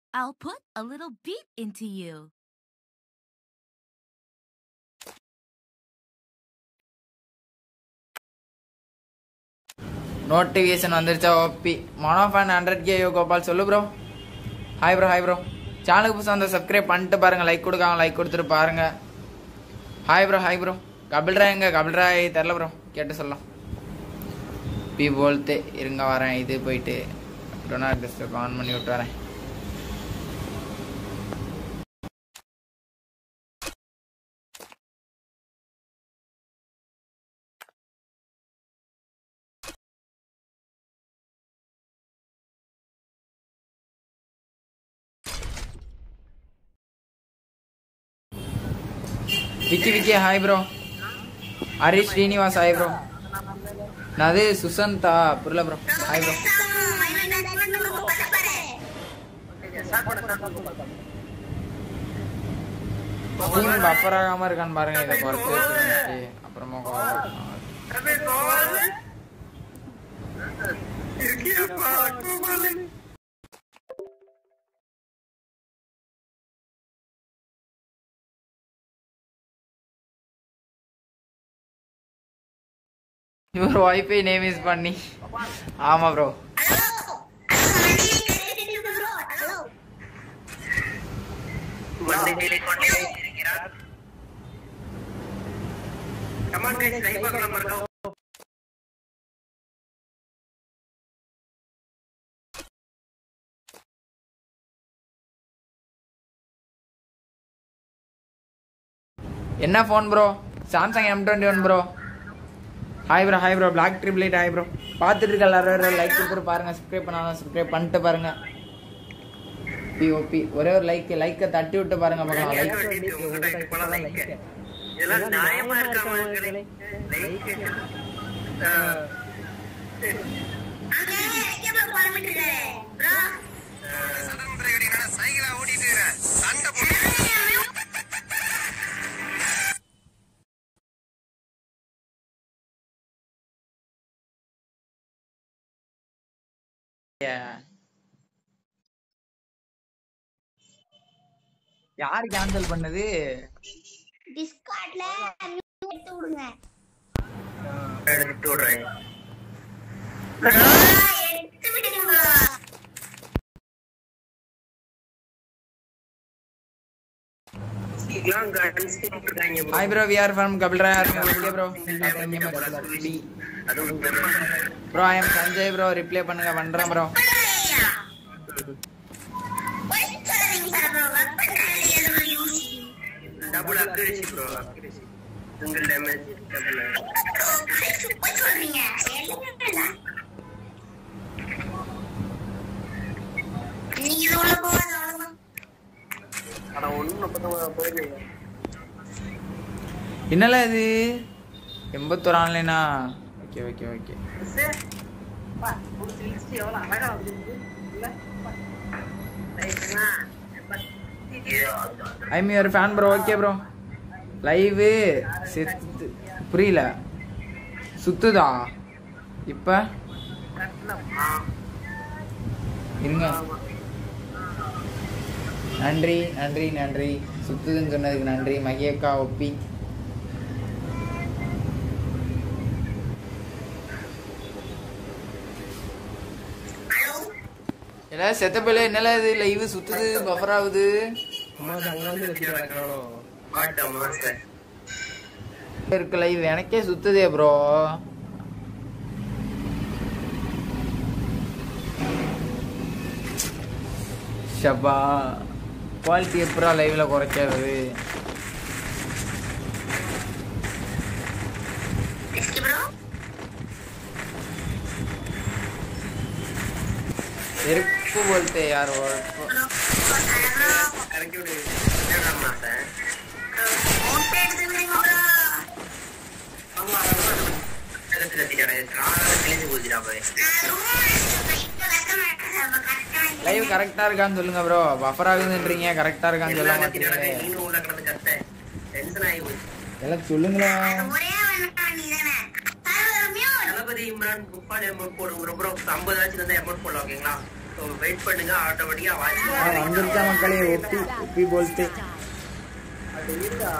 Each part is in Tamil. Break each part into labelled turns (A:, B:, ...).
A: I'll put a little beat into you.
B: Notification வந்துருச்சா OP Mano fan hundred K Gopal சொல்லு bro hi bro hi bro சேனலுக்கு புதுசாக வந்து சப்ஸ்கிரைப் பண்ணிட்டு பாருங்க லைக் கொடுக்காங்க லைக் கொடுத்துட்டு பாருங்க hi bro hi bro Kapil Rai எங்க கபில் ராய் தெரில ப்ரோ கேட்டு சொல்லலாம் பி போல்த்து இருங்க வரேன் இது போயிட்டு டொனால்ட் கஸ்டர் ஆன் பண்ணி விட்டு வரேன் Vicky Vicky hi bro Harish Srinivas hi bro Nathu Sushanta புரியல bro hi bro screen buffer ஆகாம இருக்கான்னு பாருங்க இதை குறைச்சு வச்சுருந்துச்சு அப்புறமா கோவம் இவர் வைஃபை நேம் இஸ் பண்ணி ஆமா ப்ரோ என்ன phone bro Samsung M twenty one bro hi bro hi bro black triple eight hi bro பார்த்துட்டு இருக்க எல்லாரும் லைக் கொடுத்துட்டு பாருங்க சப்ஸ்கிரைப் பண்ணாலும் சப்ஸ்கிரைப் பண்ணிட்டு பாருங்க பிஓபி ஒரே ஒரு லைக் லைக்கை தட்டி விட்டு பாருங்க பார்க்கலாம் லைக்
C: இதெல்லாம் நியாயமா இருக்கா மக்களே? Like it. ஆஹ்,
B: யார் கேன்சல் பண்ணது
D: டிஸ்கார்ட்ல எடுத்து விடுங்க
C: எடுத்து விடுறேன்
D: எடுத்து விடுங்க
C: இதெல்லாம் guns போட்டிருக்காங்க bro.
B: Hi bro we are from கபில்ரா ஓகே ப்ரோ
C: அதுவும்
B: bro I am Sanjay bro reply பண்ணுங்க பண்றேன் bro
C: double accuracy bro accuracy single damage double ஆனா ஒண்ணு பத்தொன்பது போயிடுங்க
B: என்னல இது எண்பத்தொரு ஆன்லைனா okay okay okay I'm your fan bro okay bro live செத்து புரியல சுத்துதா இப்ப இருங்க நன்றி நன்றி நன்றி சுத்துதுன்னு சொன்னதுக்கு நன்றி மகியக்கா ஒப்பி எல்லாம் செத்த பிள்ளை என்னல இது லைவ் சுத்துது பஃபர் ஆகுது
C: காட்டாமா சார்
B: இருக்கு லைவ் எனக்கே சுத்துதே ப்ரோ ஷபா குவாலிட்டி எப்படா லைவ்ல குறைக்கிறது செருப்பு போல்த்தே யார்
C: கரெக்ட் விடு என்னடா சார் ஆமா கரெக்ட் கட்டிக்கடா காலால கிழிஞ்சு போச்சுடா போய்
B: லைவ் கரெக்டா இருக்கான்னு சொல்லுங்க ப்ரோ பஃபர் ஆகுதுன்றீங்க கரெக்டா இருக்கான்னு சொல்ல
C: எல்லாம்
B: மாட்டீங்களே
C: கட்டிக்கடா நீங்க உள்ள கிடந்து கத்த டென்ஷன் ஆகி போச்சு
B: எல்லாம் சொல்லுங்களேன்
C: தளபதி இம்ரான் முப்பாடு அமௌண்ட் போடுங்க ப்ரோ ப்ரோ ஐம்பது ஆச்சு இருந்தா அமௌண்ட் போடலாம் ஓகேங்களா வெயிட் பண்ணுங்க ஆட்டோமேட்டிக்கா
B: ஆ,
C: வாய்ஸ்
B: வந்துருச்சா மக்களே ஒப்பி ஒப்பி போல்ட்டு
C: அது இருக்கா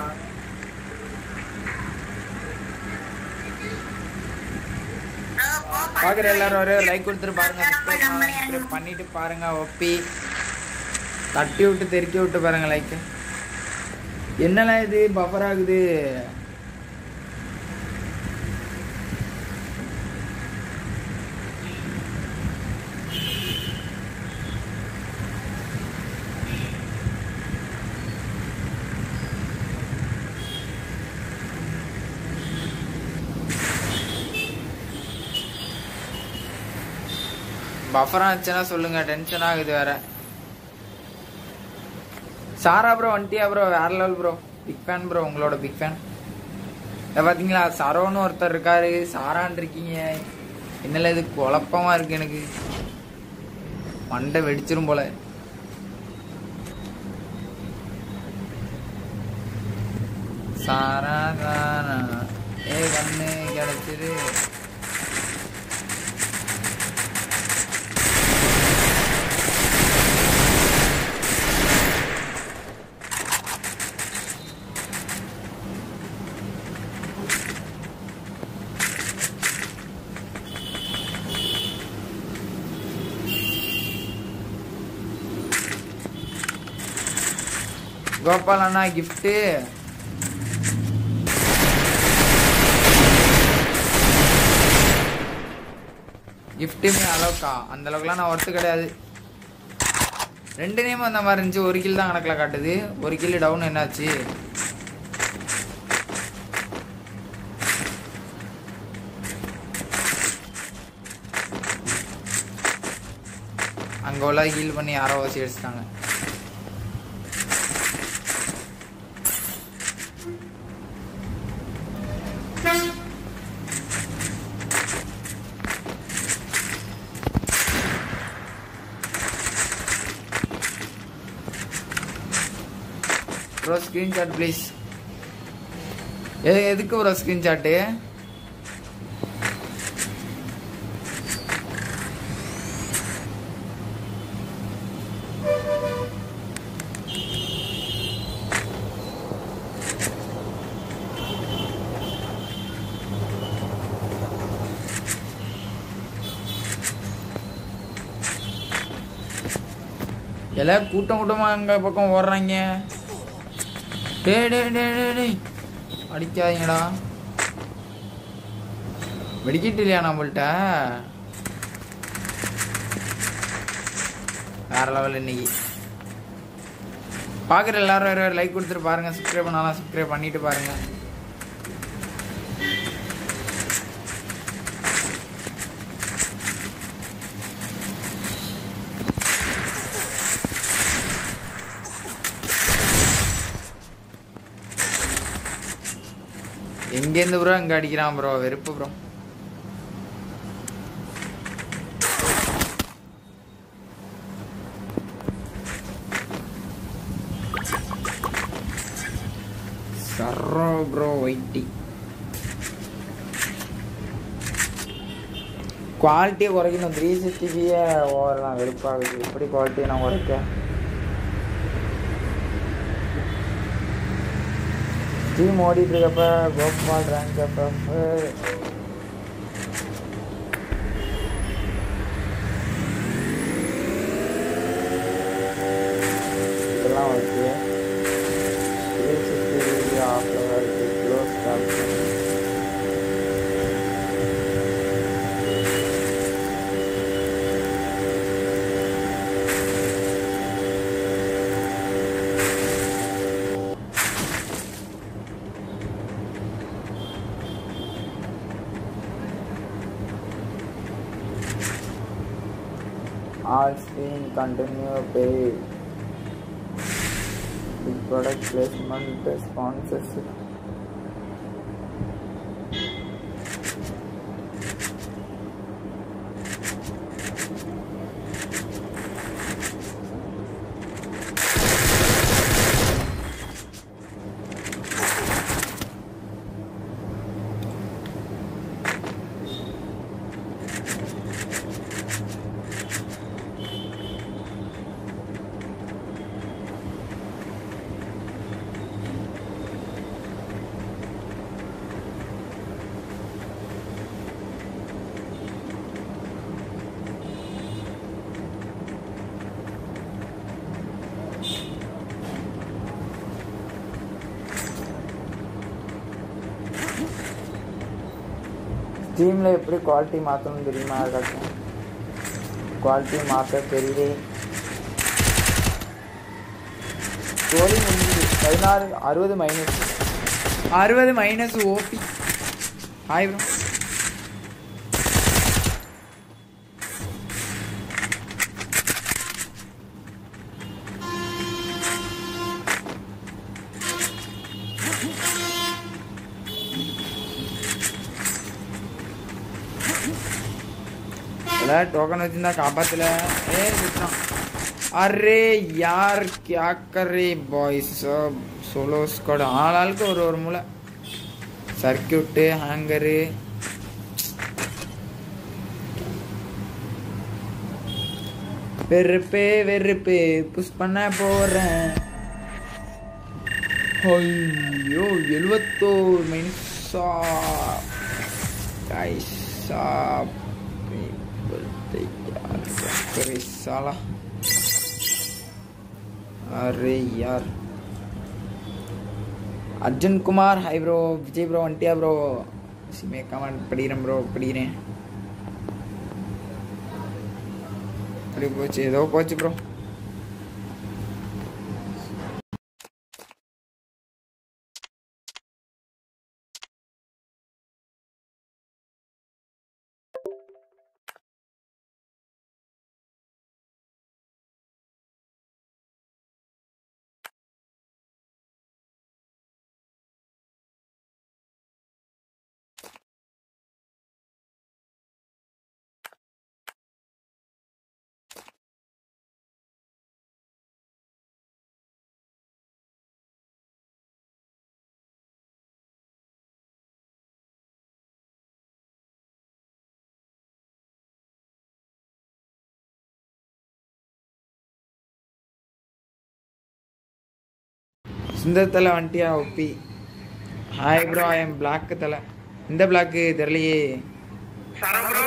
B: பாக்குற எல்லாரும் ஒரே லைக் கொடுத்துட்டு பாருங்க subscribe பண்ணலாம், subscribe பண்ணிட்டு பாருங்க ஒப்பி தட்டி விட்டு தெருக்கி விட்டு பாருங்க லைக் என்னலாம் இது பஃபர் ஆகுது பஃபர் ஆச்சுன்னா சொல்லுங்க டென்ஷன் ஆகுது வேற சாரா ப்ரோ வந்துட்டியா ப்ரோ வேற level bro big fan bro உங்களோட பிக் ஃபேன் இதை பார்த்தீங்களா சரோன்னு ஒருத்தர் இருக்காரு சாரான் இருக்கீங்க என்னல இது குழப்பமா இருக்கு எனக்கு மண்டை வெடிச்சிரும் போல சாரா சாரா ஏ கண்ணு கிடைச்சிரு கோபால் அண்ணா கிஃப்ட்டு கிஃப்ட்டுமே அளவுக்கா அந்த அளவுக்குலாம் நான் ஒர்த்து கிடையாது ரெண்டு நேம் அந்த மாதிரி இருந்துச்சு ஒரு கில் தான் கணக்கில் காட்டுது ஒரு கில் டவுன் என்னாச்சு அங்கே உள்ள ஹீல் பண்ணி யாரோ வச்சு அடிச்சிட்டாங்க ப்ரோ ஸ்க்ரீன்ஷாட் ப்ளீஸ் எது எதுக்கு ப்ரோ ஸ்க்ரீன்ஷாட்டு எல்லாம் கூட்டம் கூட்டமா அங்க பக்கம் ஓடுறாங்க டேய் டேய் டேய் டேய் டேய் அடிக்காதீங்கடா வெடிக்கிட்டு இல்லையா நம்மள்ட்ட வேற லெவல் இன்னைக்கு பார்க்குற எல்லாரும் வேற லைக் கொடுத்துட்டு பாருங்க சப்ஸ்கிரைப் பண்ணாலும் சப்ஸ்கிரைப் பண்ணிட்டு பாருங்க எங்கேருந்து ப்ரோ அங்கே அடிக்கிறான் ப்ரோ வெறுப்பு ப்ரோ சர்ரோ ப்ரோ ஒயிட்டி குவாலிட்டியை குறைக்கணும் த்ரீ சிக்ஸ்டிபியே ஓவரலாம் வெறுப்பாகுது எப்படி குவாலிட்டியை நான் குறைக்க டீம் ஓடிட்டு இருக்கப்ப கோபால் ரேங்க் அப்ப இதெல்லாம் ஓகே த்ரீ சிக்ஸ்டி ஆஃபில் இருக்கு close option all screen continue pay big product placement sponsorship ஸ்டீமில் எப்படி குவாலிட்டி மாற்றணும் தெரியுமா யாருக்காச்சும் குவாலிட்டி மாற்ற தெரியலே கோழி முடிஞ்சது பதினாறு அறுபது மைனஸ் அறுபது மைனஸ் ஓபி ஹாய் ப்ரோ எல்லாம் டோக்கன் வச்சிருந்தா காப்பாத்துல ஏ சுத்தம் அரே யார் क्या कर रहे பாய்ஸ் சோலோ ஸ்குவாட் ஆளாளுக்கு ஒரு ஒரு மூளை சர்க்கியூட்டு ஹேங்கரு வெறுப்பே வெறுப்பு புஷ் பண்ண போறேன் ஐயோ எழுவத்தோரு மைனஸா கைசா करे साला अरे यार Arjun Kumar hi bro Vijay bro अंटिया ब्रो इसी में कमेंट पढ़ी रहे ब्रो पढ़ी रहे पढ़ी போச்சு ஏதோ போச்சு ப்ரோ சுந்தர் தலை வந்துட்டியா OP hi bro I am black தலை இந்த பிளாக்கு தெரியலையே
C: சரா ப்ரோ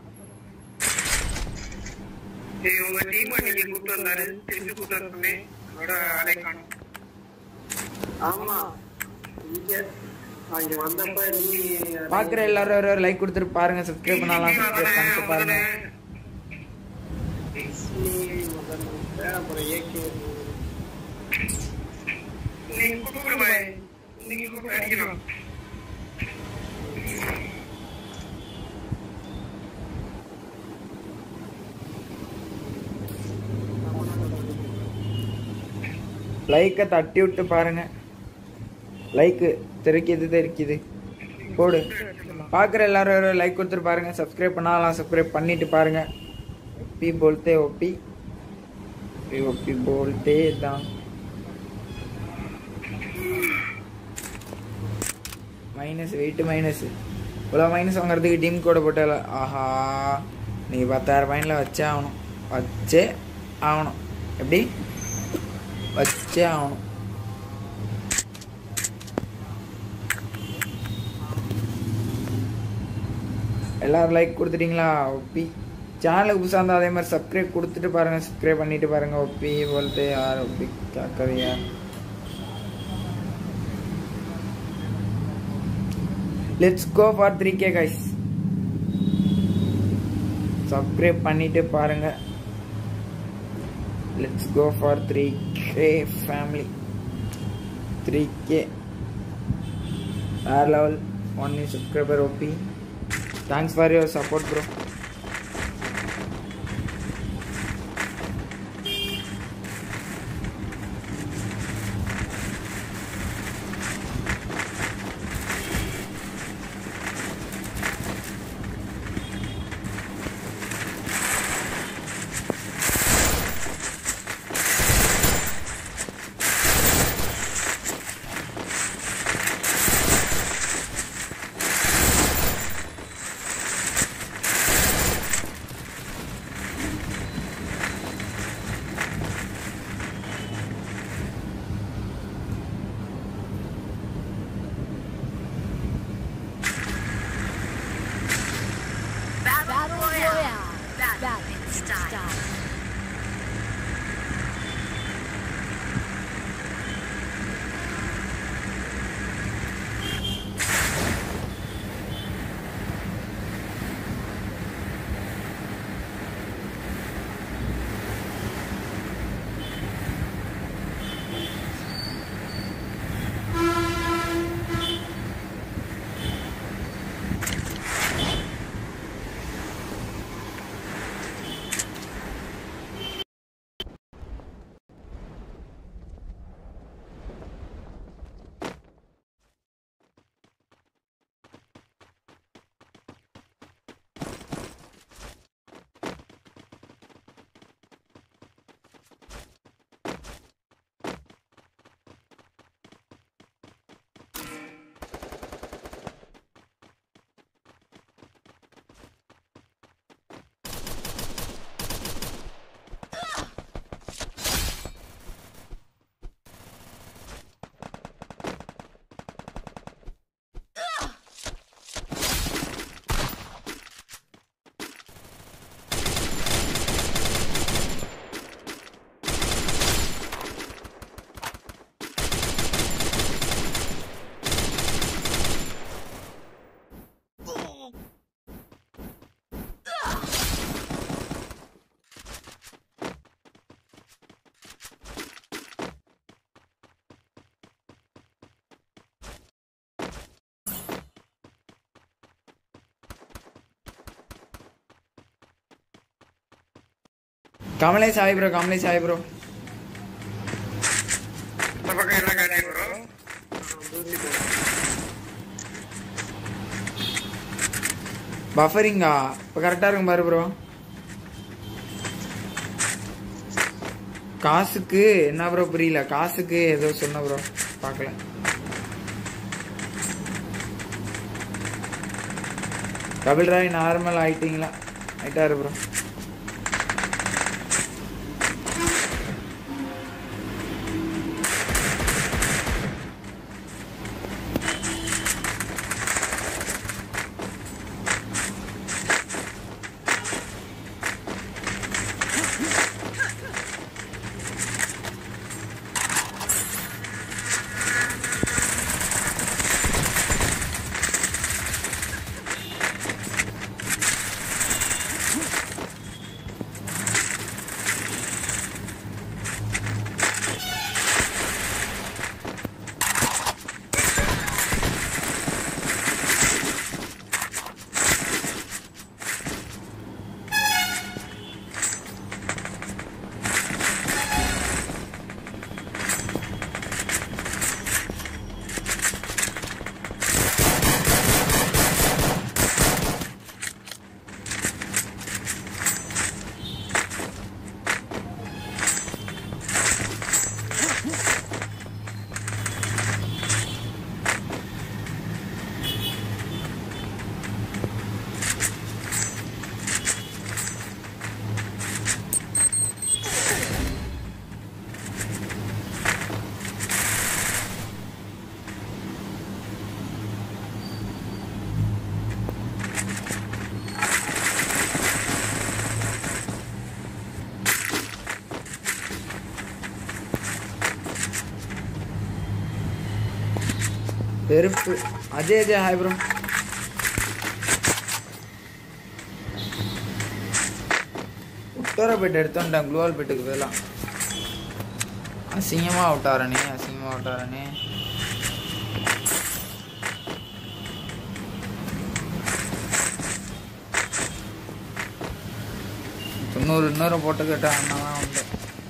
C: ஏய் உங்க டீம் அன்னைக்கு கூப்பிட்டு வந்தாரு திருப்பி கூப்பிட்டு வர சொன்னேன் அதோட அலை காணும் ஆமா இங்க அங்க வந்தப்ப நீ
B: பார்க்குற எல்லாரும் ஒரு ஒரு லைக் கொடுத்துட்டு பாருங்க சப்ஸ்கிரைப் பண்ணலாம் சப்ஸ்கிரைப் பண்ணிட்டு பாருங்க
C: அப்புறம் ஏகே நீங்க கூப்பிடு பாய் நீங்க கூப்பிட்டு அடிக்கணும்
B: லைக்கை தட்டி விட்டு பாருங்க லைக்கு தெரிக்குது தெரிக்குது போடு பார்க்குற எல்லாரும் ஒரு லைக் கொடுத்துட்டு பாருங்க சப்ஸ்கிரைப் பண்ணலாம் சப்ஸ்கிரைப் பண்ணிட்டு பாருங்க பி போல்தே ஓபி பி ஓபி போல்தே தான் மைனஸ் வெயிட் மைனஸ் இவ்வளோ மைனஸ் வாங்குறதுக்கு டீம் கோடை போட்டால ஆஹா நீ பத்தாயிரம் பாயிண்டில் வச்சே ஆகணும் வச்சே ஆகணும் எப்படி வச்சே ஆகணும் எல்லாரும் லைக் கொடுத்துட்டீங்களா ஒப்பி சேனலுக்கு புதுசாக இருந்தால் அதே மாதிரி சப்ஸ்கிரைப் கொடுத்துட்டு பாருங்கள் சப்ஸ்கிரைப் பண்ணிட்டு பாருங்கள் ஒப்பி போலते யார் ஒப்பி கேட்கறது யார் let's go for three K guys subscribe பண்ணிட்டு பாருங்க let's go for three K family three K வேற level one subscriber OP thanks for your support bro Kamlesh hi bro Kamlesh hi bro
C: இந்த பக்கம் என்ன காட்டி ப்ரோ
B: பஃபரிங்கா இப்போ கரெக்டாக இருக்கும் பாரு ப்ரோ காசுக்கு என்ன ப்ரோ புரியல காசுக்கு ஏதோ சொன்ன ப்ரோ பார்க்கல கபில் ராய் நார்மல் ஆயிட்டீங்களா ஆயிட்டாரு ப்ரோ பெருப்பு அஜய் அஜய் ஹாய் ப்ரோ உத்தர பெட் எடுத்தோன்ட்டேன் குளோவல் பெட்டுக்கு பதிலாக அசிங்கமாக விட்டாரனே அசிங்கமாக விட்டாரனே தொண்ணூறு இன்னொரு போட்டு கேட்டா அண்ணா உண்டு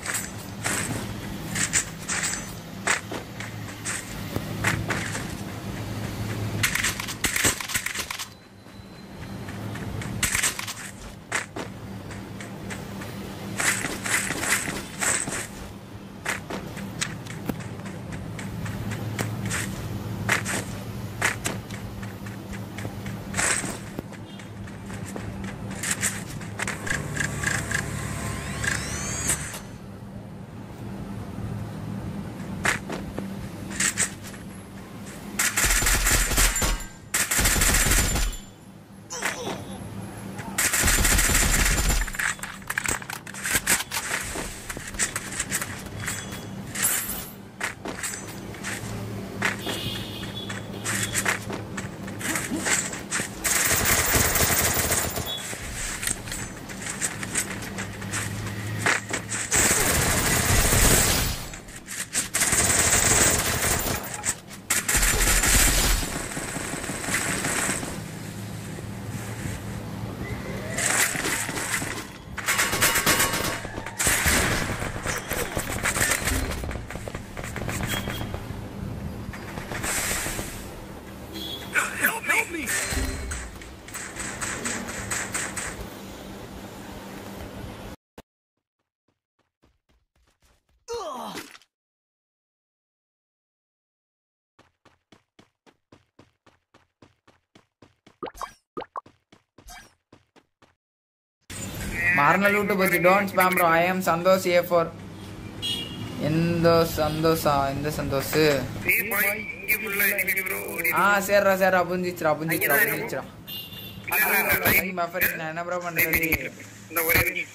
B: மரண லூட்டு போச்சு don't spam bro I am Santhosh A four எந்த சந்தோஷா எந்த சந்தோஷ்
C: ஏய் பாய் இங்க ஃபுல்லா இருக்கு ப்ரோ ஓடி
B: ஆ சரிடா சரிடா புரிஞ்சிச்சுடா புரிஞ்சிச்சுடா புரிஞ்சிச்சுடா
C: இல்ல, இல்ல, இல்ல, line
B: பஃபரிங் நான் என்ன ப்ரோ பண்றது
C: இந்த ஒரே நிமிஷம்.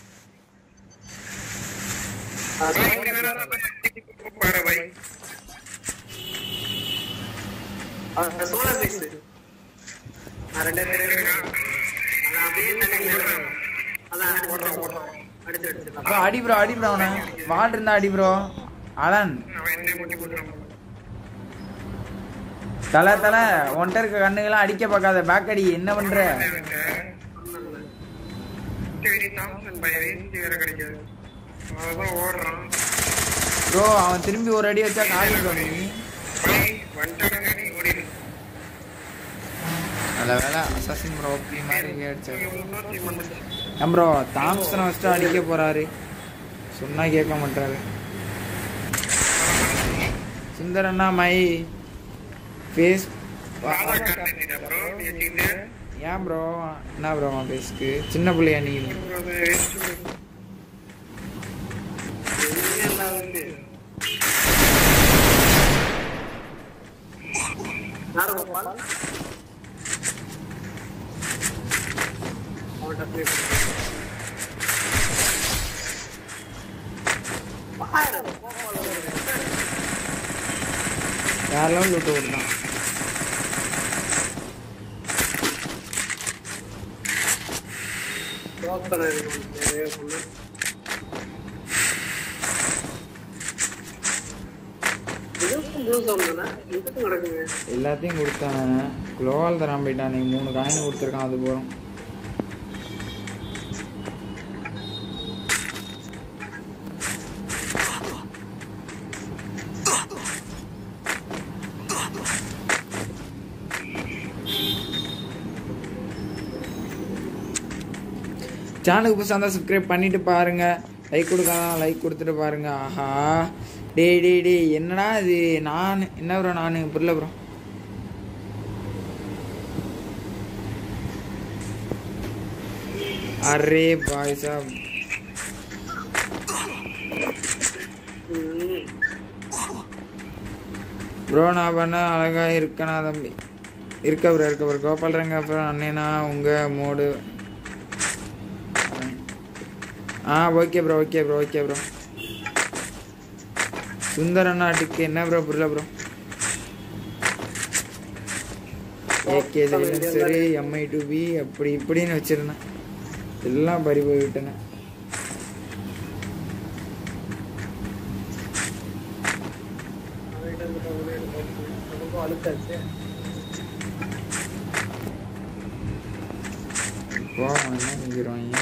C: பாய், இப்படி வேணா பாரு பாய்.
B: ப்ரோ அடி ப்ரோ அடி ப்ரோ அவனை வால் இருந்தா அடி ப்ரோ அலன்
C: அவன் என்னை முட்டி போட்டுறான்.
B: தலை தலை உன்கிட்ட இருக்க கண்ணுங்கெல்லாம் அடிக்க பார்க்காத பேக் அடி என்ன பண்ற
C: சரி, தாமசன் பாய், ரேஞ்சு வேற கிடைக்காது. அதான் ஓடுறான்
B: ப்ரோ அவன் திரும்பி ஒரு அடி வச்சா காலி ப்ரோ நீ
C: போய் வந்துட்டாங்க நீ ஓடிடு
B: நல்ல வேலை அசாசின் ப்ரோ ஓபி மாதிரி அடிச்சாரு
C: இன்னொரு டீம் வந்துச்சு
B: ஏன் ப்ரோ தாம்சனை வச்சுட்டு அடிக்க போறாரு சொன்னா கேட்க மாட்டாரு சுந்தரண்ணா மை ஃபேஸ்
C: ஆதார் கார்டு நீடா ப்ரோ நீ வச்சுக்கிட்டு
B: ஏன் ப்ரோ என்ன ப்ரோ அவன் ஃபேஸ்க்கு சின்ன பிள்ளையா நீ
C: ப்ரோ அது வேஸ்ட் எல்லாம் வந்து யார் கோபால் அவன்கிட்ட போய் பாரு, கோபால் வருது.
B: யாரெல்லாம் விட்டு விட்டான்
C: டோக்கன் இருக்கு, நிறைய சொல்லு. இதுக்கும் புதுசா ஒண்ணுதானே? இதுக்கும் நடக்குங்க
B: எல்லாத்தையும் கொடுத்தானே குளோவால் தரான் போயிட்டான் நீ மூணு காயின் கொடுத்துருக்கான் அது போகிறோம் சேனலுக்கு புதுசாக இருந்தால் சப்ஸ்கிரைப் பண்ணிட்டு பாருங்க லைக் கொடுக்கலாம் லைக் கொடுத்துட்டு பாருங்க ஆஹா டேய் டேய் டேய் என்னடா இது நான் என்ன ப்ரோ நான் புரியல ப்ரோ அரே பாய் சாப்
C: ம்.
B: ப்ரோ நான் பண்ண அழகா இருக்கனா தம்பி இருக்க ப்ரோ இருக்க ப்ரோ கோபால் ரங்க அப்புறம் அண்ணேனா உங்க மோடு ஆ okay bro okay bro okay bro சுந்தர நாட்டுக்கு என்ன ப்ரோ புரியல ப்ரோ ஏகே சரி எம்ஐ டு பி அப்படி இப்படின்னு வச்சிருந்தேன் எல்லாம் பறி போய் விட்டேனே
C: அவன்கிட்ட இருந்து டோக்கன் எடுத்து ரொம்ப அழுக்காச்சு
B: போவோம் என்ன செஞ்சிருவாங்க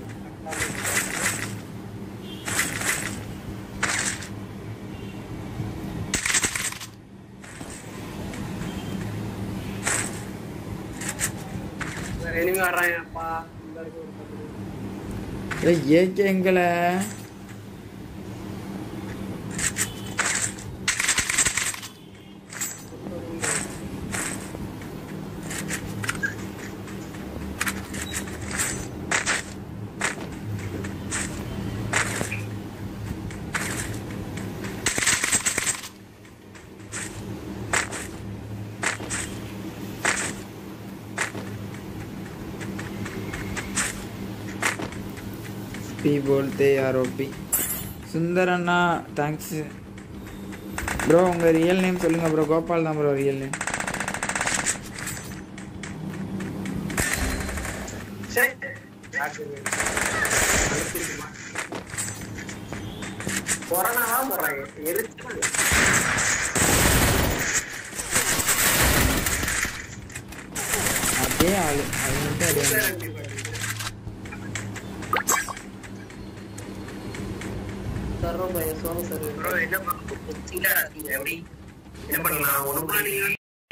C: வேற இனிமே வர்றாங்கப்பா இந்த இருக்கு ஒரு பத்து பேர்.
B: ஏய் ஏகே எங்களை பி போல்தே ஆரோபி சுந்தர் அண்ணா தேங்க்ஸ் ப்ரோ உங்கள் ரியல் நேம் சொல்லுங்கள் ப்ரோ கோபால் தான் ப்ரோ ரியல் நேம்
C: சே, காட்டு வேணும். அழுத்திருக்குமா? கொரோனாவா போடுறாங்க எரிச்சல்
B: அதே ஆள் அது மட்டும் அதே ஆளு.
C: சர்வ பயசோம் சரி ப்ரோ என்ன பண்ணலாம் எப்படி என்ன பண்ணலாம் ஒன்றும் நீங்க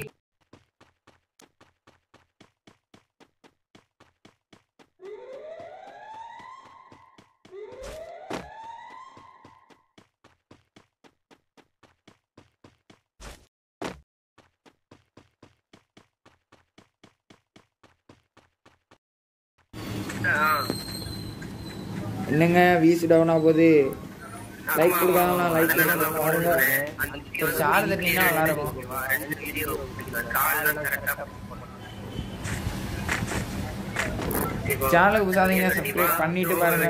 B: என்னங்க வீசு டவுன் ஆகுது லைக் கொடுக்காங்களா லைக் கொடுங்க பாருங்க ஒரு சார் தட்டினா நல்லா இருக்கும் சேனலுக்கு புதுசாதீங்க சப்ஸ்கிரைப் பண்ணிட்டு பாருங்க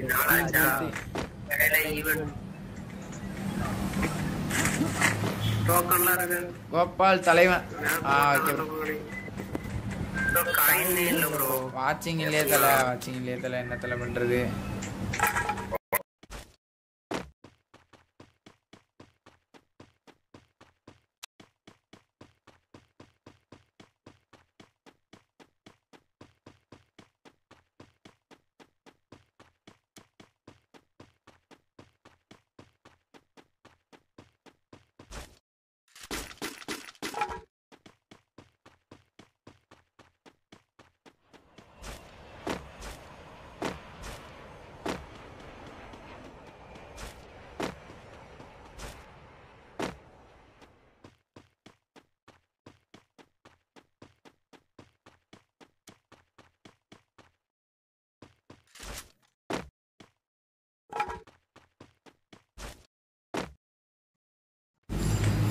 C: டோக்கன்லாம் இருக்கு
B: கோபால் தலைவன் ஆ ஓகே ப்ரோ
C: காயின் இல்லை ப்ரோ
B: வாட்சிங் இல்லையே தலை வாட்சிங் இல்லையே தலை என்ன தலை பண்றது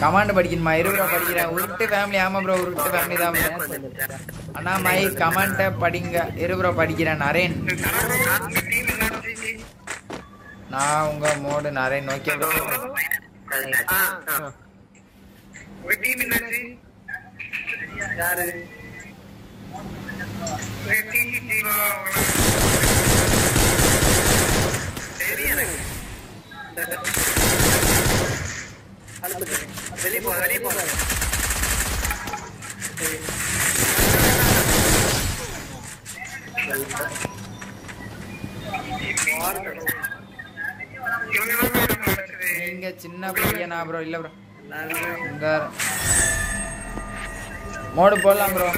B: கமாண்ட் படிக்கணுமா இரு ப்ரோ படிக்கிறேன் உருட்டு ஃபேமிலி ஆமா ப்ரோ உருட்டு ஃபேமிலி தான் bro. அண்ணா மை கமெண்ட்டை படிங்க இரு ப்ரோ படிக்கிறேன் நரேன்
C: உங்க டீம் என்னாச்சு
B: நான் உங்க மோடு நரேன் ஓகே ப்ரோ
C: உங்க டீம் என்னாச்சு யாரு உங்க டீம் ஜீவா சரி எனக்கு வெளியே போ வெளியே போ
B: நீங்க சின்ன பையனா ப்ரோ இல்ல ப்ரோ இங்க மோடு போடலாம் ப்ரோ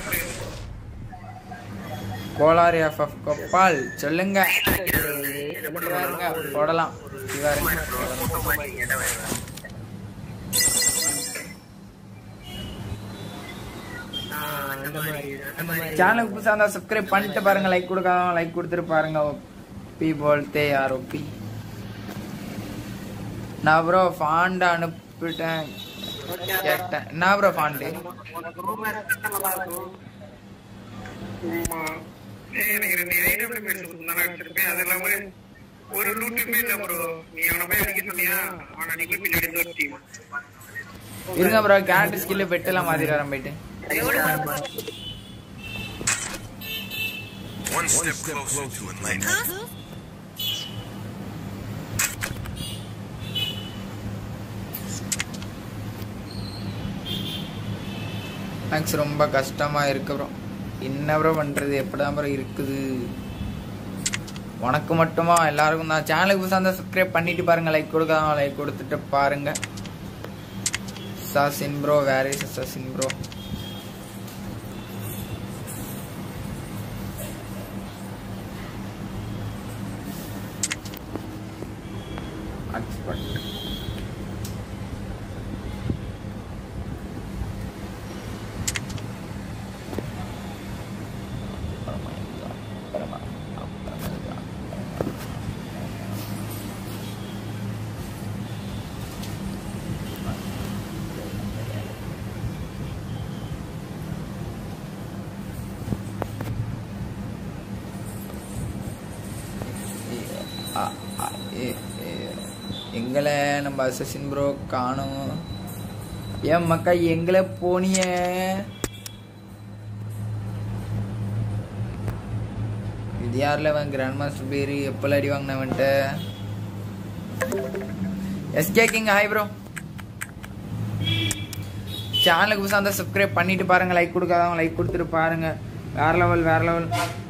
B: கோலாரி எஃப்எஃப் கோபால் சொல்லுங்க இவருங்க, போடலாம் இவருங்க. சேனலுக்கு புதுசாக இருந்தால் சப்ஸ்கிரைப் பண்ணிட்டு பாருங்க லைக் கொடுக்காதவங்க லைக் கொடுத்துட்டு பாருங்க பி போல்தே யார் ஒப்பி நான் ப்ரோ ஃபாண்ட் அனுப்பிட்டேன் கேட்டேன் என்ன ப்ரோ ஃபாண்டு
C: எனக்கு ரெண்டு AWS கொடுத்தாங்க, வச்சிருப்பேன். அது இல்லாம ஒரு லூட்டுமே இல்ல bro. நீ அவனை போய் அடிக்க சொன்னியா? அவனை அடிக்க பின்னாடி இருந்து ஒரு team.
B: இருங்க ப்ரோ கேரக்டர் ஸ்கில் பெட்டெல்லாம் மாத்திட்டு வரேன் போயிட்டு
E: One step closer to enlightenment.
B: Maths ரொம்ப கஷ்டமா இருக்கு ப்ரோ என்ன ப்ரோ பண்றது எப்படிதான் ப்ரோ இருக்குது உனக்கு மட்டுமா எல்லாருக்கும் தான் சேனலுக்கு புதுசாக இருந்தால் சப்ஸ்கிரைப் பண்ணிட்டு பாருங்க லைக் கொடுக்காம லைக் கொடுத்துட்டு பாருங்க சாசின் ப்ரோ வேற இஸ் சாசின் ப்ரோ எக்ஸ்பர்ட் அ- அ- எ- எ- எங்களை நம்ம அசசின் ப்ரோ காணும் ஏன் மக்கா எங்களை போனிய இது யாரில் அவன் கிராண்ட் மாஸ்டர் பேர் எப்போல்லாம் அடி வாங்கினவன்ட்ட எஸ்கே கிங் ஹாய் ப்ரோ சேனலுக்கு புதுசாக இருந்தால் சப்ஸ்கிரைப் பண்ணிட்டு பாருங்க லைக் கொடுக்காதவங்க லைக் கொடுத்துட்டு பாருங்க வேற லெவல் வேற லெவல்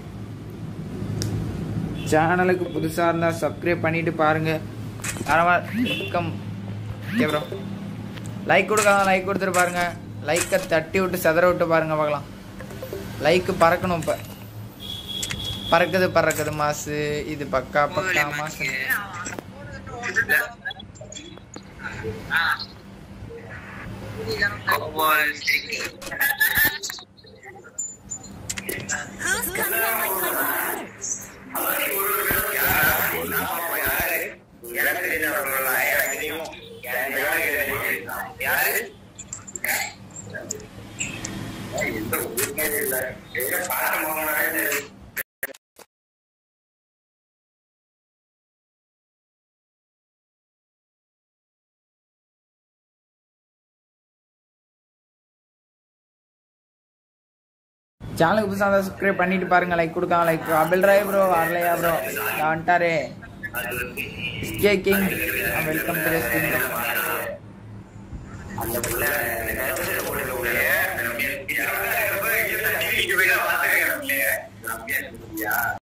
B: சேனலுக்கு புதுசாக இருந்தால் சப்ஸ்கிரைப் பண்ணிட்டு பாருங்க தரவா வெல்கம் ஓகே ப்ரோ லைக் கொடுக்காத லைக் கொடுத்துட்டு பாருங்க லைக்கை தட்டி விட்டு செதற விட்டு பாருங்க பார்க்கலாம் லைக் பறக்கணும் இப்போ பறக்குது பறக்குது மாசு இது பக்கா பக்கா மாசு
C: யாரு
B: சேனலுக்கு புதுசாக சப்ஸ்கிரைப் பண்ணிட்டு பாருங்க லைக் கொடுக்காம லைக் அபில் ராய் ப்ரோ வரலையா ப்ரோ வந்துட்டாரே SK king welcome to stream
C: அந்த புள்ள கருப்பத்துல போட்டு உள்ள இருபதாயிரம் ரூபாய் டிவிக்கு போய் பார்த்துருக்கேன்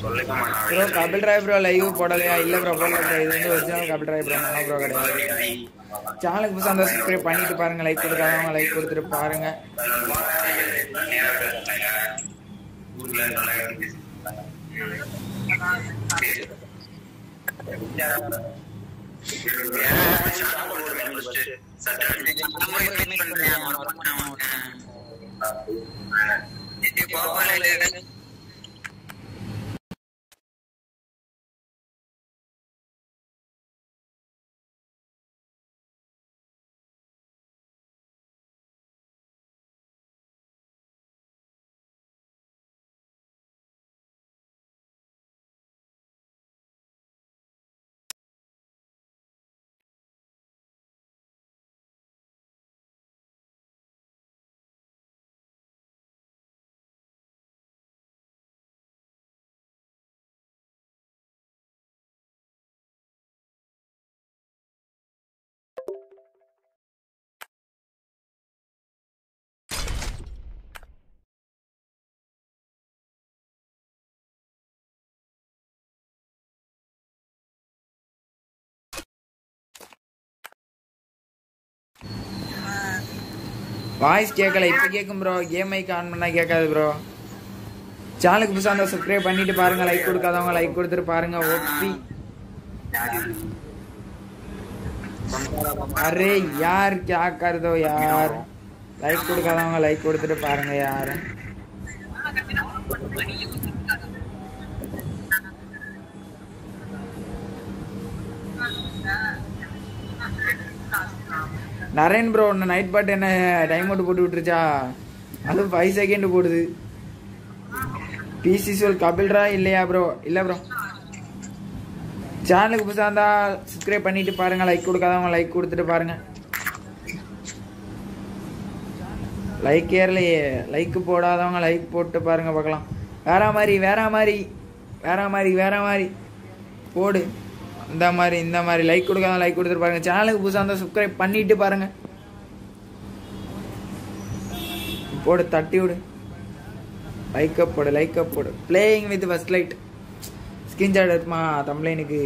C: சொல்லிக்க மாட்டான்
B: bro Kapil Rai bro live போடலையா இல்ல ப்ரோ போடல ப்ரோ இது வந்து original Kapil Rai bro Mano bro கிடையாது சேனலுக்கு புதுசாக இருந்தால் சப்ஸ்கிரைப் பண்ணிட்டு பாருங்க லைக் கொடுக்காதவங்க லைக் கொடுத்துட்டு பாருங்க வாய்ஸ் கேட்கல இப்போ கேட்கும் ப்ரோ கேம் ஐக்கு ஆன் பண்ணா கேட்காது ப்ரோ சேனலுக்கு புதுசாக இருந்தால் சப்ஸ்கிரைப் பண்ணிட்டு பாருங்க லைக் கொடுக்காதவங்க லைக் கொடுத்துட்டு பாருங்க ஓபி அரே யார் क्या कर दो यार லைக் கொடுக்காதவங்க லைக் கொடுத்துட்டு பாருங்க யார் நரேன் ப்ரோ ஒன்று நைட் பாட்டு என்ன டைம் அவுட் போட்டு விட்டுருச்சா அதுவும் ஃபைவ் செகண்ட் போடுது பிசி சொல் கபில்ரா இல்லையா ப்ரோ இல்லை ப்ரோ சேனலுக்கு புதுசாக இருந்தால் சப்ஸ்கிரைப் பண்ணிட்டு பாருங்க லைக் கொடுக்காதவங்க லைக் கொடுத்துட்டு பாருங்க லைக் ஏறலையே லைக் போடாதவங்க லைக் போட்டு பாருங்க பார்க்கலாம் வேற மாதிரி வேற மாதிரி வேற மாதிரி வேற மாதிரி போடு இந்த மாதிரி இந்த மாதிரி லைக் கொடுக்காத லைக் கொடுத்துட்டு பாருங்க சேனலுக்கு புதுசாக இருந்தால் சப்ஸ்கிரைப் பண்ணிட்டு பாருங்க போடு தட்டி விடு லைக் அப் போடு லைக் அப் போடு playing with first light screenshot எடுத்துமா தம்ப்ளைனுக்கு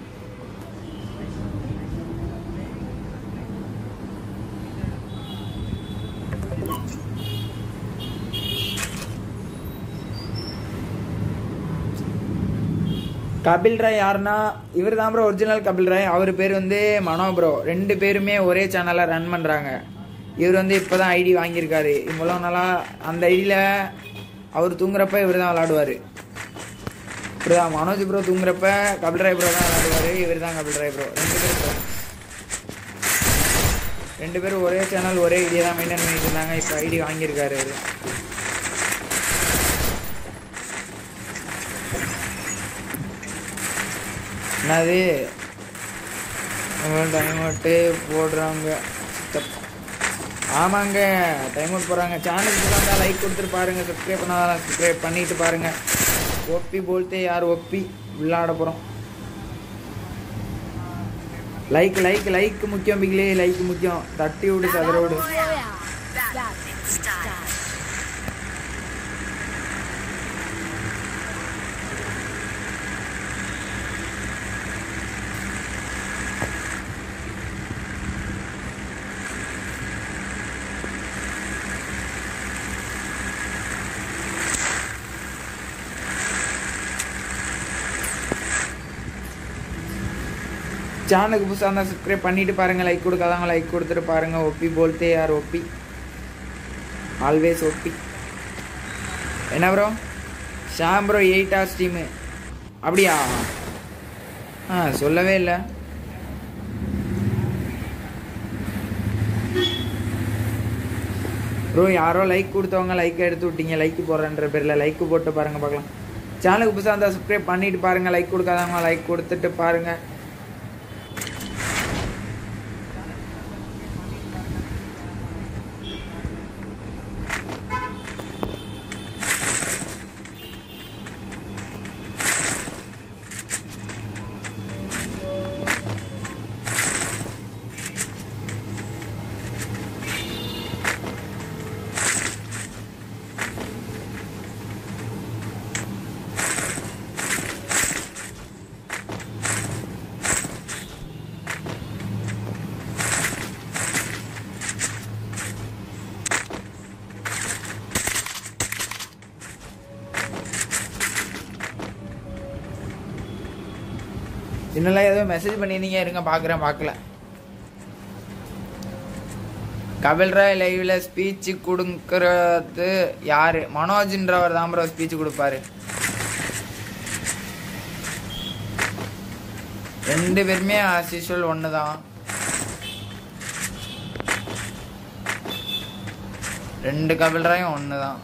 B: கபில் ராய் யாருன்னா இவர் தான் ப்ரோ ஒரிஜினல் கபில் ராய் அவர் பேர் வந்து மனோ ப்ரோ ரெண்டு பேருமே ஒரே சேனலை ரன் பண்ணுறாங்க இவர் வந்து இப்போ தான் ஐடி வாங்கியிருக்காரு இவ்வளோ நாளாக அந்த ஐடியில் அவர் தூங்குறப்ப இவர் தான் விளாடுவார் இப்படிதான் மனோஜ் ப்ரோ தூங்குறப்ப கபில் ராய் ப்ரோ தான் விளாடுவார் இவர் தான் கபில் ராய் ப்ரோ ரெண்டு பேரும் bro. ரெண்டு பேரும் ஒரே சேனல் ஒரே ஐடியா தான் மெயின்டைன் பண்ணிட்டு இருந்தாங்க இப்போ ஐடி வாங்கியிருக்காரு அவரு என்னது டைம் அவுட்டு போடுறாங்க சித்தப்பா. ஆமாங்க டைம் அவுட் போடுறாங்க சேனலுக்கு புதுசாக லைக் கொடுத்துட்டு பாருங்க சப்ஸ்கிரைப் பண்ணாதான் சப்ஸ்கிரைப் பண்ணிட்டு பாருங்க ஒப்பி போல்த்தே யார் ஒப்பி விளையாட போகிறோம் லைக் லைக் லைக் முக்கியம் பிகிலே லைக் முக்கியம் தட்டி விடு சதுர விடு சேனலுக்கு புதுசாக இருந்தால் சப்ஸ்கிரைப் பண்ணிட்டு பாருங்க லைக் கொடுக்காதவங்க லைக் கொடுத்துட்டு பாருங்க ஒப்பி போல்த்தே யார் ஒப்பி ஆல்வேஸ் ஒப்பி என்ன bro Sham bro eight hours team அப்படியா ஆ சொல்லவே இல்லை ப்ரோ யாரோ லைக் கொடுத்தவங்க லைக் எடுத்து விட்டீங்க லைக் போடுறன்ற பேரில் லைக் போட்டு பாருங்க பார்க்கலாம் சேனலுக்கு புதுசாக இருந்தால் சப்ஸ்கிரைப் பண்ணிட்டு பாருங்க லைக் கொடுக்காதவங்க லைக் கொடுத்துட்டு பாருங்க இன்னெல்லாம் ஏதோ மெசேஜ் பண்ணியிருந்தீங்க இருங்க பார்க்குறேன் பார்க்கல கபில் ராய் லைவ்ல ஸ்பீச் கொடுக்கறது யாரு மனோஜ்ன்றவர் தான் ப்ரோ ஸ்பீச் கொடுப்பாரு ரெண்டு பேருமே ஆஸ் யூஷுவல் ஒன்று தான் ரெண்டு கபில் ராயும் ஒன்று தான்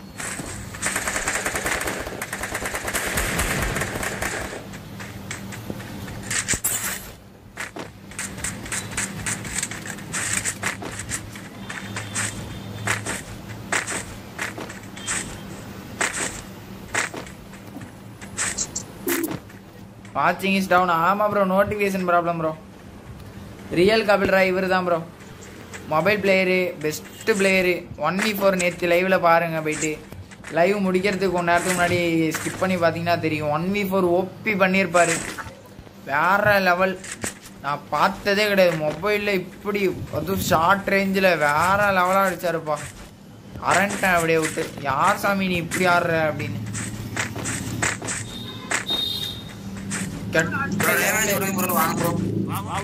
B: வாட்சிங் இஸ் டவுன் ஆமாம் bro notification problem bro real Kapil Rai இவர் தான் bro mobile player best player one v four நேற்று லைவில் பாருங்கள் போயிட்டு லைவ் முடிக்கிறதுக்கு கொஞ்ச நேரத்துக்கு முன்னாடி ஸ்கிப் பண்ணி பார்த்தீங்கன்னா தெரியும் ஒன் வி ஃபோர் ஓப்பி பண்ணியிருப்பாரு வேற லெவல் நான் பார்த்ததே கிடையாது மொபைலில் இப்படி அதுவும் ஷார்ட் ரேஞ்சில் வேற லெவலாக அடிச்சாருப்பா அரண்டேன் அப்படியே விட்டு யார் சாமி நீ இப்படி ஆடுற அப்படின்னு கெட்ட level.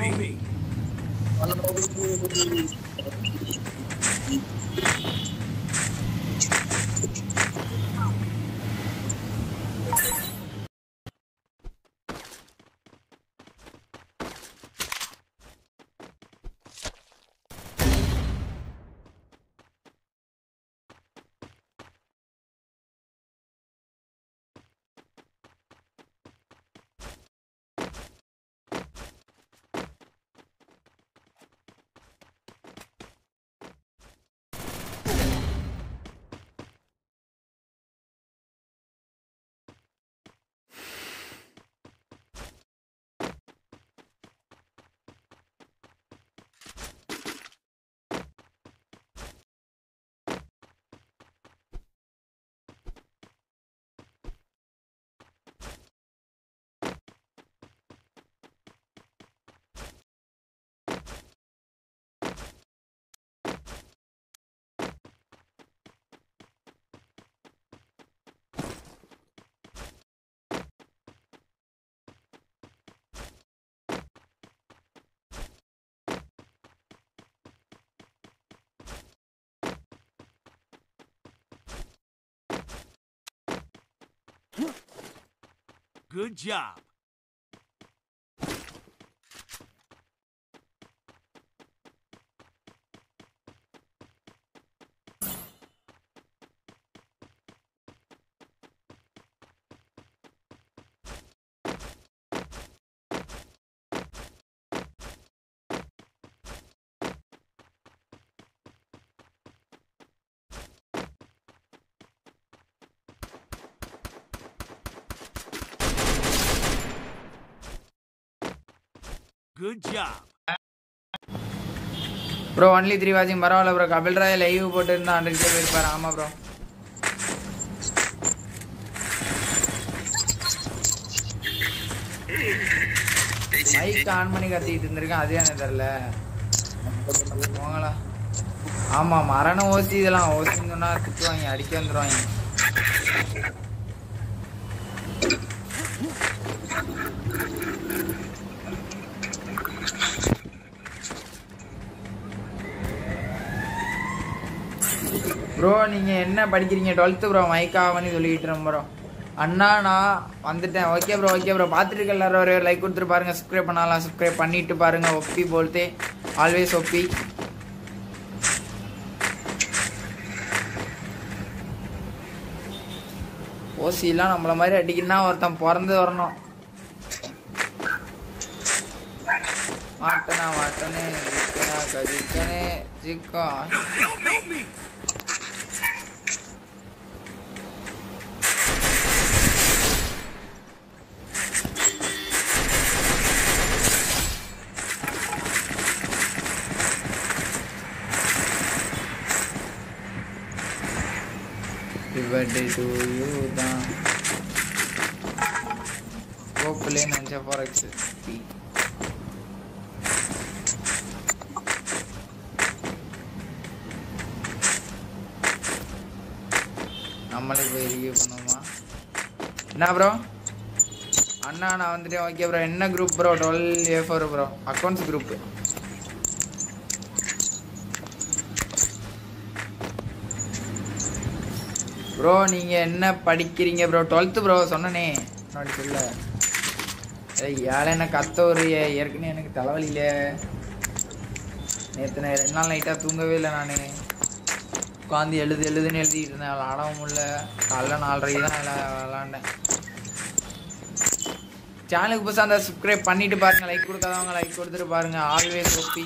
F: Good job. Good job.
B: Bro only three வாட்சிங் பரவாயில்ல ப்ரோ கபில் ராய் லைவ் போட்டு இருந்தா ஹண்ட்ரட் கே போயிருப்பாரு ஆமாம் ப்ரோ மைக் ஆன் பண்ணி கத்திக்கிட்டு இருந்திருக்கேன் அது எனக்கு தெரில போங்களா ஆமாம் மரண ஓசி இதெல்லாம் ஓசின்னு சொன்னா திட்டுவாங்க அடிக்க வந்துடுவாங்க ப்ரோ நீங்கள் என்ன படிக்கிறீங்க டுவெல்த்து ப்ரோ மைக்காவன்னு சொல்லிக்கிட்டு ப்ரோ அண்ணா நான் வந்துட்டேன் ஓகே ப்ரோ ஓகே ப்ரோ பார்த்துட்டு எல்லாரும் ஒரு லைக் கொடுத்துட்டு பாருங்க சப்ஸ்கிரைப் பண்ணலாம் சப்ஸ்கிரைப் பண்ணிட்டு பாருங்க ஒப்பி போல்தே ஆல்வேஸ் ஒப்பி ஓசிலாம் நம்மள மாதிரி அடிக்கணும்னா ஒருத்தன் பிறந்து வரணும் மாட்டனா மாட்டனே ஜிக்கனா கதிக்கனே ஜிக்கா birthday to you தான் go play ninja forex நம்மளே போய் ரிவ்யூ பண்ணுவோமா என்ன ப்ரோ அண்ணா நான் வந்துட்டேன் ஓகே ப்ரோ என்ன group bro twelve A four bro accounts group bro நீங்கள் என்ன படிக்கிறீங்க ப்ரோ டுவெல்த்து ப்ரோ சொன்னனே முன்னாடி சொல்ல ஏய் ஏழை என்ன கத்த ஒரு ஏற்கனவே எனக்கு தலைவலியில நேற்று நான் ரெண்டு நாள் நைட்டாக தூங்கவே இல்லை நான் உட்காந்து எழுது எழுதுன்னு எழுதிட்டு இருந்தேன் விளாடவும் முடியல காலைல நாலரைக்கு தான் விளா- விளாண்டேன் சேனலுக்கு புதுசாக அந்த சப்ஸ்கிரைப் பண்ணிட்டு பாருங்க லைக் கொடுக்காதவங்க லைக் கொடுத்துட்டு பாருங்க ஆல்வேஸ் ஓபி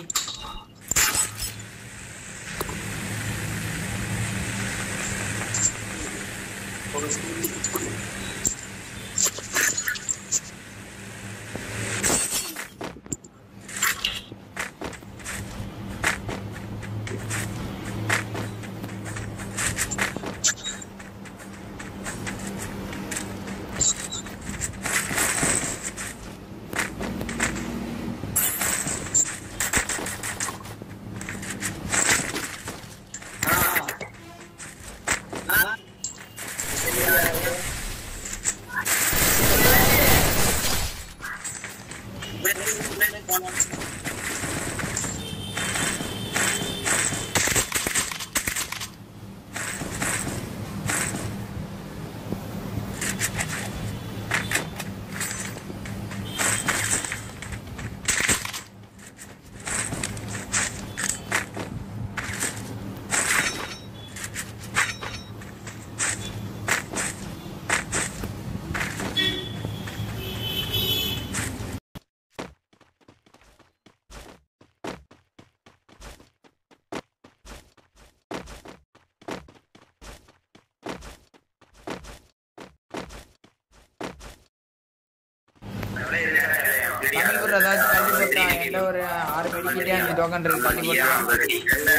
B: தண்ணி போடுற ஏதாச்சும் தள்ளி போட்டா என்கிட்ட ஒரு ஆறு மெடிக்கிட்டே அஞ்சு டோக்கன் இருக்கு தள்ளி போட்டா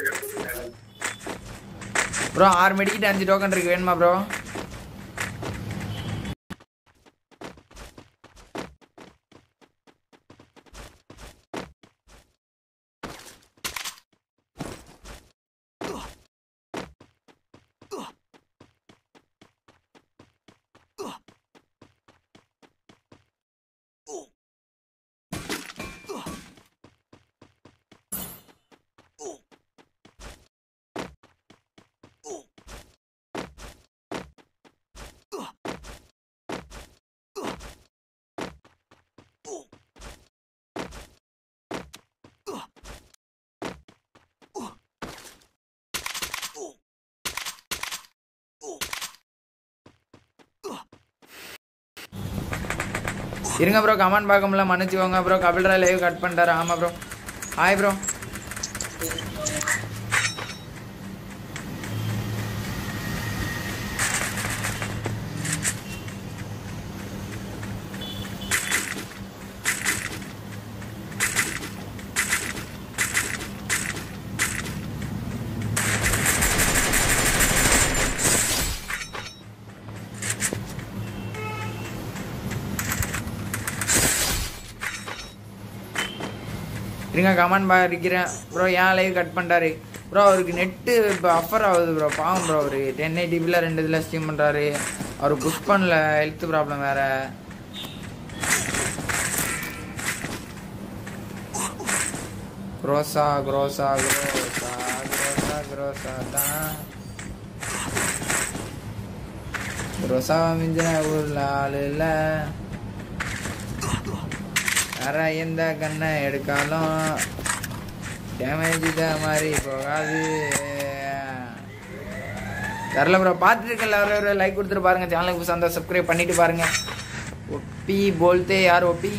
B: ப்ரோ ஆறு மெடிக்கிட்ட அஞ்சு டோக்கன் இருக்கு வேணுமா ப்ரோ இருங்க ப்ரோ கமெண்ட் பார்க்க முடியல மன்னிச்சுக்கோங்க ப்ரோ கபில்ரா லைவ் கட் பண்ணிட்டாரு ஆமா ப்ரோ ஹாய் ப்ரோ இருங்க கமெண்ட் பாக்கிறேன் ப்ரோ ஏன் லைவ் கட் பண்ணிட்டாரு ப்ரோ அவருக்கு நெட்டு இப்போ அஃபர் ஆகுது ப்ரோ பாவம் ப்ரோ அவரு டென் எயிட்டிபியில் ரெண்டு இதில் ஸ்ட்ரீம் பண்ணுறாரு அவர் புஷ் பண்ணல ஹெல்த் ப்ராப்ளம் வேற குரோசா குரோசா குரோசா குரோசா குரோசா தான் குரோசா மிஞ்சின ஊர்ல ஆள் இல்லை வேற எந்த கண்ணை எடுக்காலும் டேமேஜ் தான் மாதிரி போகாது தெரில ப்ரோ பார்த்துட்டு இருக்க எல்லாரும் ஒரு லைக் கொடுத்துட்டு பாருங்க சேனலுக்கு புதுசாக இருந்தால் சப்ஸ்கிரைப் பண்ணிட்டு பாருங்க ஒப்பி போல்தே யார் ஒப்பி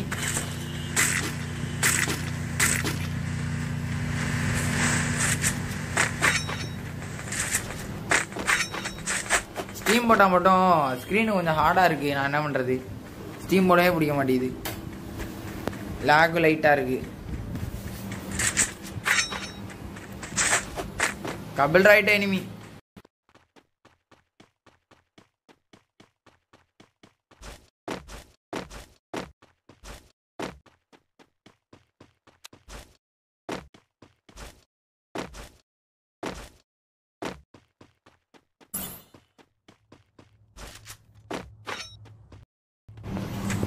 B: ஸ்டீம் போட்டால் மட்டும் ஸ்க்ரீனு கொஞ்சம் ஹார்டாக இருக்குது நான் என்ன பண்ணுறது ஸ்டீம் போடவே பிடிக்க மாட்டேங்குது லாகு லைட்டாக இருக்கு கபில் ரைட் எனிமி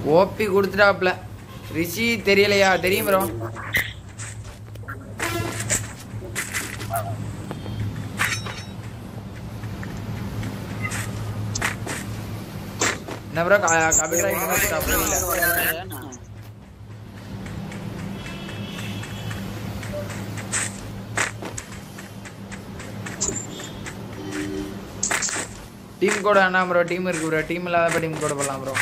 B: ஓபி கொடுத்துட்டாப்ல ரிஷி தெரியலையா தெரியும் ப்ரோ என்ன ப்ரோ கபில் ராய் கொடுத்துட்டாப்ல இல்ல டீம் கூட என்ன ப்ரோ டீம் இருக்கு ப்ரோ டீம் இல்லாதப்ப டீம் கூட போடலாம் ப்ரோ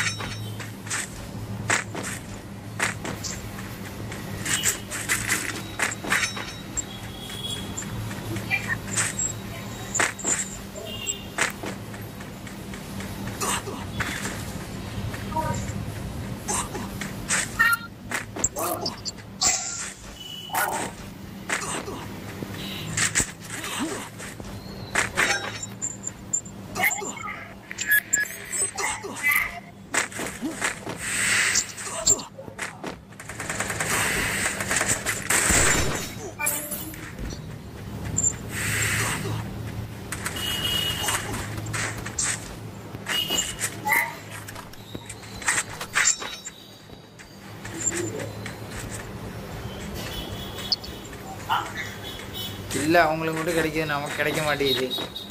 B: இல்ல அவங்களுக்கு மட்டும் கிடைக்குது நமக்கு கிடைக்க மாட்டேங்குது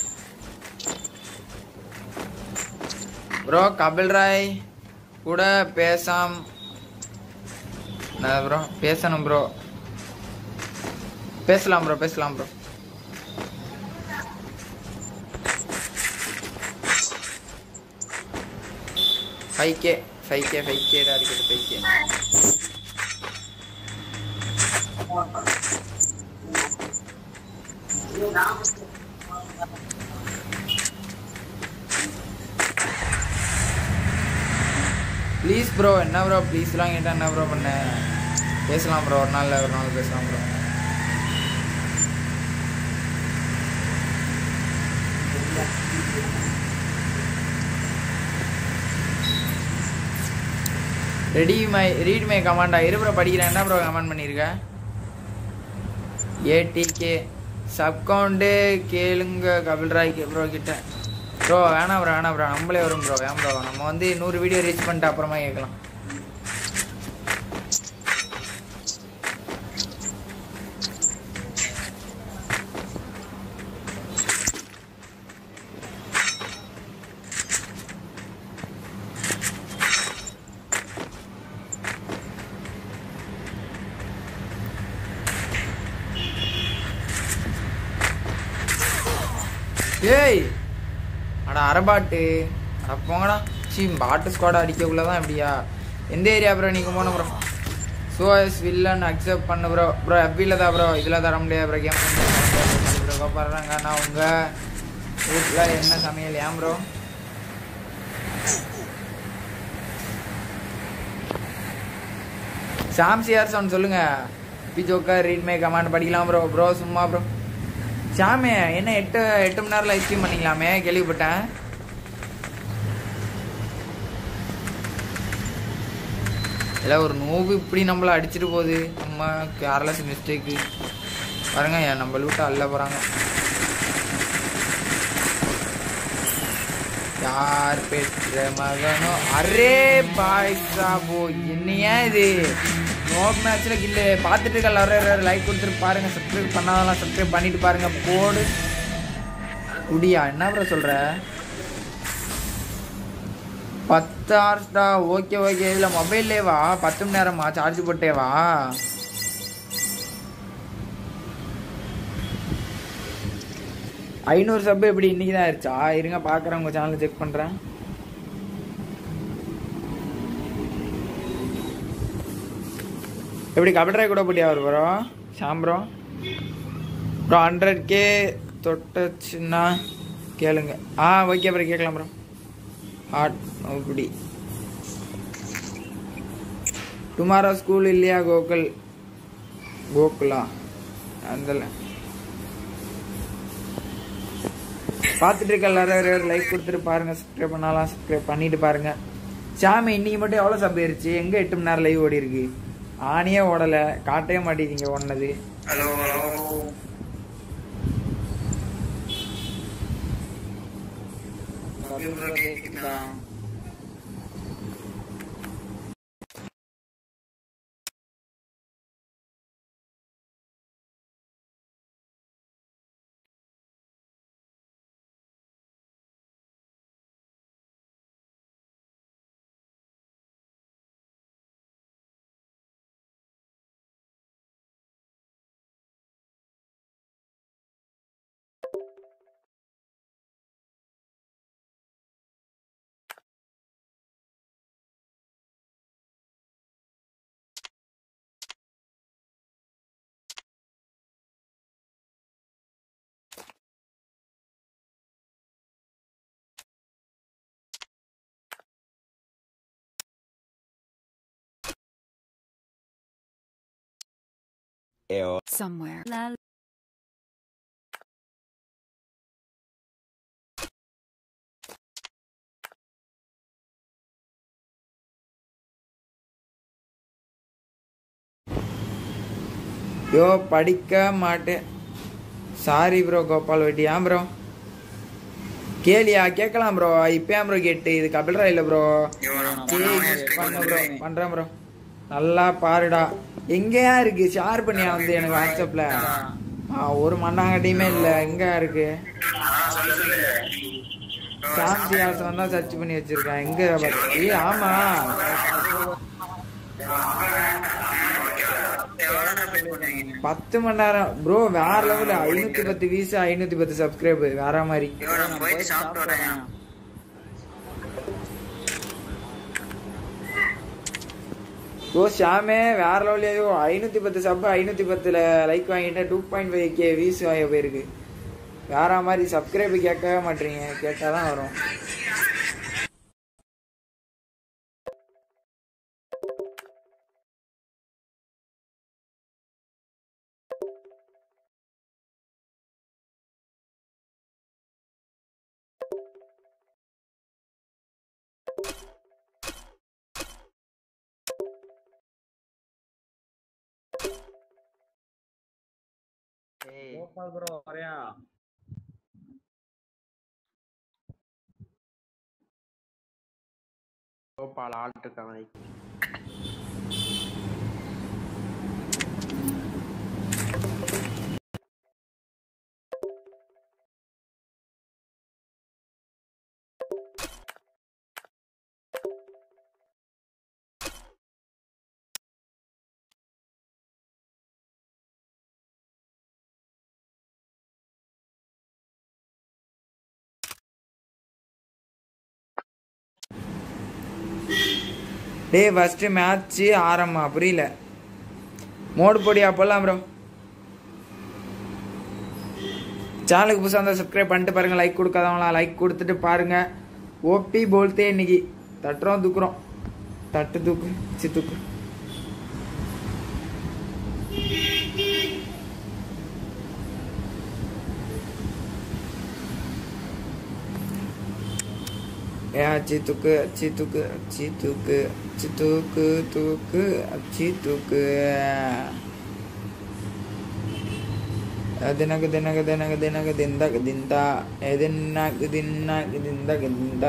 B: ப்ரோ கபில் ராய் கூட பேசாம் ப்ரோ பேசணும் ப்ரோ பேசலாம் ப்ரோ பேசலாம் bro five K five K five கேடா இருக்குது ஃபைவ் கே ப்ளீஸ் ப்ரோ என்ன ப்ரோ ப்ளீஸ்லாம் கேட்டால் என்ன ப்ரோ பண்ண பேசலாம் ப்ரோ ஒரு நாள் ஒரு நாள் பேசலாம் bro ready my read my கமாண்டா இரு ப்ரோ படிக்கிறேன் என்ன ப்ரோ கமெண்ட் பண்ணியிருக்க ஏடிகே சப்கவுண்டு கேளுங்க கபில்ராய் ப்ரோ கிட்ட ப்ரோ வேணாம் ப்ரோ வேணாம் ப்ரோ நம்மளே வரும் ப்ரோ வேணாம் ப்ரோ நம்ம வந்து நூறு வீடியோ ரீச் பண்ணிட்டு அப்புறமா கேட்கலாம் ஏய் அட அரபாட்டு அட போங்கடா சி பாட்டு ஸ்குவாட் அடிக்கக்குள்ள தான் எப்படியா எந்த ஏரியா ப்ரோ நீங்கள் போன ப்ரோ சோஎஸ் வில்லன் அக்செப்ட் பண்ணு ப்ரோ ப்ரோ எப்பியில் தான் ப்ரோ இதில் தர முடியாது ப்ரோ கேம் ப்ரோ பாடுறாங்க நான் உங்கள் வீட்டில் என்ன சமையல் ஏன் ப்ரோ சாம்சி யார் சவுண்ட் சொல்லுங்க P joker read my command படிக்கலாம் ப்ரோ ப்ரோ சும்மா ப்ரோ சாமே என்ன எட்டு எட்டு மணி நேரம் லைவ் ஸ்ட்ரீம் பண்ணிக்கலாமே கேள்விப்பட்டேன் இல்லை ஒரு நோவு இப்படி நம்மள அடிச்சிட்டு போகுது நம்ம கேர்லெஸ் மிஸ்டேக்கு பாருங்க ஏன் நம்ம விட்டு அள்ள போகிறாங்க யார் பெற்ற மகனோ அரே பாய் சாபோ என்னையா இது நோக் மேட்ச்ல கில்ல பார்த்துட்டு இருக்க எல்லாரும் லைக் கொடுத்துட்டு பாருங்க சப்ஸ்கிரைப் பண்ணாதெல்லாம் சப்ஸ்கிரைப் பண்ணிட்டு பாருங்க போடு குடியா என்ன ப்ரோ சொல்ற பத்து ஹவர்ஸ்டா ஓகே ஓகே இதில் மொபைல்லே வா பத்து மணி நேரமா சார்ஜ் போட்டே வா ஐநூறு சப் எப்படி இன்னைக்கு தான் ஆயிடுச்சா இருங்க பார்க்குறேன் உங்கள் சேனலை செக் பண்ணுறேன் எப்படி கபட்ராய் கூட போட்டியா அவர் bro Sham bro bro hundred K தொட்டுச்சுன்னா கேளுங்க ஆ ஓகே ப்ரோ கேட்கலாம் ப்ரோ ஹாட் அப்படி டுமாரோ ஸ்கூல் இல்லையா கோகுல் கோகுலா அந்த பார்த்துட்டு இருக்க எல்லாரும் லைக் கொடுத்துட்டு பாருங்க சப்ஸ்கிரைப் பண்ணாலாம் சப்ஸ்கிரைப் பண்ணிட்டு பாருங்க சாமி இன்னைக்கு மட்டும் எவ்வளோ சப் ஏறிச்சு எங்க எட்டு மணி நேரம் லைவ் ஓடி இருக்கு ஆணியே ஓடல காட்டவே மாட்டேங்க ஓடினது
C: ஹலோ ஹலோ
B: கேக்குதா?
G: somewhere.
A: La
B: யோ படிக்க மாட்டேன் சாரி ப்ரோ கோபால் வெட்டி ஏன் ப்ரோ கேளியா கேட்கலாம் ப்ரோ இப்போ ஏன் ப்ரோ கேட்டு இது கபில்ரா இல்லை ப்ரோ பண்ண ப்ரோ பண்ணுறேன் ப்ரோ நல்லா பாருடா எங்கேயா இருக்கு ஷேர் பண்ணியா வந்து எனக்கு வாட்ஸ்அப்ல ஆ ஒரு மண்ணாங்கட்டியுமே இல்லை எங்க இருக்கு சாந்தி ஆசனம் தான் சர்ச் பண்ணி வச்சிருக்கேன் எங்க பாரு. ஏய் ஆமா பத்து மணி நேரம் ப்ரோ வேற லெவல் ஐநூத்தி பத்து வீஸ் ஐநூத்தி பத்து சப்ஸ்கிரைப் வேற மாதிரி
C: போயிட்டு சாப்பிட்டு வரேன்
B: ப்ரோ ஷாமே வேற லெவல் ஐயோ ஐநூத்தி பத்து சப் ஐநூத்தி பத்துல லைக் வாங்கிட்டு two point five K views வாங்க போயிருக்கு வேற மாதிரி சப்ஸ்கிரைப் கேட்கவே மாட்டீங்க கேட்டாதான் வரும்
C: கோபால் ஆட்டுக்கான
B: டேய் ஃபர்ஸ்ட் மேட்ச் ஆரம்பமா புரியல மோடு போடியா போடலாம் ப்ரோ சேனலுக்கு புதுசாக இருந்தால் சப்ஸ்கிரைப் பண்ணிட்டு பாருங்க லைக் கொடுக்காதவங்களாம் லைக் கொடுத்துட்டு பாருங்க ஓபி போல்த்தே இன்னைக்கு தட்டுறோம் தூக்குறோம் தட்டு தூக்கு சி தூக்கு ஏ அச்சி தூக்கு அச்சி தூக்கு அச்சி தூக்கு அச்சி தூக்கு தூக்கு அச்சி தூக்கு ದಿನಗ ದಿನಗ ದಿನಗ ದಿನಗ ದಿಂದಗ ದಿಂದ எதின்னாக்கு தின்னாக்கு திந்தக திந்தா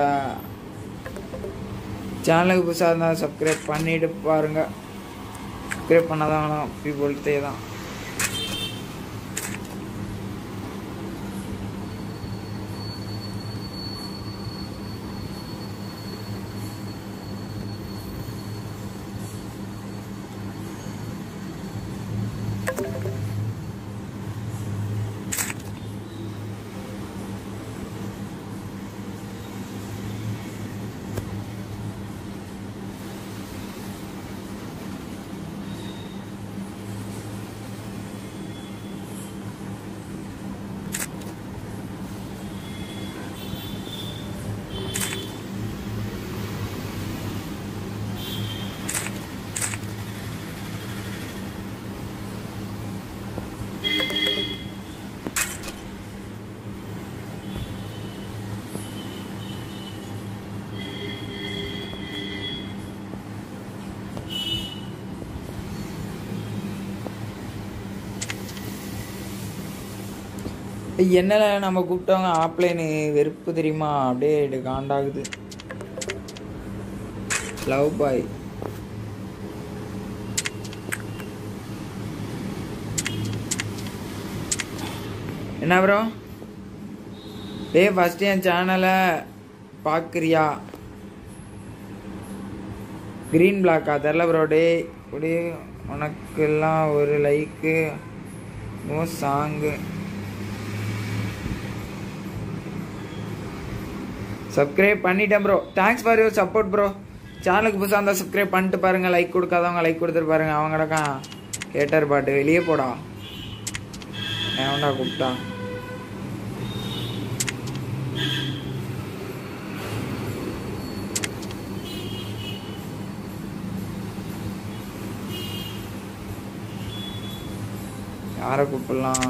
B: சேனலுக்கு புதுசாக இருந்தால் சப்ஸ்கிரைப் பண்ணிட்டு பாருங்க சப்ஸ்கிரைப் பண்ணாதான் பீப்புள்கிட்டே தான் என்னல நம்ம கூப்பிட்டவங்க ஆப்லைனு வெறுப்பு தெரியுமா அப்படியே இது காண்டாகுது லவ் பாய் என்ன ப்ரோ டேய் ஃபஸ்ட்டு என் சேனலை பார்க்குறியா க்ரீன் பிளாக்கா தெரில ப்ரோ டே இப்படி உனக்கெல்லாம் ஒரு லைக்கு நோ சாங்கு சப்ஸ்கிரைப் பண்ணிட்டேன் bro thanks for your support bro சேனலுக்கு புதுசாக இருந்தால் சப்ஸ்கிரைப் பண்ணிட்டு பாருங்க லைக் கொடுக்காதவங்க லைக் கொடுத்துட்டு பாருங்க அவங்கடக்கா கேட்டார் பாட்டு வெளியே போடா ஏன்டா கூப்பிட்டா யாரை கூப்பிடலாம்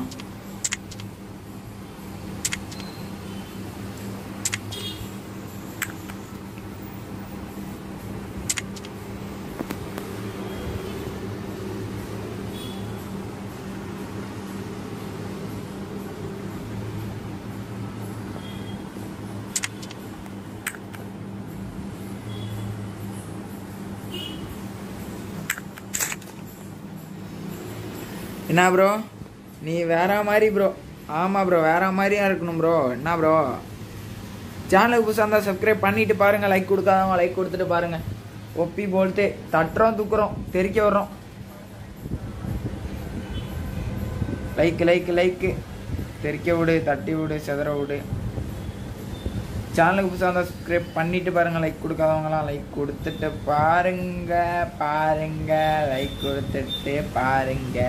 B: என்ன ப்ரோ நீ வேற மாதிரி ப்ரோ ஆமாம் ப்ரோ வேற மாதிரியா இருக்கணும் ப்ரோ என்ன ப்ரோ சேனலுக்கு புதுசாக இருந்தால் சப்ஸ்கிரைப் பண்ணிட்டு பாருங்க லைக் கொடுக்காதவங்க லைக் கொடுத்துட்டு பாருங்க ஒப்பி போல்ட்டு தட்டுறோம் தூக்குறோம் தெறிக்க வர்றோம் லைக் லைக் லைக்கு தெறிக்க விடு தட்டி விடு செதற விடு சேனலுக்கு புதுசாக இருந்தால் சப்ஸ்கிரைப் பண்ணிட்டு பாருங்க லைக் கொடுக்காதவங்களாம் லைக் கொடுத்துட்டு பாருங்க பாருங்க லைக் கொடுத்துட்டு பாருங்க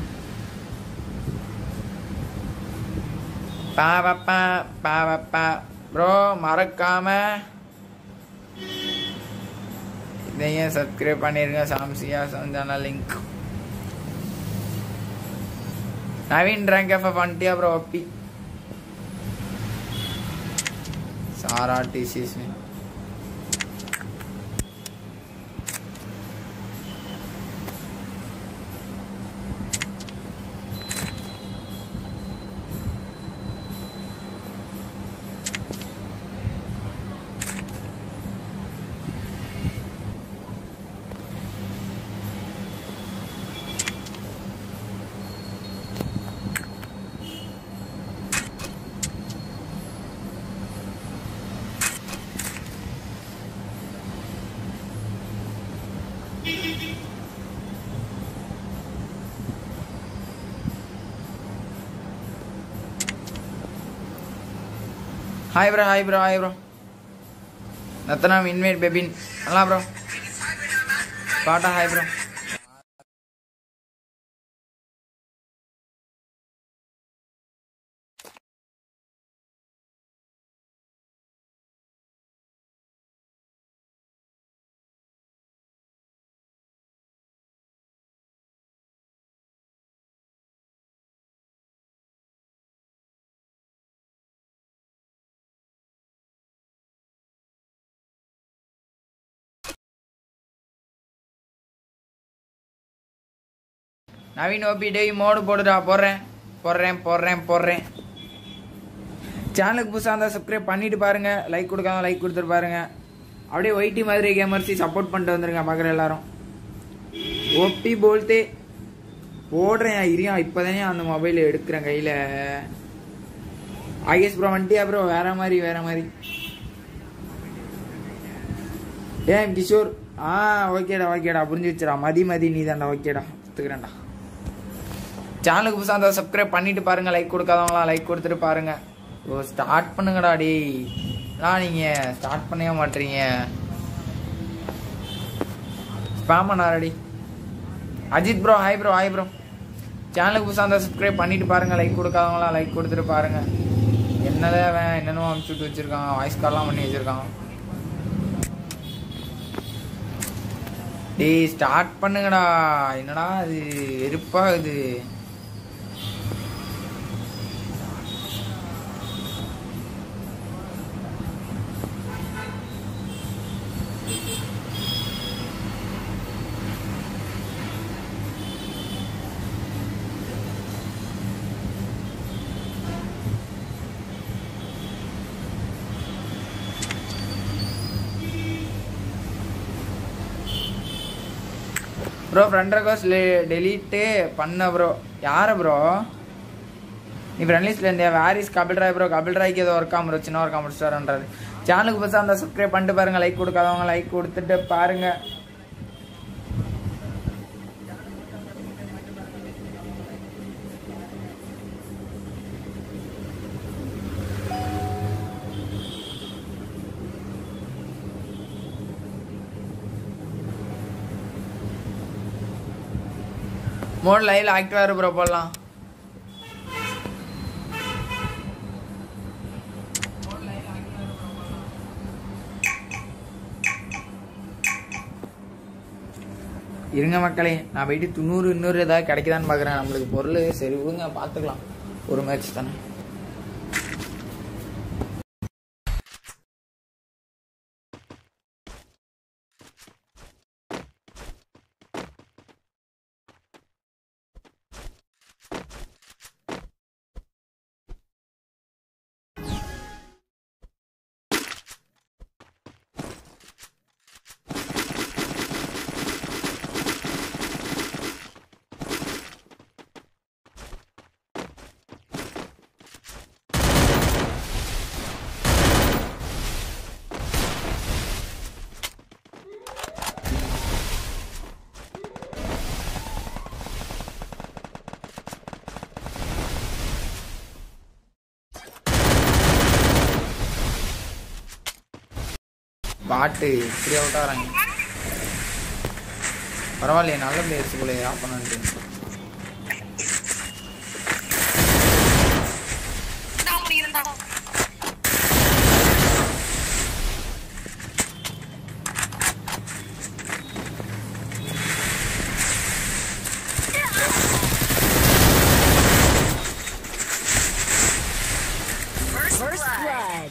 B: பாவப்பா பாவப்பா ப்ரோ மறக்காம இதையும் சப்ஸ்கிரைப் பண்ணிருங்க சாம்சியா சந்தான லிங்க் நவீன் ரேங்க் எஃப் பண்ணிட்டியா ப்ரோ ஒப்பி சாரா டிசிஸ் hi bro hi bro hi bro நத்தனாம் இன்வைட் பெபின் நல்லா ப்ரோ பாட்டா ஹாய் ப்ரோ நவீன் ஓபி டேய் மோடு போடுடா போடுறேன் போடுறேன் போடுறேன் போடுறேன் சேனலுக்கு புதுசாக இருந்தால் சப்ஸ்கிரைப் பண்ணிட்டு பாருங்க லைக் கொடுக்காம லைக் கொடுத்துட்டு பாருங்க அப்படியே ஒயிட்டி மாதிரி கேமர்ஸி சப்போர்ட் பண்ணிட்டு வந்துருங்க பார்க்குற எல்லாரும் ஒப்பி போல்த்தே போடுறேன் இரியா இப்போதானே அந்த மொபைல் எடுக்கிறேன் கையில் ஆகேஷ் ப்ரோ வந்துட்டியா ப்ரோ வேற மாதிரி வேற மாதிரி ஏன் கிஷோர் ஆ ஓகேடா ஓகேடா புரிஞ்சு வச்சுடா மதி மதி நீ தான்டா ஓகேடா ஒத்துக்கிறேன்டா சேனலுக்கு புதுசாக இருந்தால் சப்ஸ்கிரைப் பண்ணிட்டு பாருங்க லைக் கொடுக்காதவங்களாம் லைக் கொடுத்துட்டு பாருங்க ஓ ஸ்டார்ட் பண்ணுங்கடா டேய் நான் நீங்கள் ஸ்டார்ட் பண்ணவே மாட்டீங்க ஸ்பேம் பண்ணாரடி Ajith bro hi bro hi bro சேனலுக்கு புதுசாக இருந்தால் சப்ஸ்கிரைப் பண்ணிட்டு பாருங்க லைக் கொடுக்காதவங்களாம் லைக் கொடுத்துட்டு பாருங்க என்னதான் அவன் என்னென்னமோ அமுச்சு விட்டு வச்சிருக்கான் வாய்ஸ் கால்லாம் பண்ணி வச்சிருக்கான் டேய் ஸ்டார்ட் பண்ணுங்கடா என்னடா இது வெறுப்பா இது ப்ரோ ஃப்ரெண்ட் ரெக்வஸ்ட் டெலீட்டு பண்ண ப்ரோ யார ப்ரோ நீ ஃப்ரெண்ட் லிஸ்ட்ல இருந்தியா வேரிஸ் கபில் ராய் ப்ரோ கபில் ராய்க்கு ஏதோ ஒர்க் ஆகும் சின்ன ஒர்க் முடிச்சிட்டாருன்றாரு சேனலுக்கு புதுசாக இருந்தால் சப்ஸ்கிரைப் பண்ணிட்டு பாருங்க லைக் கொடுக்காதவங்க லைக் கொடுத்துட்டு பாருங்க மோட் லைவ்ல ஆக்டிவா இரு ப்ரோ போடலாம் இருங்க மக்களே நான் போயிட்டு தொண்ணூறு இன்னொரு ஏதாவது கிடைக்குதான்னு பார்க்குறேன் நம்மளுக்கு பொருள் சரி விடுங்க பார்த்துக்கலாம் ஒரு மேட்ச் தானே பாட்டு இப்படி அவுட் ஆகிறாங்க பரவாயில்லையே நல்ல பிளேயர்ஸ் போல ஆப்பனன்ட்டு
A: First blood.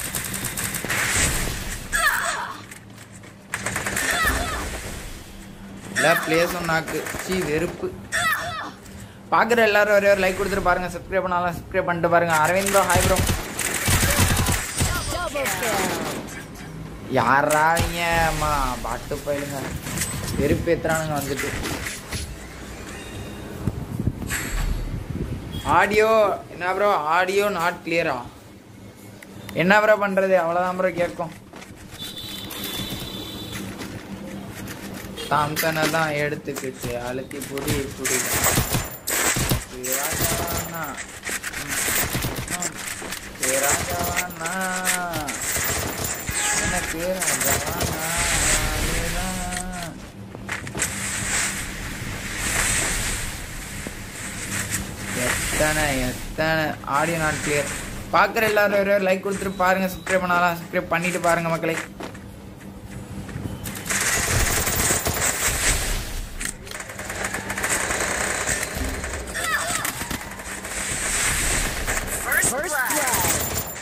B: இல்லை பிளேஸும் நாக்கு சீ வெறுப்பு பார்க்குற எல்லாரும் ஒரே ஒரு லைக் கொடுத்துட்டு பாருங்க சப்ஸ்கிரைப் பண்ணாலும் சப்ஸ்கிரைப் பண்ணிட்டு பாருங்க Aravind bro hi bro
A: Double kill.
B: யாரா நீங்க அம்மா பாட்டு போயிடுங்க வெறுப்பு ஏத்துறானுங்க வந்துட்டு ஆடியோ என்ன ப்ரோ ஆடியோ நாட் கிளியரா என்ன ப்ரோ பண்றது அவ்வளோதான் ப்ரோ கேட்கும் தாம்சனை தான் எடுத்துக்கிட்டு அழுத்தி புடி புடி ராஜாவானா ராஜாவானா எனக்கு ராஜாவானா நீதான். எத்தனை எத்தனை ஆடியோ நாட் கிளியர் பார்க்குற எல்லாரும் ஒரே லைக் கொடுத்துட்டு பாருங்க சப்ஸ்கிரைப் பண்ணாலும் சப்ஸ்கிரைப் பண்ணிட்டு பாருங்க மக்களை
A: First blood.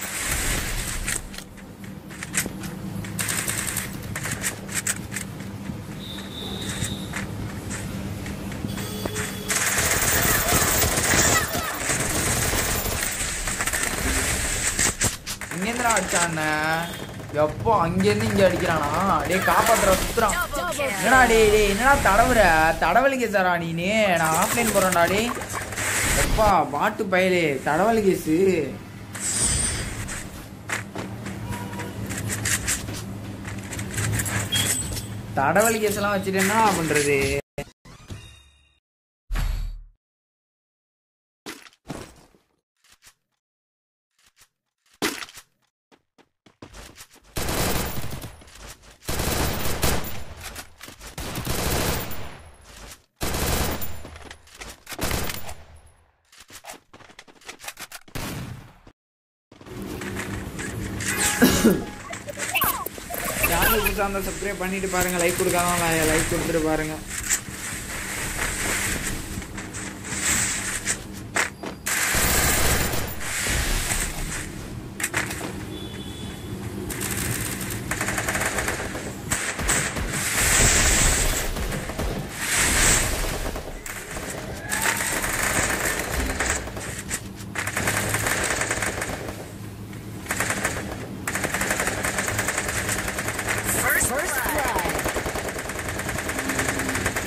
B: இங்கேருந்து அடிச்சான் எப்போ அங்கேருந்து இங்கே அடிக்கிறானா டேய் காப்பாத்துற சுத்துறான் என்னடா டேய் டேய் என்னடா தடவுற தடவலி சாரா நீனு நான் ஆஃப்லைன் போறேன்டா டேய் எப்பா பாட்டு பயலே தடவலி கேஸு தடவலி கேஸ் எல்லாம் வச்சுட்டு என்ன பண்றது சேனல் புதுசாக இருந்தால் சப்ஸ்கிரைப் பண்ணிட்டு பாருங்க லைக் கொடுக்காம லைக் கொடுத்துட்டு பாருங்க
A: First blood.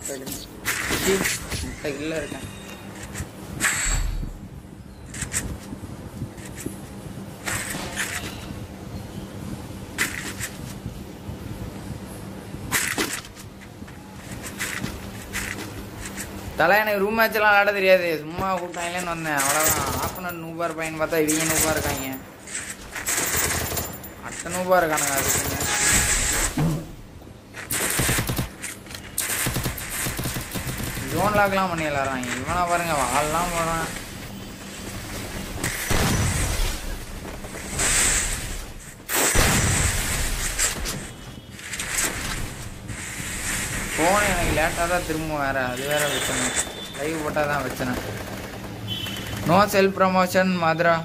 B: இல்லை இருக்கேன் தலை எனக்கு ரூம் மேட்ச்லாம் விளாட தெரியாது சும்மா கூப்பிட்டாங்களேன்னு வந்தேன் அவ்வளோதான் ஆப்பனர் நூபார் பையன் பார்த்தா இவங்க நூபா இருக்காங்க அட்டை நூபா இருக்கானுங்க அதுக்குங்க ஜோன் லாக்லாம் பண்ணி விளாட்றாங்க இவனை பாருங்க வால்லாம் போடுறான் ஃபோன் எனக்கு லேட்டாக தான் திரும்ப வேற அது வேற பிரச்சனை லைவ் போட்டால் தான் பிரச்சனை நோ செல்ஃப் ப்ரமோஷன் மதுரா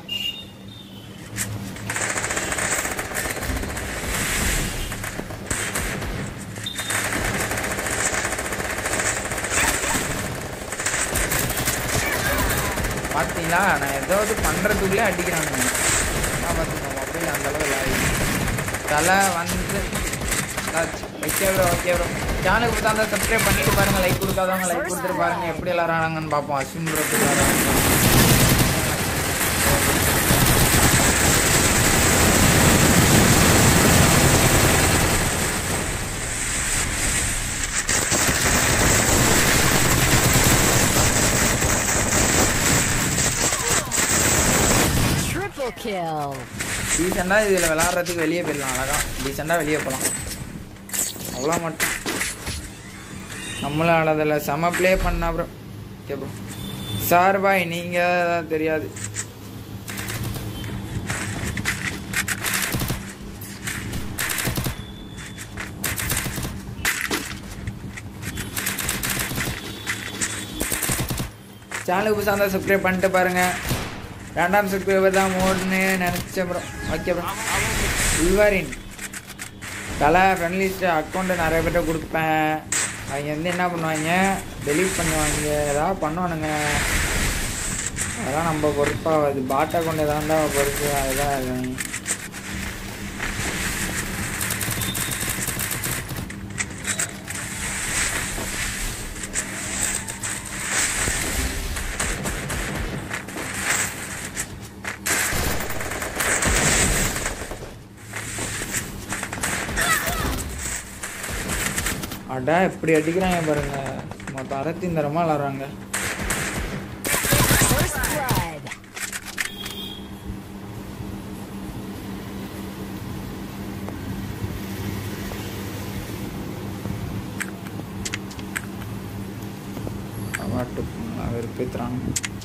B: பார்த்தீங்களா நான் ஏதாவது பண்ணுறதுக்குள்ளே அடிக்கிறாங்க நான் பார்த்துக்கோங்க மொபைல் அந்தளவு லாகி தலை வந்து ஓகே ப்ரோ ஓகே ப்ரோ சேனலுக்கு கொடுத்தா இருந்தால் சப்ஸ்கிரைப் பண்ணிட்டு பாருங்க லைக் கொடுக்காதவங்க லைக் கொடுத்துட்டு பாருங்க எப்படி எல்லாரும் ஆனாங்கன்னு பார்ப்போம் அஸ்வின் ப்ரோ
A: Triple kill.
B: டீசெண்டாக இதில் விளாட்றதுக்கு வெளியே போயிடலாம் அழகா டீசெண்டாக வெளியே போகலாம் அவ்வளோ மட்டும் நம்மளும் ஆடாதில்ல செம ப்ளே பண்ணா ப்ரோ ஓகே ப்ரோ சார் பாய் நீங்கள் தெரியாது சேனலுக்கு புதுசாக இருந்தால் சப்ஸ்கிரைப் பண்ணிட்டு பாருங்க ரெண்டாம் சப்ஸ்கிரைபர் தான் மோடுன்னு நினச்சேன் ப்ரோ ஓகே ப்ரோ உள்வாரின் தலை ஃப்ரெண்ட்லிஸ்ட் அக்கௌண்ட்டு நிறைய பேர்ட்ட கொடுப்பேன் அவங்க வந்து என்ன பண்ணுவாங்க டெலீட் பண்ணுவாங்க ஏதாவது பண்ணுவானுங்க அதெல்லாம் நம்ம பொறுப்பாகாது பாட் அக்கௌண்ட் எதாண்டா பொறுப்பு அதுதான் அது அடா இப்படி அடிக்கிறாங்க பாருங்க மொத்தம் அறத்தின் தரமாக விளாட்றாங்க
A: First blood.
B: அவாட்டு வெறுப்பேத்துறாங்க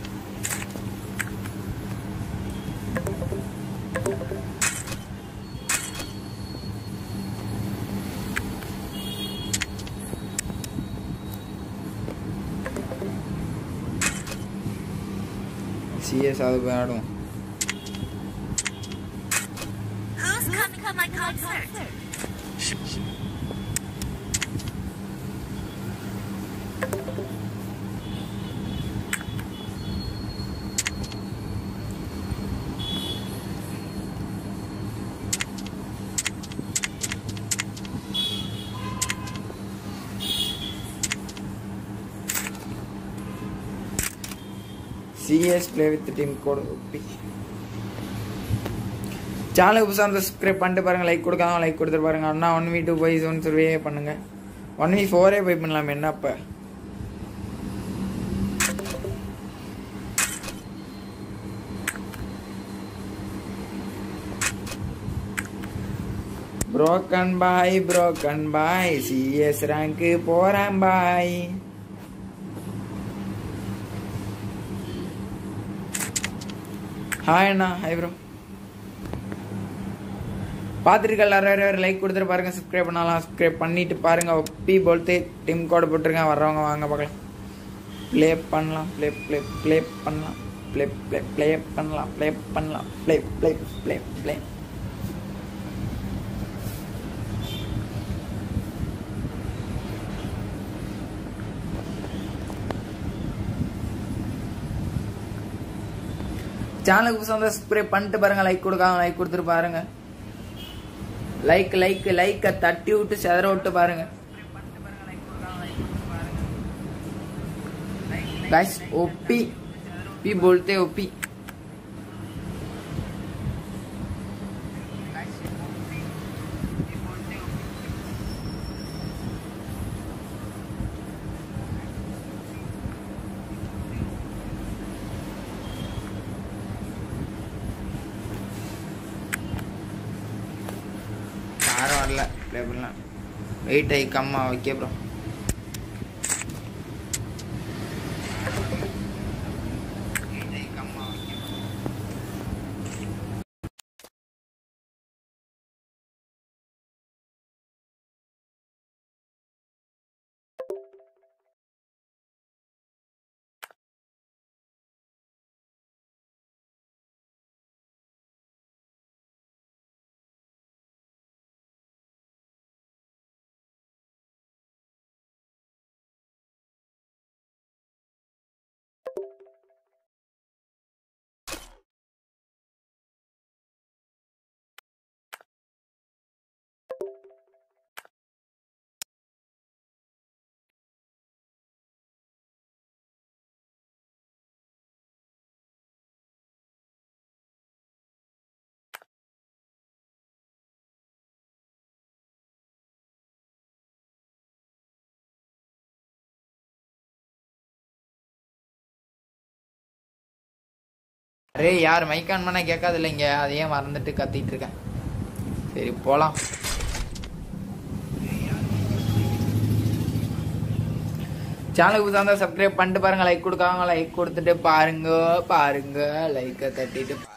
B: சிஎஸ் அது போய் ஆடும்
D: Who's coming to my concert?
B: CS play with team code OP சேனலுக்கு புதுசாக வந்து சப்ஸ்கிரைப் பண்ணிட்டு பாருங்க லைக் கொடுக்காம லைக் கொடுத்துட்டு பாருங்க அண்ணா ஒன் வி டூ போய் ஒன் சர்வே பண்ணுங்க ஒன் வி ஃபோரே போய் பண்ணலாம் என்ன அப்போ புரோக்கன் பாய் புரோக்கன் பாய் சிஎஸ் ரேங்க்கு போறேன் பாய் ஹாய் அண்ணா ஹாய் ப்ரோ பார்த்துருக்க எல்லாரும் லைக் கொடுத்துட்டு பாருங்க சப்ஸ்கிரைப் பண்ணலாம் சப்ஸ்கிரைப் பண்ணிட்டு பாருங்க ஒப்பி போல்த்து டீம் கோட் போட்டிருக்கேன் வர்றவங்க வாங்க பார்க்கலாம் ப்ளே பண்ணலாம் ப்ளே ப்ளே ப்ளே பண்ணலாம் ப்ளே ப்ளே ப்ளே பண்ணலாம் ப்ளே பண்ணலாம் ப்ளே ப்ளே ப்ளே ப்ளே சேனலுக்கு புதுசாக வந்து சப்ஸ்கிரைப் பண்ணிட்டு பாருங்க லைக் கொடுக்காம லைக் கொடுத்துட்டு பாருங்க லைக் லைக் லைக்கை தட்டி விட்டு செதற விட்டு பாருங்க गाइस ओपी पी बोलते ओपी யாரும் வரல ப்ளே பண்ணலாம் வெயிட் ஐ கம்மா ஓகே ப்ரோ அரே யார் மைக் ஆன் பண்ணா கேட்காது இல்லைங்க அதையே மறந்துட்டு கத்திட்டு இருக்கேன் சரி போலாம் சேனலுக்கு புதுசாக இருந்தால் சப்ஸ்கிரைப் பண்ணிட்டு பாருங்க லைக் கொடுக்காங்க லைக் கொடுத்துட்டு பாருங்க பாருங்க லைக்கை தட்டிட்டு பாருங்க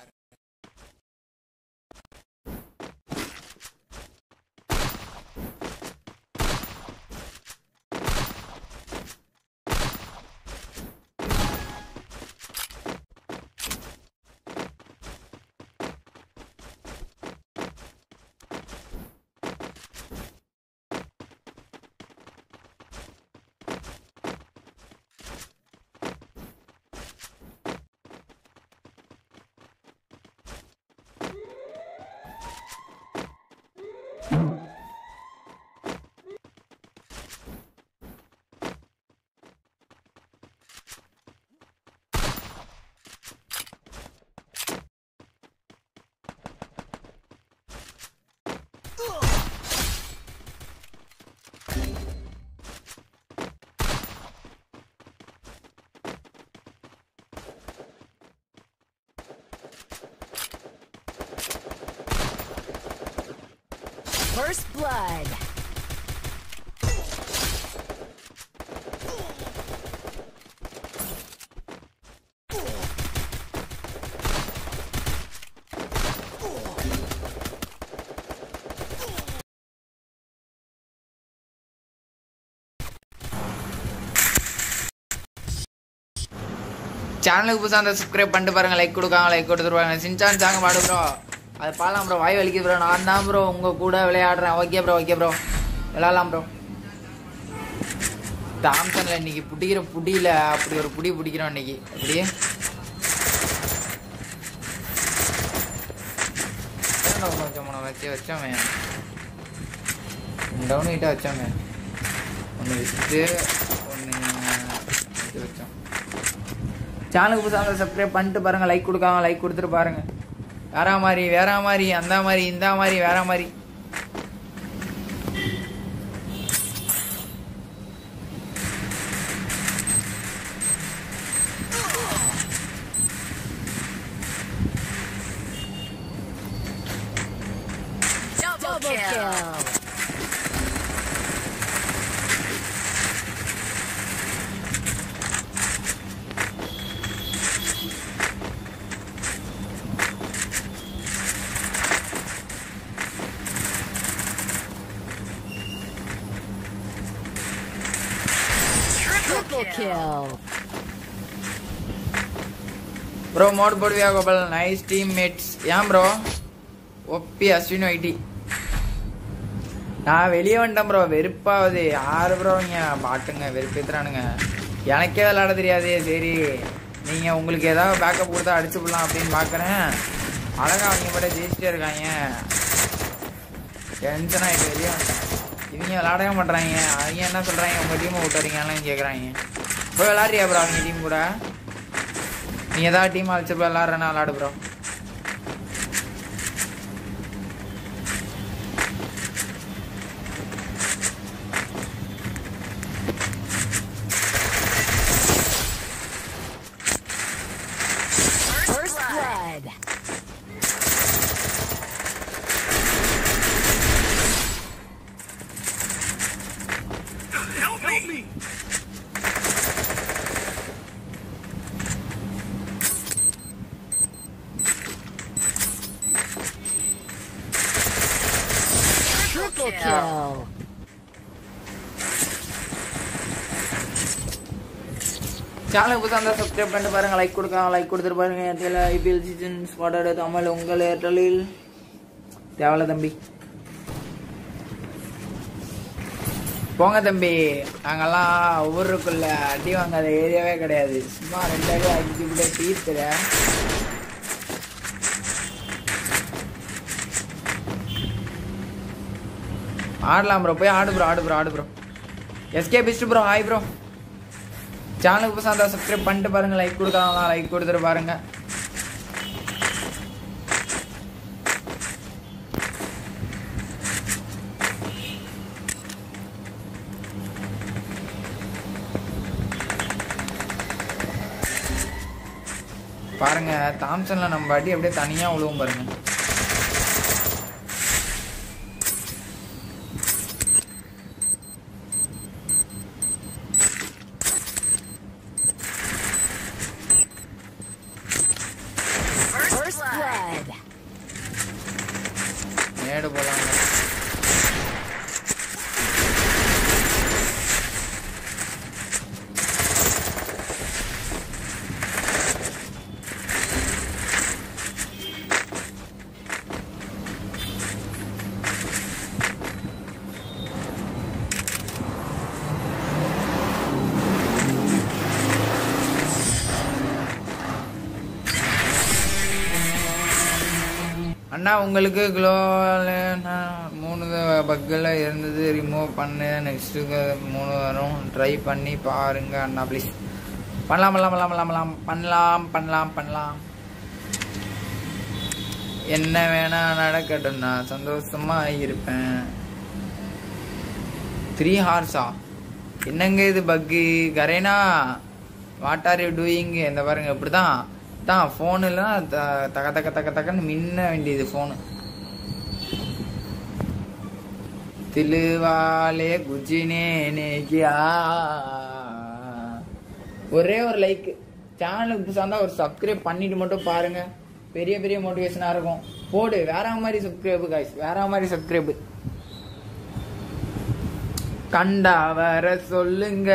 A: First blood.
B: சேனலுக்கு புதுசாக இருந்தால் சப்ஸ்கிரைப் பண்ணிட்டு பாருங்க லைக் கொடுக்காங்க லைக் கொடுத்துருவாங்க சின்சான் சாங் பாடு ப்ரோ அது பாடலாம் ப்ரோ வாய் வலிக்குது ப்ரோ நான் தான் ப்ரோ உங்கள் கூட விளையாடுறேன் ஓகே ப்ரோ ஓகே ப்ரோ விளையாடலாம் ப்ரோ தாம்சனில் இன்னைக்கு பிடிக்கிற புடியில அப்படி ஒரு புடி பிடிக்கிறோம் இன்னைக்கு அப்படியே வச்சோம் வச்சு வச்சோமே டவுன் கிட்ட வச்சோமே ஒன்று வச்சுட்டு ஒன்று இது வச்சோம் சேனலுக்கு புதுசாக சப்ஸ்கிரைப் பண்ணிட்டு பாருங்க லைக் கொடுக்காம லைக் கொடுத்துட்டு பாருங்க வேற மாதிரி வேற மாதிரி அந்த மாதிரி இந்த மாதிரி வேற மாதிரி
D: Double
A: Double
D: kill.
A: kill. Triple kill.
B: Bro mode போடுவியா கோபால் நைஸ் டீம் மேட்ஸ் ஏன் ப்ரோ ஒப்பி அஸ்வின் ஐடி நான் வெளியே வந்துட்டேன் ப்ரோ வெறுப்பாவது யாரு ப்ரோ இங்க பாட்டுங்க வெறுப்பேத்துறானுங்க எனக்கே விளையாட தெரியாது சரி நீங்க உங்களுக்கு ஏதாவது பேக்கப் கொடுத்தா அடிச்சு விடலாம் அப்படின்னு பாக்குறேன் அழகா அவங்க மட்டும் ஜெயிச்சுட்டே இருக்காங்க டென்ஷன் ஆயிட்டு வெளியே வந்துட்டேன் இவங்க விளையாடவே மாட்றாங்க அவங்க என்ன சொல்றாங்க உங்க டீமை விட்டுறீங்கன்னு கேக்குறாங்க போய் விளாட்றியா ப்ரோ அவங்க டீம் கூட நீ ஏதாவது டீம் அழைச்சு போய் விளாட்றனா விளாடு bro
A: First blood.
F: Help me!
A: Triple kill.
B: சேனலுக்கு புதுசாக இருந்தால் சப்ஸ்கிரைப் பண்ணிட்டு பாருங்க லைக் கொடுக்காங்க லைக் கொடுத்துட்டு பாருங்க ஏர்டெல் ஐபிஎல் சீசன் ஸ்பாட்டோட தமிழ் உங்கள் ஏர்டெல்லில் தேவல தம்பி போங்க தம்பி நாங்கெல்லாம் ஊருக்குள்ள அடி வாங்காத ஏரியாவே கிடையாது சும்மா ரெண்டு அடி அடிச்சு விட தீர்த்துற ஆடலாம் ப்ரோ போய் ஆடு ப்ரோ ஆடு ப்ரோ ஆடு bro SK beast bro hi bro சேனலுக்கு புதுசாக இருந்தால் சப்ஸ்கிரைப் பண்ணிட்டு பாருங்க லைக் கொடுக்கலாம் லைக் கொடுத்துட்டு பாருங்க பாருங்க தாம்சன்ல நம்ம அடி அப்படியே தனியா விழுவும் பாருங்க
A: First blood.
B: மேடு போலாங்க அண்ணா உங்களுக்கு க்ளோ மூணு பக்கில் இருந்தது ரிமூவ் பண்ணு நெக்ஸ்ட்டு மூணு வரும் ட்ரை பண்ணி பாருங்க அண்ணா ப்ளீஸ் பண்ணலாம் பண்ணலாம் பண்ணலாம் பண்ணலாம் பண்ணலாம் பண்ணலாம் பண்ணலாம் என்ன வேணா நடக்கட்டும் நான் சந்தோஷமா இருப்பேன் த்ரீ ஹார்ஸா என்னங்க இது பக்கு Garena what are you doing இந்த பாருங்க இப்படிதான் தான் ஃபோனுலாம் தக தக தக தகன்னு மின்ன வேண்டியது ஃபோனு திலுவாலே குஜினே நேக்கியா ஒரே ஒரு லைக் சேனலுக்கு புதுசாக இருந்தால் ஒரு சப்ஸ்கிரைப் பண்ணிட்டு மட்டும் பாருங்க பெரிய பெரிய மோட்டிவேஷனாக இருக்கும் போடு வேற மாதிரி சப்ஸ்கிரைபு காய்ஸ் வேற மாதிரி சப்ஸ்கிரைபு கண்டா வர சொல்லுங்க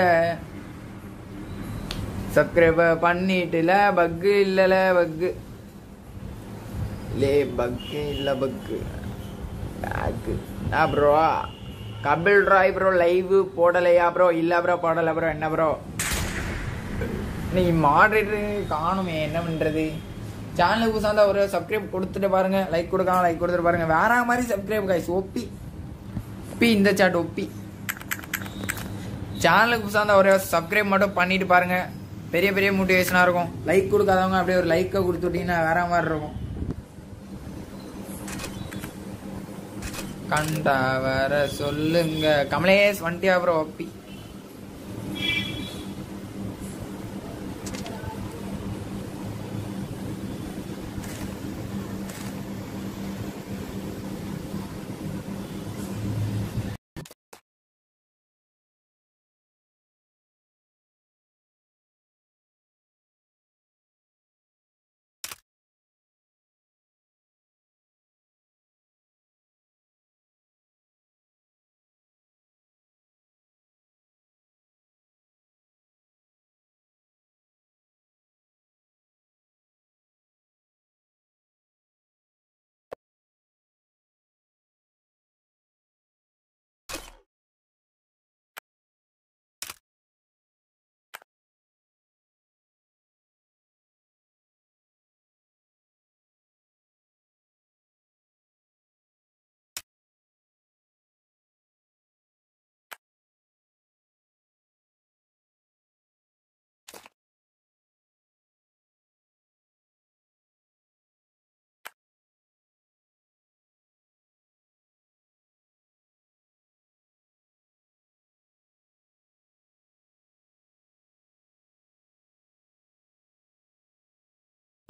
B: சப்ஸ்கிரைப பண்ணிட்டுல பக்கு இல்லல பக்கு லே பக்கு இல்ல பக்கு பேக்கு நான் bro Kapil Rai bro live போடலையா ப்ரோ இல்ல ப்ரோ போடல ப்ரோ என்ன ப்ரோ நீ மாடரேட்டர் காணுமே என்ன பண்றது சேனலுக்கு புதுசாக இருந்தால் ஒரு சப்ஸ்கிரைப் கொடுத்துட்டு பாருங்க லைக் கொடுக்காம லைக் கொடுத்துட்டு பாருங்க வேற மாதிரி சப்ஸ்கிரைப் காய்ஸ் ஒப்பி ஒப்பி இந்த சாட் ஒப்பி சேனலுக்கு புதுசாக இருந்தால் ஒரே சப்ஸ்கிரைப் மட்டும் பண்ணிட்டு பாருங்க பெரிய பெரிய மோட்டிவேஷனாக இருக்கும் லைக் கொடுக்காதவங்க அப்படியே ஒரு லைக்கை கொடுத்துட்டீங்கன்னா வேற மாதிரி இருக்கும் கண்டா வர சொல்லுங்க கமலேஷ் வண்டியா ப்ரோ ஒப்பி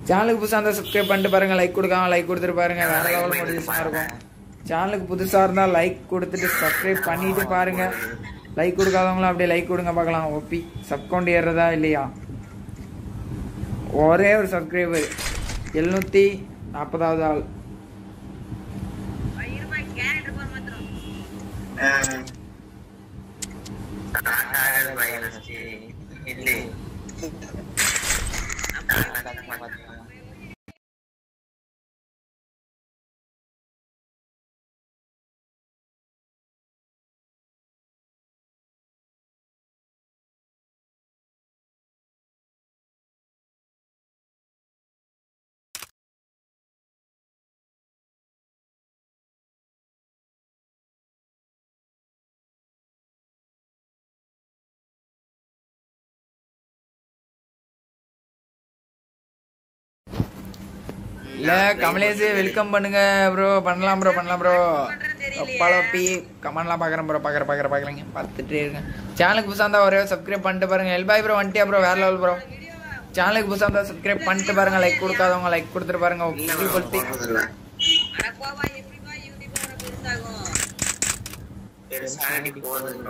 B: சேனலுக்கு புதுசாக இருந்தால் சப்ஸ்கிரைப் பண்ணிட்டு பாருங்க லைக் கொடுக்காம லைக் கொடுத்துட்டு பாருங்க வேற லெவல் மோட்டிவேஷனாக இருக்கும் சேனலுக்கு புதுசாக இருந்தால் லைக் கொடுத்துட்டு சப்ஸ்கிரைப் பண்ணிட்டு பாருங்க லைக் கொடுக்காதவங்களும் அப்படியே லைக் கொடுங்க பார்க்கலாம் ஓபி சப்கவுண்ட் ஏறுறதா இல்லையா ஒரே ஒரு சப்ஸ்கிரைபர் எழுநூற்றி நாற்பதாவது ஆள்
C: இல்லை
B: இல்ல கமலேஷ் வெல்கம் பண்ணுங்க ப்ரோ பண்ணலாம் ப்ரோ பண்ணலாம் ப்ரோ பழப்பி கமெண்ட்லாம் பார்க்குறேன் ப்ரோ பார்க்குற பார்க்குற பார்க்குறீங்க பார்த்துட்டே இருக்கேன் சேனலுக்கு புதுசாக இருந்தால் ஒரே சப்ஸ்கிரைப் பண்ணிட்டு பாருங்க எல்பாய் ப்ரோ வந்துட்டியா ப்ரோ வேற லெவல் ப்ரோ சேனலுக்கு புதுசாக இருந்தால் சப்ஸ்கிரைப் பண்ணிட்டு பாருங்க லைக் கொடுக்காதவங்க லைக் கொடுத்துட்டு பாருங்க ஒப்பி கொளுத்தி
C: பெருசாடி போதுங்க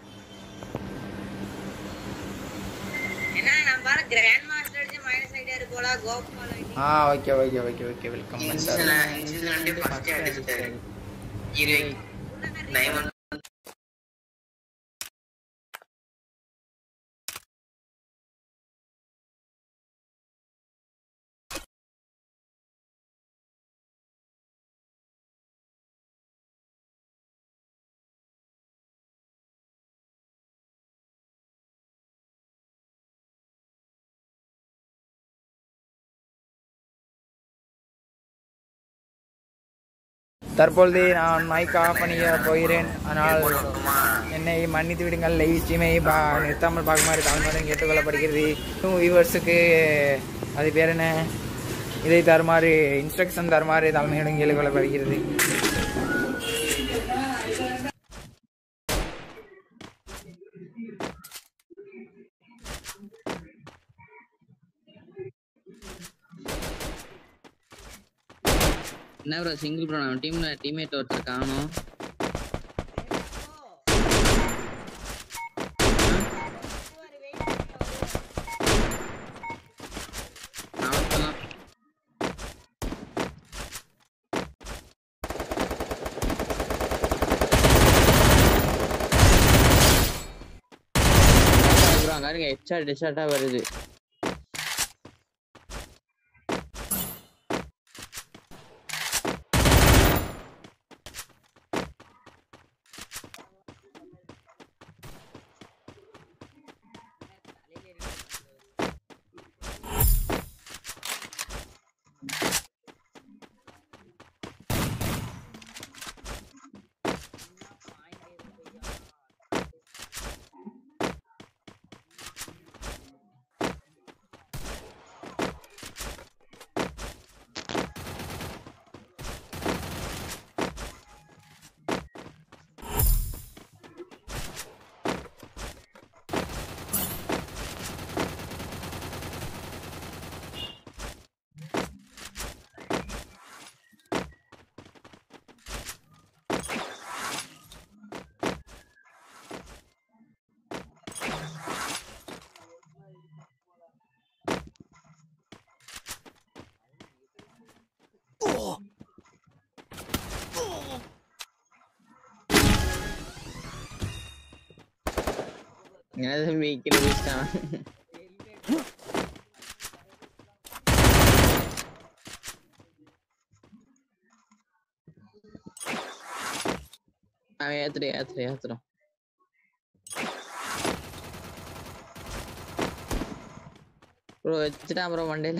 B: ஆ okay okay okay okay welcome
C: இன்சில இன்சில வந்து ஃபர்ஸ்ட் அடிச்சிட்டாரு இரு நைமன்
B: தற்பொழுது நான் மைக் ஆஃப் பண்ணிய போகிறேன் ஆனால் என்னை மன்னித்து விடுங்கள் லைவ் ஸ்ட்ரீமை பா நிறுத்தாமல் பார்க்குமாறு தாழ்மையுடன் கேட்டுக்கொள்ளப்படுகிறது இன்னும் வியூவர்ஸுக்கு அது பேர் என்ன இதை தருமாறு இன்ஸ்ட்ரக்ஷன் தருமாறு தாழ்மையுடன் கேட்டுக்கொள்ளப்படுகிறது
G: என்ன ப்ரோ சிங்கிள் ப்ரோ நம்ம டீம்ல டீம்மேட் ஒருத்தர் காணும் பாருங்க ஹெட்ஷாட் ஹெட்ஷாட்டா வருது என்னது மீக்கில வச்சிட்டான் அவன் ஏத்துடு ஏத்துடு ஏத்துடும் ப்ரோ வச்சுட்டான் ப்ரோ மண்டையில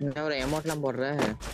G: என்ன ஒரு அமௌண்ட்லாம் போடுற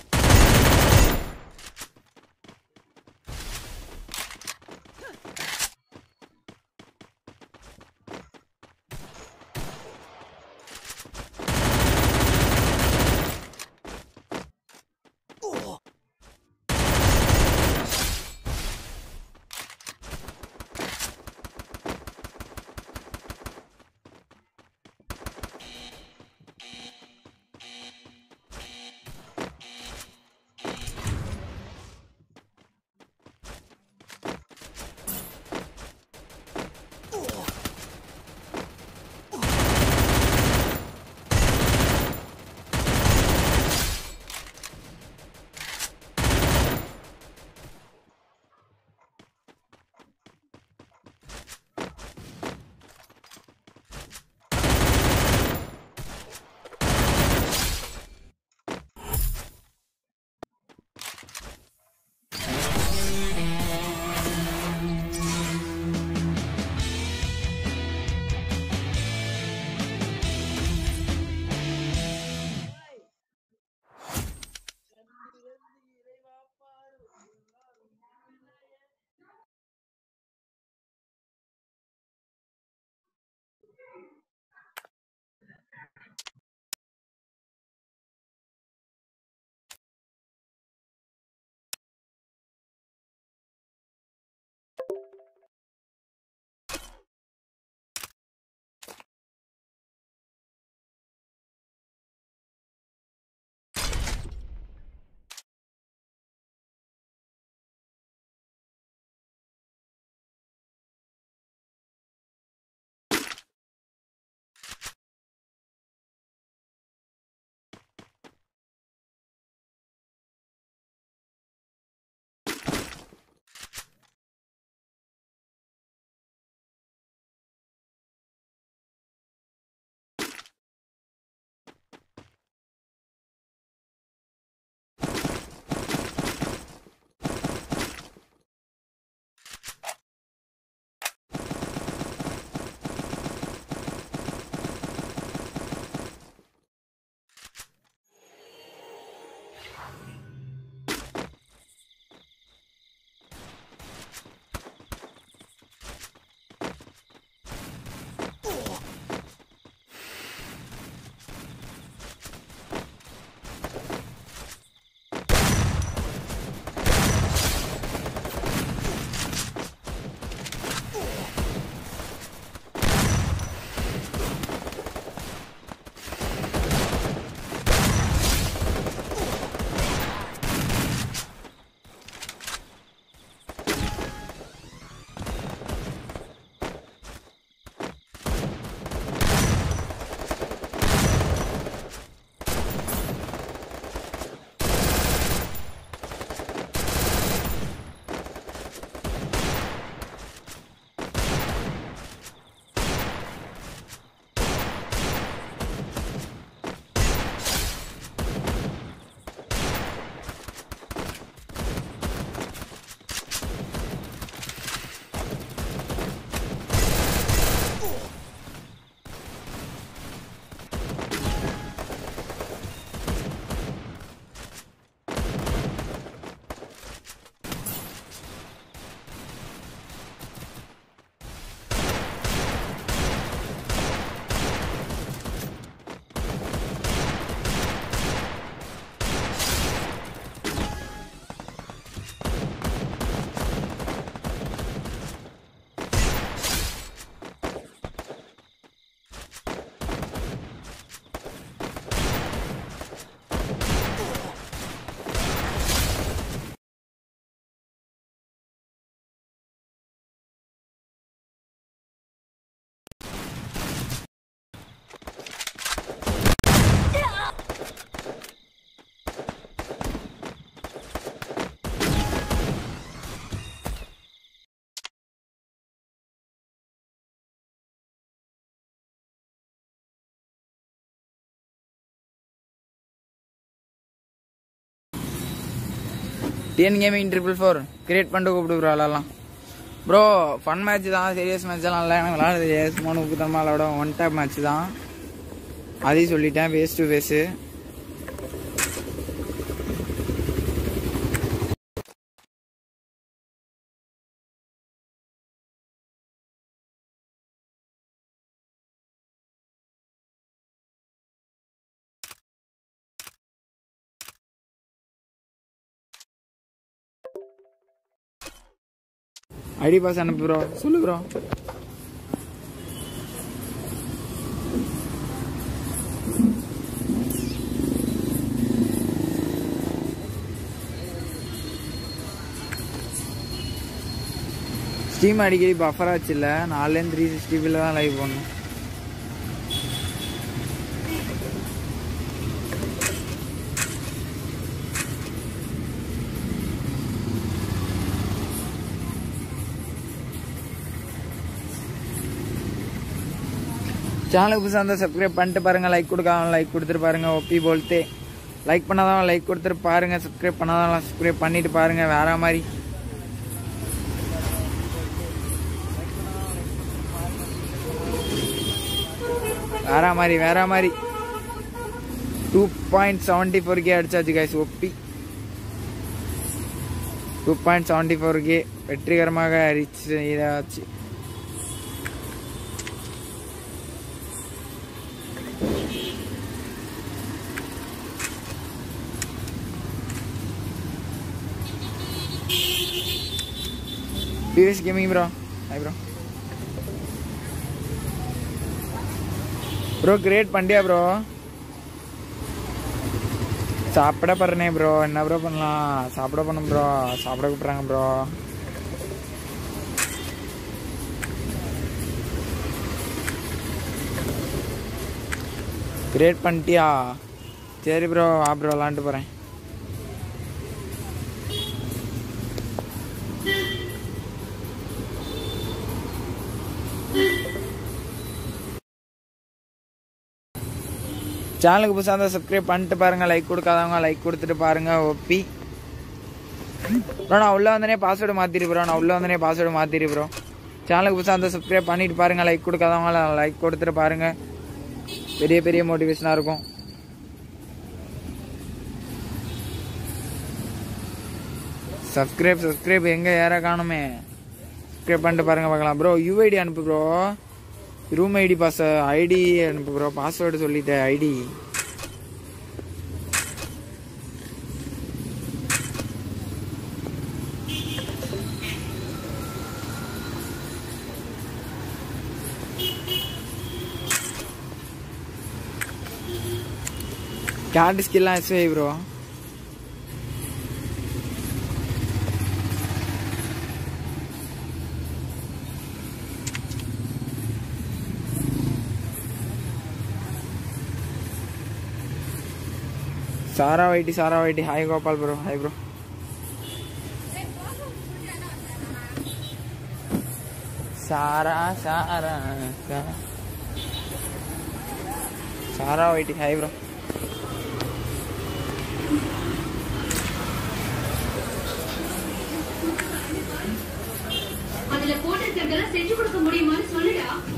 B: TN gaming triple four create பண்ணிட்டு கூப்பிடு ப்ரோ விளாட்லாம் ப்ரோ ஃபன் மேட்ச் தான் சீரியஸ் மேட்ச் எல்லாம் இல்லை எனக்கு விளாட தெரியாது சும்மா முப்பத்தரமா விளாட ஒன் டேப் மேட்ச் தான் அதையும் சொல்லிட்டேன் face to face ID pass அனுப்பு ப்ரோ சொல்லு ப்ரோ ஸ்டீம் அடிக்கடி பஃபர் ஆச்சு இல்லை நாலுலேருந்து த்ரீ சிக்ஸ்டி பில்ல தான் லைவ் பண்ணணும் சேனலுக்கு புதுசாக இருந்தால் சப்ஸ்கிரைப் பண்ணிட்டு பாருங்கள் லைக் கொடுக்காம லைக் கொடுத்துட்டு பாருங்கள் ஒப்பி போல்த்தே லைக் பண்ணாதான் லைக் கொடுத்துட்டு பாருங்கள் சப்ஸ்கிரைப் பண்ணாதான் சப்ஸ்கிரைப் பண்ணிட்டு பாருங்கள் வேற மாதிரி வேற மாதிரி வேற மாதிரி two point seventy four K அடிச்சாச்சு guys OP two point seventy four K வெற்றிகரமாக ரீச் இதாச்சு TVS gaming bro hi bro bro create பண்ணியா ப்ரோ சாப்பிட போறனே ப்ரோ என்ன ப்ரோ பண்ணலாம் சாப்பிட போகணும் ப்ரோ சாப்பிட கூப்பிட்றாங்க ப்ரோ கிரேட் பண்ணிட்டியா சரி ப்ரோ வா ப்ரோ விளாண்டு போகிறேன் சேனலுக்கு புதுசாக இருந்தால் சப்ஸ்கிரைப் பண்ணிட்டு பாருங்க லைக் கொடுக்காதவங்க லைக் கொடுத்துட்டு பாருங்க ஒப்பி ப்ரோ நான் உள்ள வந்தனே பாஸ்வேர்டு மாத்திரு ப்ரோ நான் உள்ள வந்தனே பாஸ்வேர்டு மாத்திரு ப்ரோ சேனலுக்கு புதுசாக இருந்தால் சப்ஸ்கிரைப் பண்ணிட்டு பாருங்க லைக் கொடுக்காதவங்க லைக் கொடுத்துட்டு பாருங்க பெரிய பெரிய மோட்டிவேஷனாக இருக்கும் சப்ஸ்கிரைப் சப்ஸ்கிரைப் எங்கே ஏற காணுமே சப்ஸ்கிரைப் பண்ணிட்டு பாருங்க பார்க்கலாம் ப்ரோ யூஐடி அனுப்பு bro room ID pass ID அனுப்பு ப்ரோ பாஸ்வேர்டு சொல்லிட்டேன் ஐடி கேட் ஸ்கில்லாம் எஸ்ஐ ப்ரோ சாரா வைட்டி சாரா வைட்டி hi Gopal bro hi bro சாரா சாரா சா- சாரா வைட்டி ஹாய் ப்ரோ
H: அதுல போட்டிருக்கிறதெல்லாம் செஞ்சு கொடுக்க முடியுமான்னு சொல்லுடா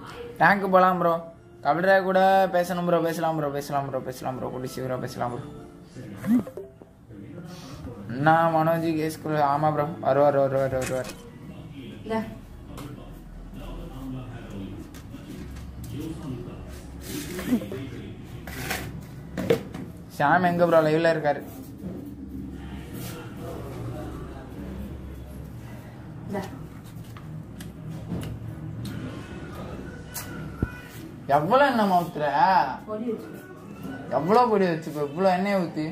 B: ரேங்க் போகலாம் ப்ரோ கபடி கூட பேசணும் ப்ரோ பேசலாம் ப்ரோ பேசலாம் ப்ரோ பேசலாம் ப்ரோ குடிசி ப்ரோ பேசலாம் ப்ரோ நான் மனோஜி கேஸ்குள்ள ஆமாம் ப்ரோ வருவார் வருவார் வருவார் ஷாம் எங்க ப்ரோ லைவ்ல இருக்காரு எவ்வளவு எண்ணெய் ஊத்துற எவ்வளவு பொடி வச்சுக்கோ இவ்வளவு எண்ணெய் ஊத்தி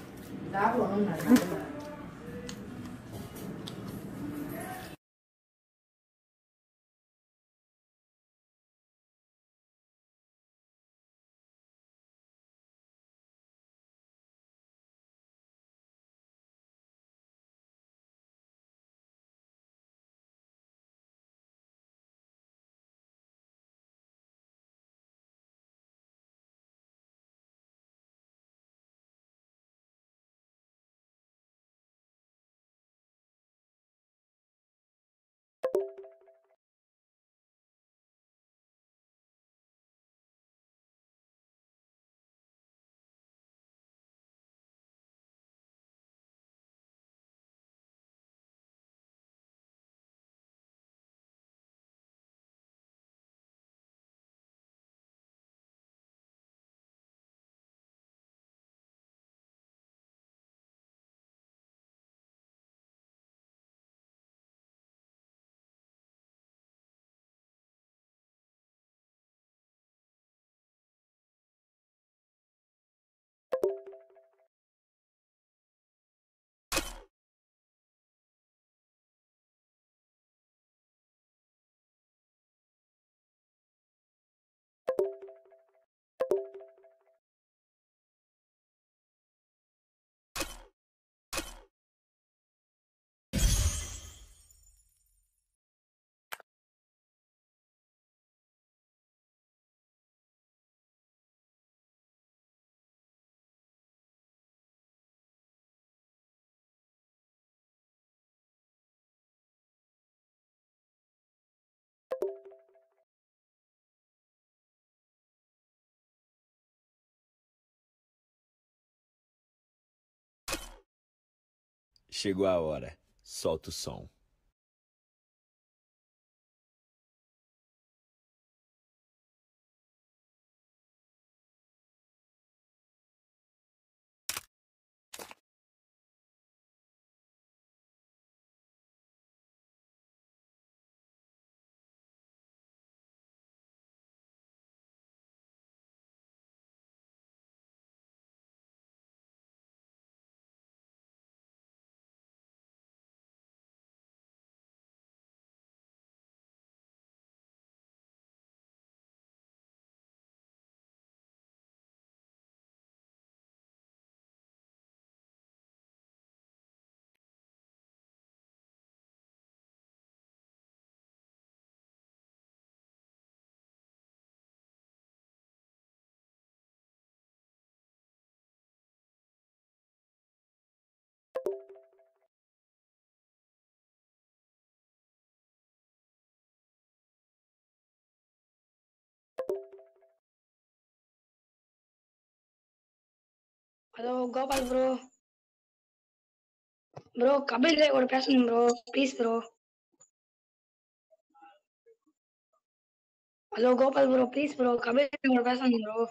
I: Chegou a hora. Solta o som.
J: Hello Gopal bro bro Kapil Rai கூட பேசணும் bro please bro hello Gopal bro please bro Kapil Rai கூட பேசணும் bro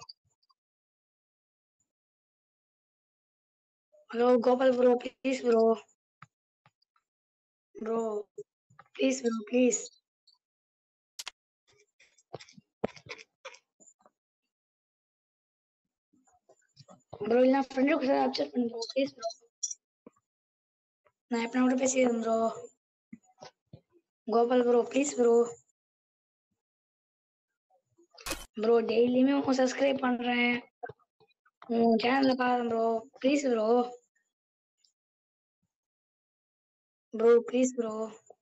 J: hello Gopal bro please bro bro please bro please bro இல்ல ஃப்ரெண்ட் கூட அப்செட் பண்ணு ப்ரோ ப்ளீஸ் ப்ரோ நான் எப்பனா கூட பேசிக்கிறேன் bro Gopal bro please bro bro டெய்லியுமே உங்க சப்ஸ்கிரைப் பண்றேன் உன் சேனல்ல பாக்குறேன் bro please bro bro please bro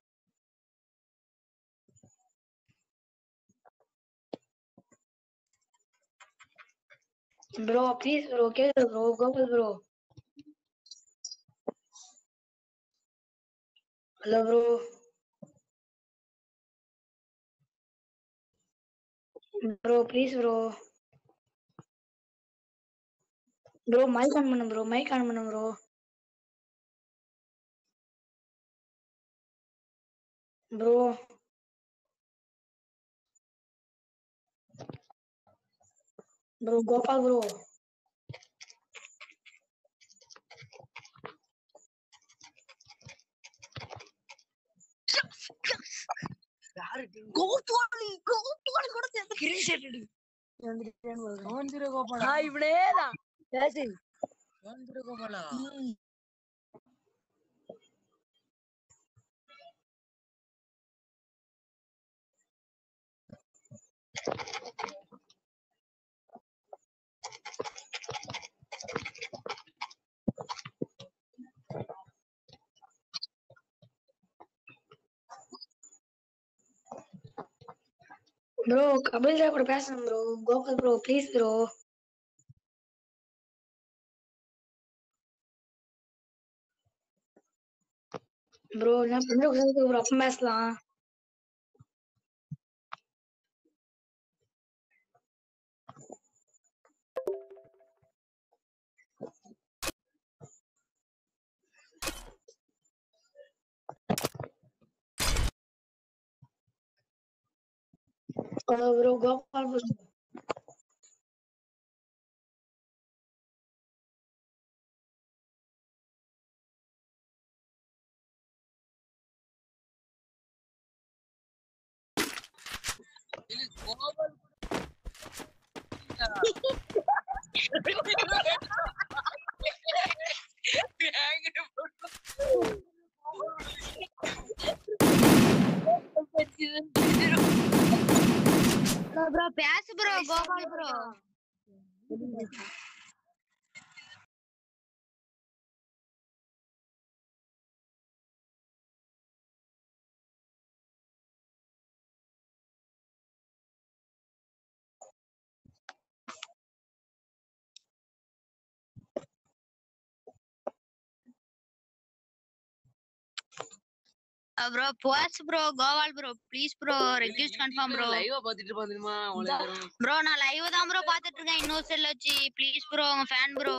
J: bro please bro கேக்குது bro Gopal bro hello bro bro please bro bro mic on பண்ணு ப்ரோ மைக் ஆன் பண்ணு bro bro bro Gopal bro
K: கோபாலி கோபாலி கூட சேர்ந்து கிரீன் ஷர்ட் எடு இவனேதான் பேசு ம்.
J: ப்ரோ கபில் சார் கூட பேசணும் bro Gopal bro please bro bro நான் ஃப்ரெண்டு சொல்லுங்க ப்ரோ அப்ப பேசலாம் ப்ரோ கோபால் ப்ரோ
D: ப்ரோ பேசு bro Gopal bro bro boss bro Gopal bro please bro request confirm bro
K: லைவா பாத்துட்டு இருப்பான் தெரியுமா அவ்வளவு நேரம்.
D: ப்ரோ நான் லைவ் தான் ப்ரோ பாத்துட்டு இருக்கேன் இன்னொரு செல்ல வச்சு ப்ளீஸ் ப்ரோ உங்க fan bro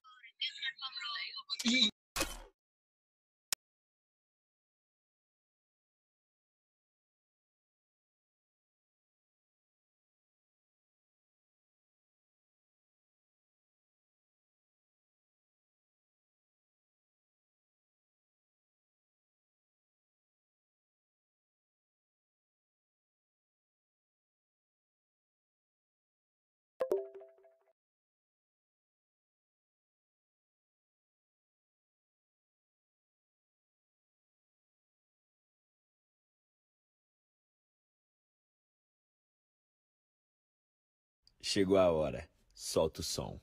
I: Chegou a hora. Solta o som.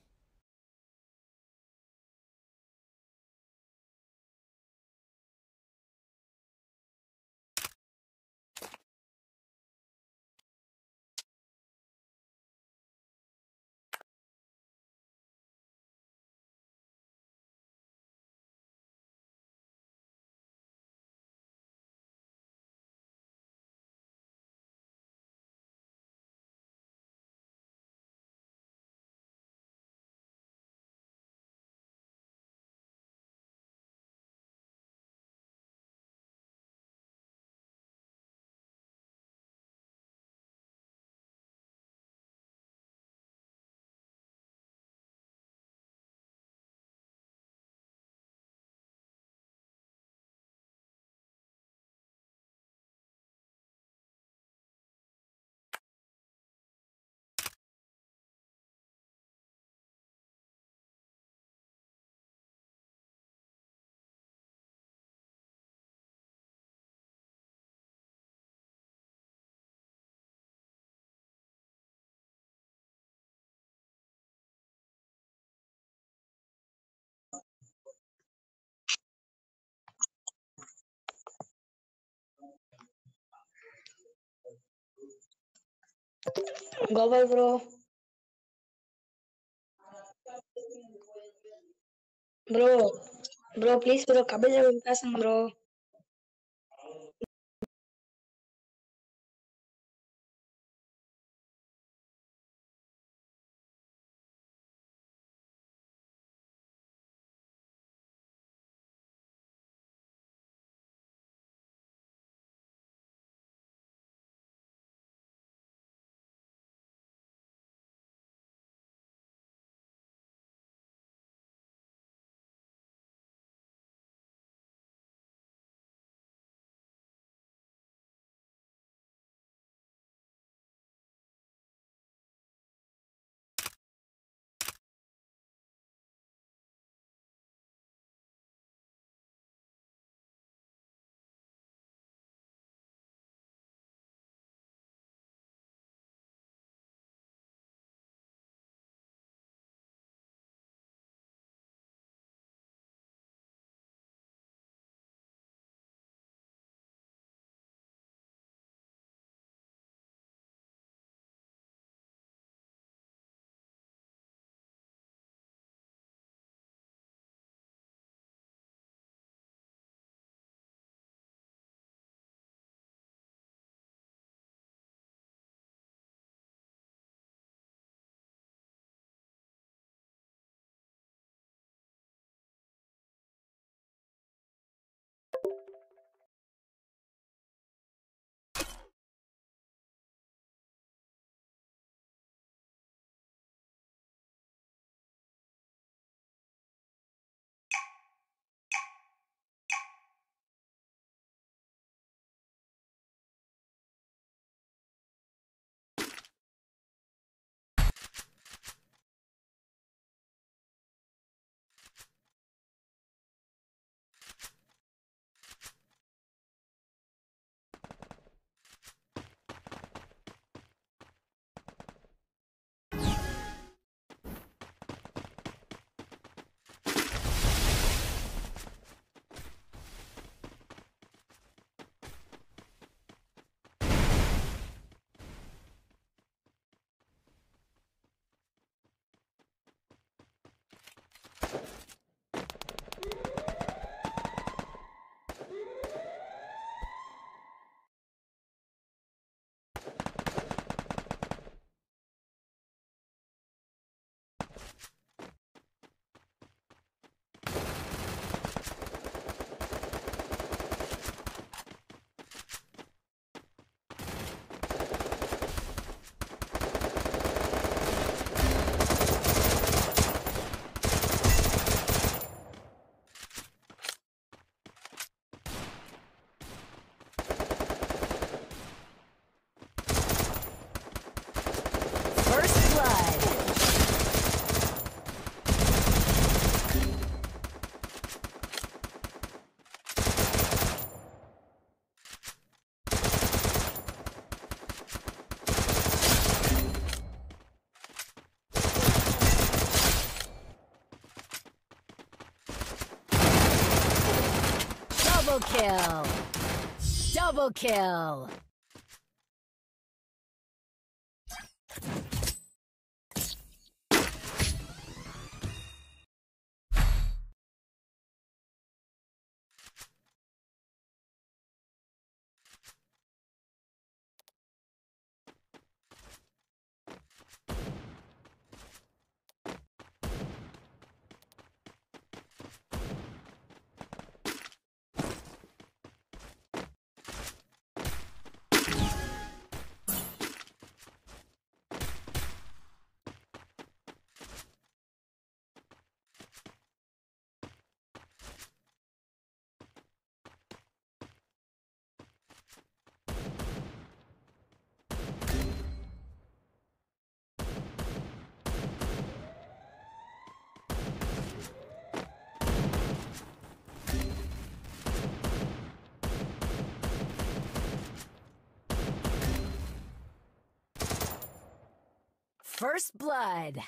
J: Gopal bro bro bro please bro Kapil sir கூட பேசணும் bro
A: Triple kill. Double kill. First blood.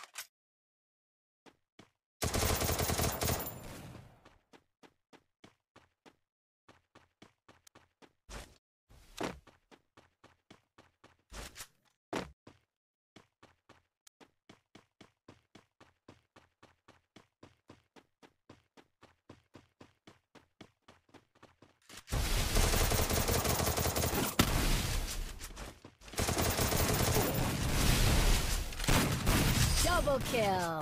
A: Double kill.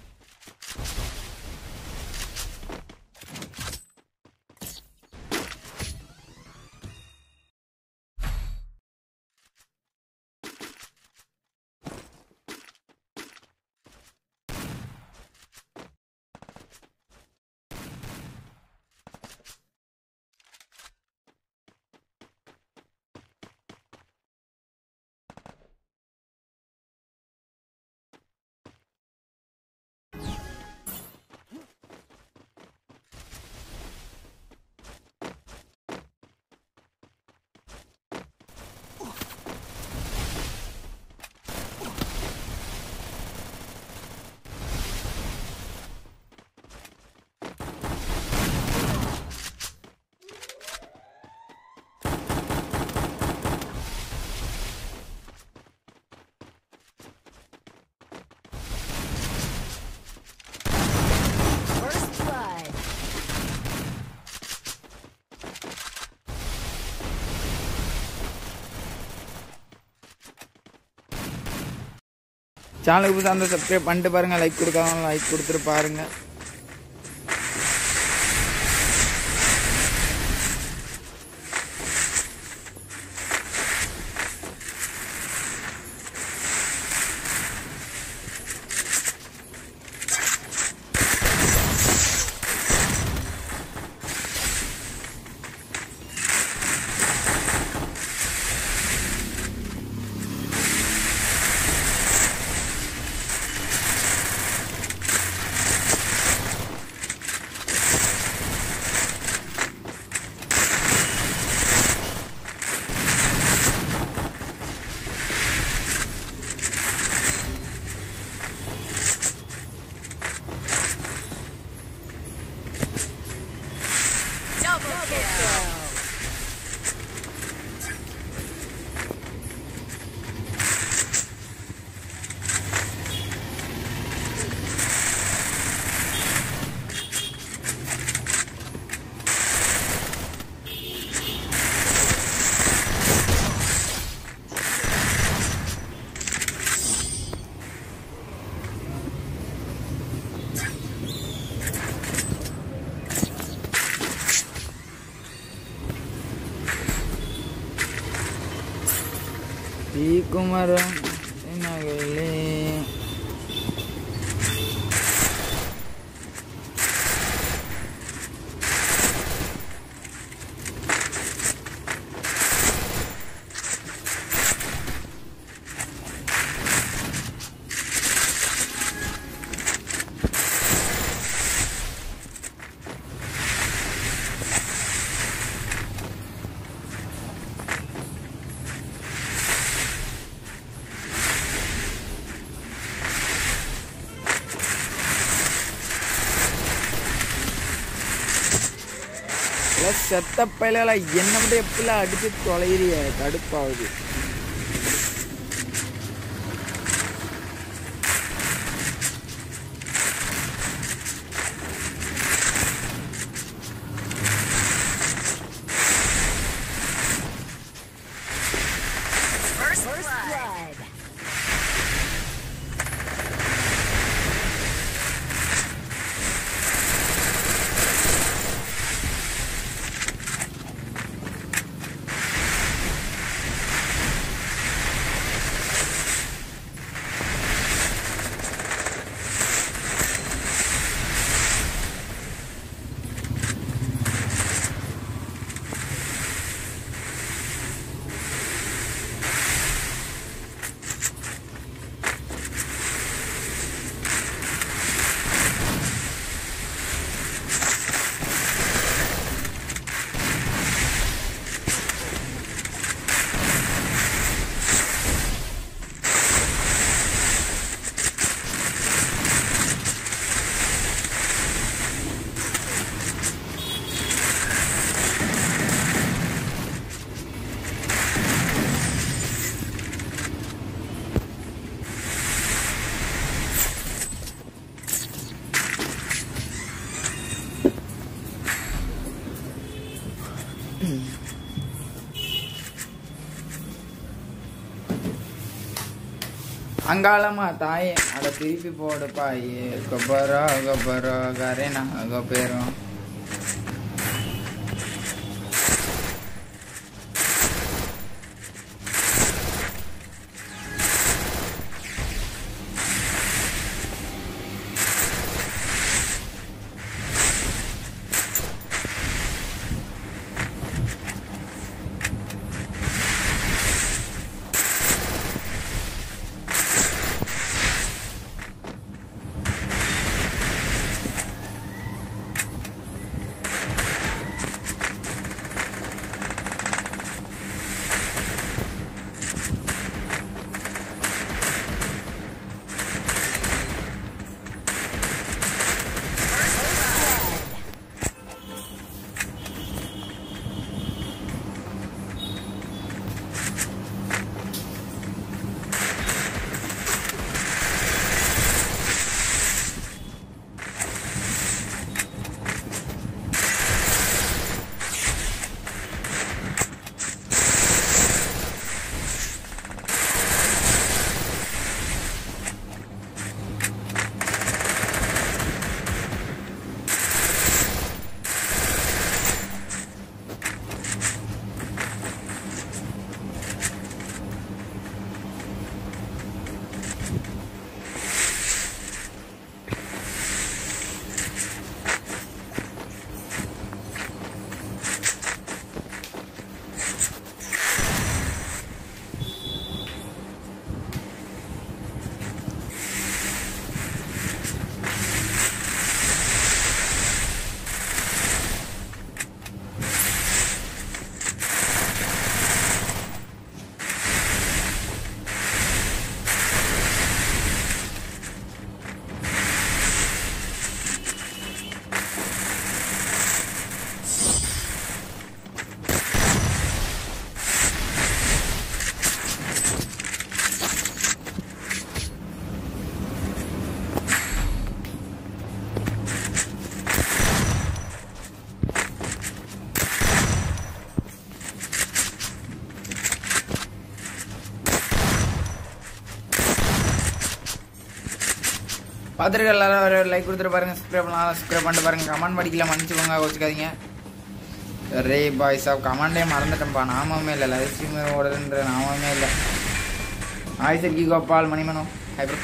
A: First blood.
B: சேனலுக்கு புதுசாக வந்து சப்ஸ்கிரைப் பண்ணிட்டு பாருங்க லைக் கொடுக்காம லைக் கொடுத்துட்டு பாருங்க
A: Double kill.
B: ಈ ಕುಮಾರ ಏನಾಗಲಿ ப்ளஸ் செத்த பயில என்ன மட்டும் எப்படிலாம் அடிச்சு தொலைறிய கடுப்பாகுது
A: First blood.
B: அங்காளம்மா தாயே அட திருப்பி போடுப்பா ஏ கொப்பரோ கொப்பரோ கரேனா கொப்பேரும் பார்த்துருக்க எல்லாரும் ஒரு லைக் கொடுத்துட்டு பாருங்க சப்ஸ்கிரைப் பண்ணலாம் சப்ஸ்கிரைப் பண்ணிட்டு பாருங்க கமெண்ட் படிக்கல மன்னிச்சுக்கோங்க வச்சுக்காதீங்க ரே பாய்ஸ் ஆஃப் கமாண்டே மறந்துட்டேன்ப்பா நாமமே இல்லை லைவ் ஸ்ட்ரீம் ஓடுதுன்ற நாமமே இல்லை ஆய் சர்க்கி கோபால் மணிமனோ ஹை ப்ரோ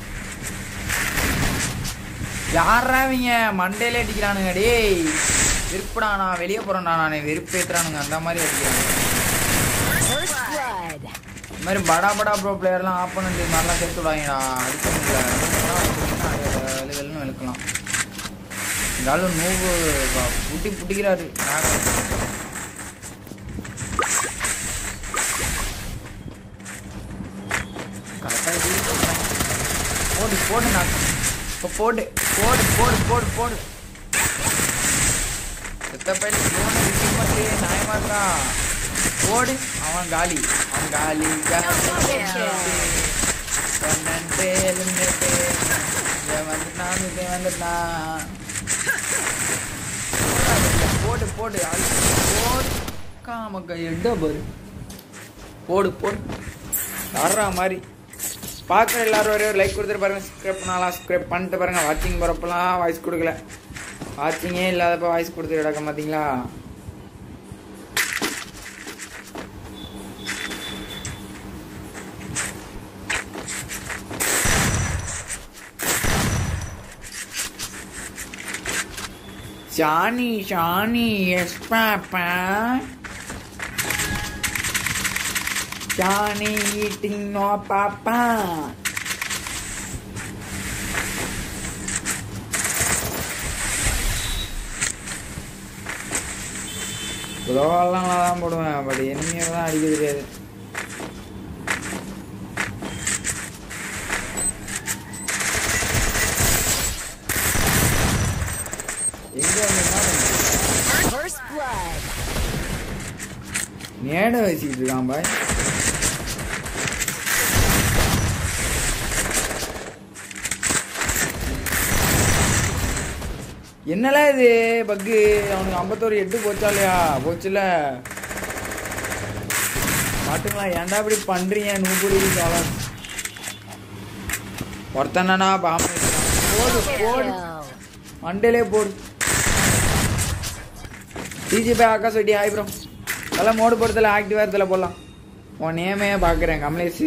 B: யாரா இவங்க மண்டையில அடிக்கிறானுங்க டேய் வெறுப்புடா நான் வெளியே போறேன்டா நான் வெறுப்பேத்துறானுங்க அந்த மாதிரி அடிக்கிறாங்க
A: First blood.
B: இந்த மாதிரி படா படா ப்ரோ பிளேயர்லாம் ஆப்போனண்ட் இது மாதிரிலாம் சேர்த்து விடாங்கடா அடிக்க முடியல வெளிவெல்லாம் இழுக்கலாம் இந்த ஆளு நூவு வ- புட்டி புட்டிக்கிறாரு கரெக்டாக போடு போடு நான் இப்போ போடு போடு போடு போடு போடு செத்த பையன் இவனை விசிட் பண்ணி நியாயமா இருக்கா போடு அவன் காலி அவன் காலி பன்னெண்டு எழுந்துட்டு இவன் வந்துட்டான் இவன் வந்துட்டான் போடு போடு அது போடு காமக்க எட்ட பாரு போடு போடு வர்ற மாதிரி பார்க்குற எல்லாரும் ஒரே ஒரு லைக் கொடுத்துட்டு பாருங்க சப்ஸ்கிரைப் பண்ணாலாம் சப்ஸ்கிரைப் பண்ணிட்டு பாருங்க வாட்சிங் போகிறப்பெல்லாம் வாய்ஸ் கொடுக்கல வாட்சிங்கே இல்லாதப்ப வாய்ஸ் கொடுத்து கிடக்க மாட்டீங்களா Johnny, Johnny, yes, Papa. Johnny eating no Papa. குலோவெல்லாம் நல்லா தான் போடுவேன் பட் எனிமையாக தான் அடிக்க தெரியாது எங்க வந்து என்ன பண்றது?
A: First blood.
B: மேடை வச்சுக்கிட்டு இருக்கான் பாய் என்னல இது பக்கு அவனுக்கு ஐம்பத்தோரு எட்டு போச்சா இல்லையா போச்சுல பாட்டுங்களா ஏன்டா இப்படி பண்றீங்க நூபுடி காலம் ஒருத்தனா பாம்பு போடு போடு மண்டேலே போடு டிஜி பை ஆகாஷ் வெட்டி ஹாய் ப்ரோ அதெல்லாம் மோடு போடுறதுல ஆக்டிவாக இடத்துல போடலாம் உன் நேமே பார்க்குறேன் Kamlesh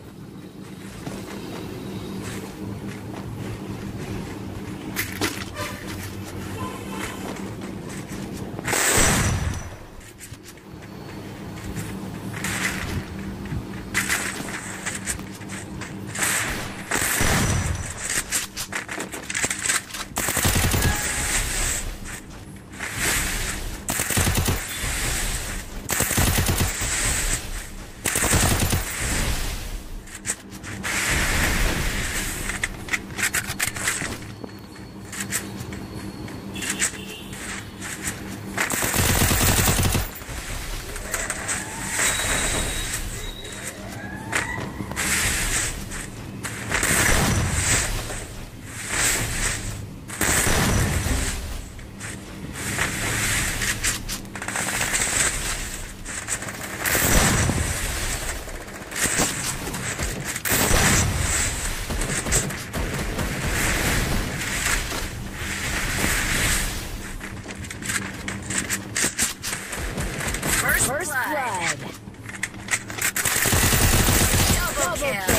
A: First blood. Double kill.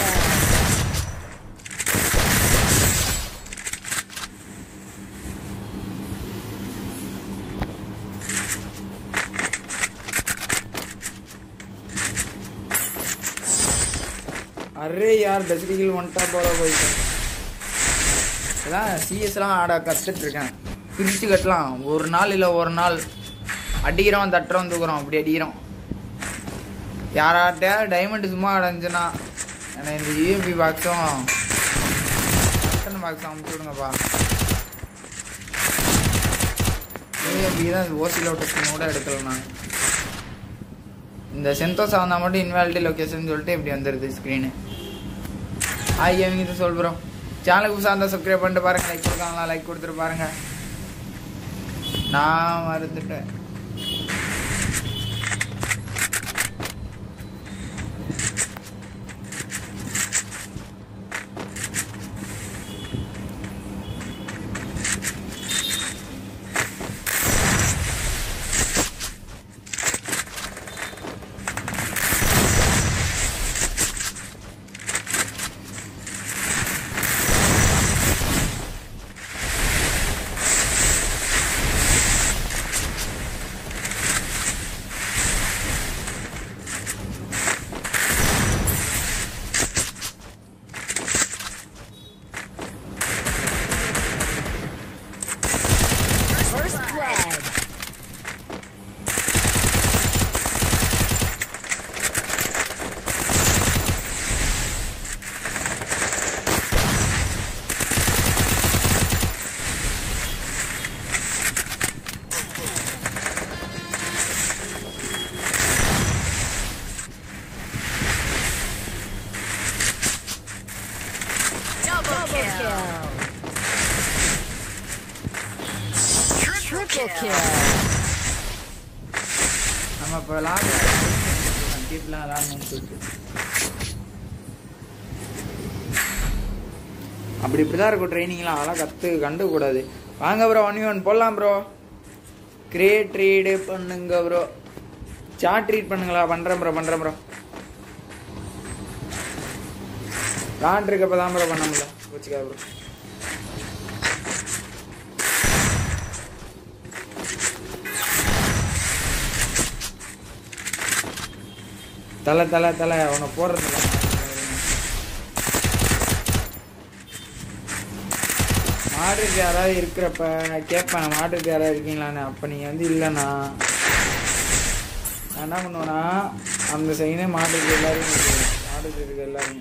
B: அரே யார் டெசிடிகள் ஒன்ட்டா போல போயிட்டேன் அதான் சிஎஸ்லாம் ஆட கற்றுட்டு இருக்கேன் பிரித்து கட்டலாம் ஒரு நாள் இல்லை ஒரு நாள் அடிக்கிறோம் தட்டுறோம் தூக்குறோம் அப்படி அடிக்கிறோம் யாராட்ட டைமண்ட் சும்மா அடைஞ்சுன்னா எனக்கு இந்த யூஎம்பி பாக்ஸும் பட்டன் பாக்ஸும் அமுச்சு விடுங்கப்பா யூஎம்பி தான் ஓசியில் விட்டு கூட எடுக்கல நான் இந்த சென்தோஸ் வந்தால் மட்டும் இன்வாலிட்டி லொக்கேஷன் சொல்லிட்டு இப்படி வந்துடுது ஸ்க்ரீனு ஹாய் கேமிங் இது சொல் ப்ரோ சேனலுக்கு புதுசாக இருந்தால் சப்ஸ்கிரைப் பண்ணிட்டு பாருங்க லைக் கொடுக்காங்களா லைக் கொடுத்துட்டு பாருங்க நான் மறந்துட்டேன்
A: kill.
B: நம்ம இப்போ லாக் டீப்லாம் விளாடணும்னு சொல்லிட்டு அப்படி இப்படி தான் இருக்கும் ட்ரைனிங்லாம் அதெல்லாம் கற்று கண்டுக்கூடாது வாங்க ப்ரோ ஒன் ஒன் போடலாம் ப்ரோ கிரியேட் ரீடு பண்ணுங்க ப்ரோ சாட் ரீட் பண்ணுங்களா பண்ணுறேன் ப்ரோ பண்ணுறேன் ப்ரோ காண்ட் இருக்கப்போ தான் ப்ரோ பண்ண முடியல வச்சுக்கா ப்ரோ தலை தலை தலை உன்னை போடுறது மாடுக்கு யாராவது இருக்கிறப்ப கேட்பேன் மாடுக்கு யாராவது இருக்கீங்களான்னு அப்போ நீங்கள் வந்து இல்லைண்ணா நான் என்ன பண்ணுவேன்னா அந்த சைனே மாடுக்கு எல்லாரும் மாடுக்கு இருக்க எல்லாருமே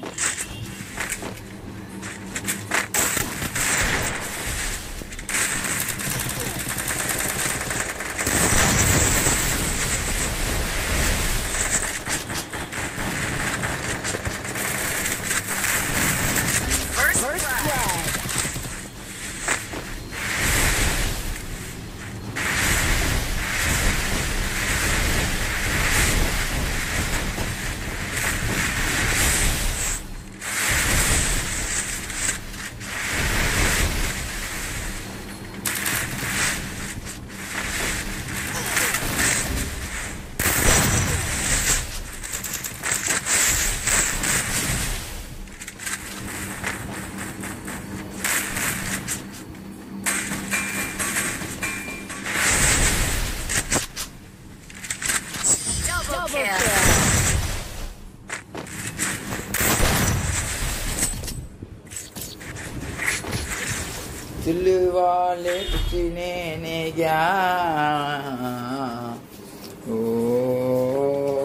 A: First blood. Double kill.
B: दिल वाले किसी ने क्या ओ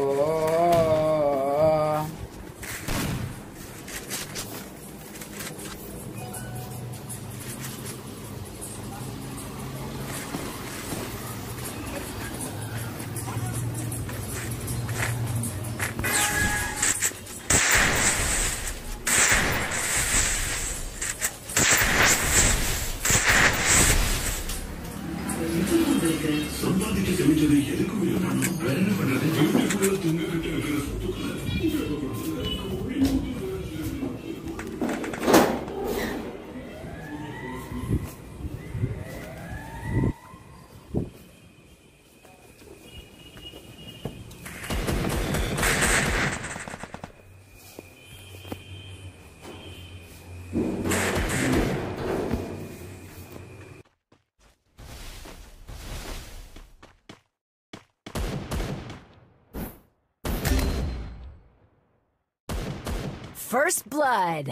A: First blood.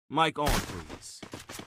F: Mic on, please.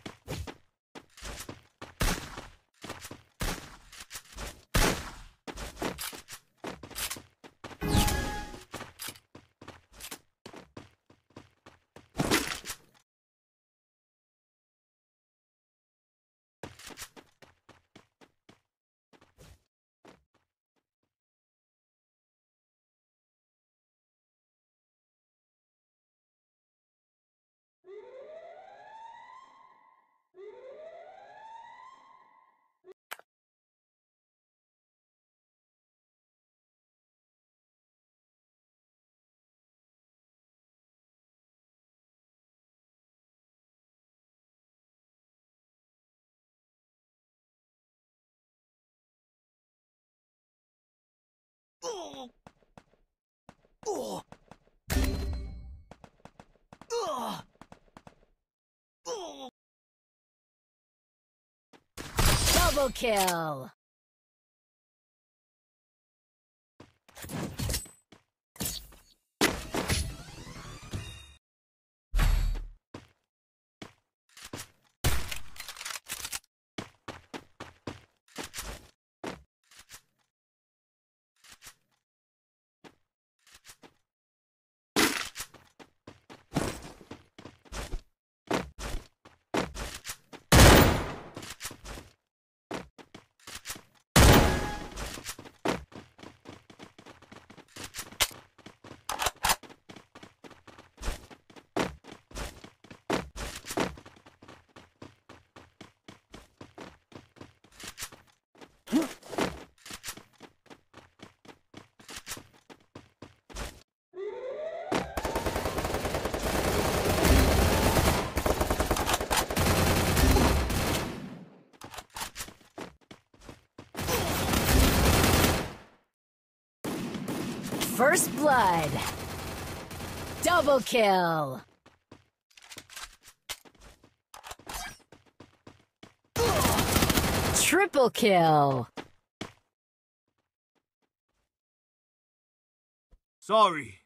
A: Double kill. First blood. Double kill. Triple kill.
F: Sorry.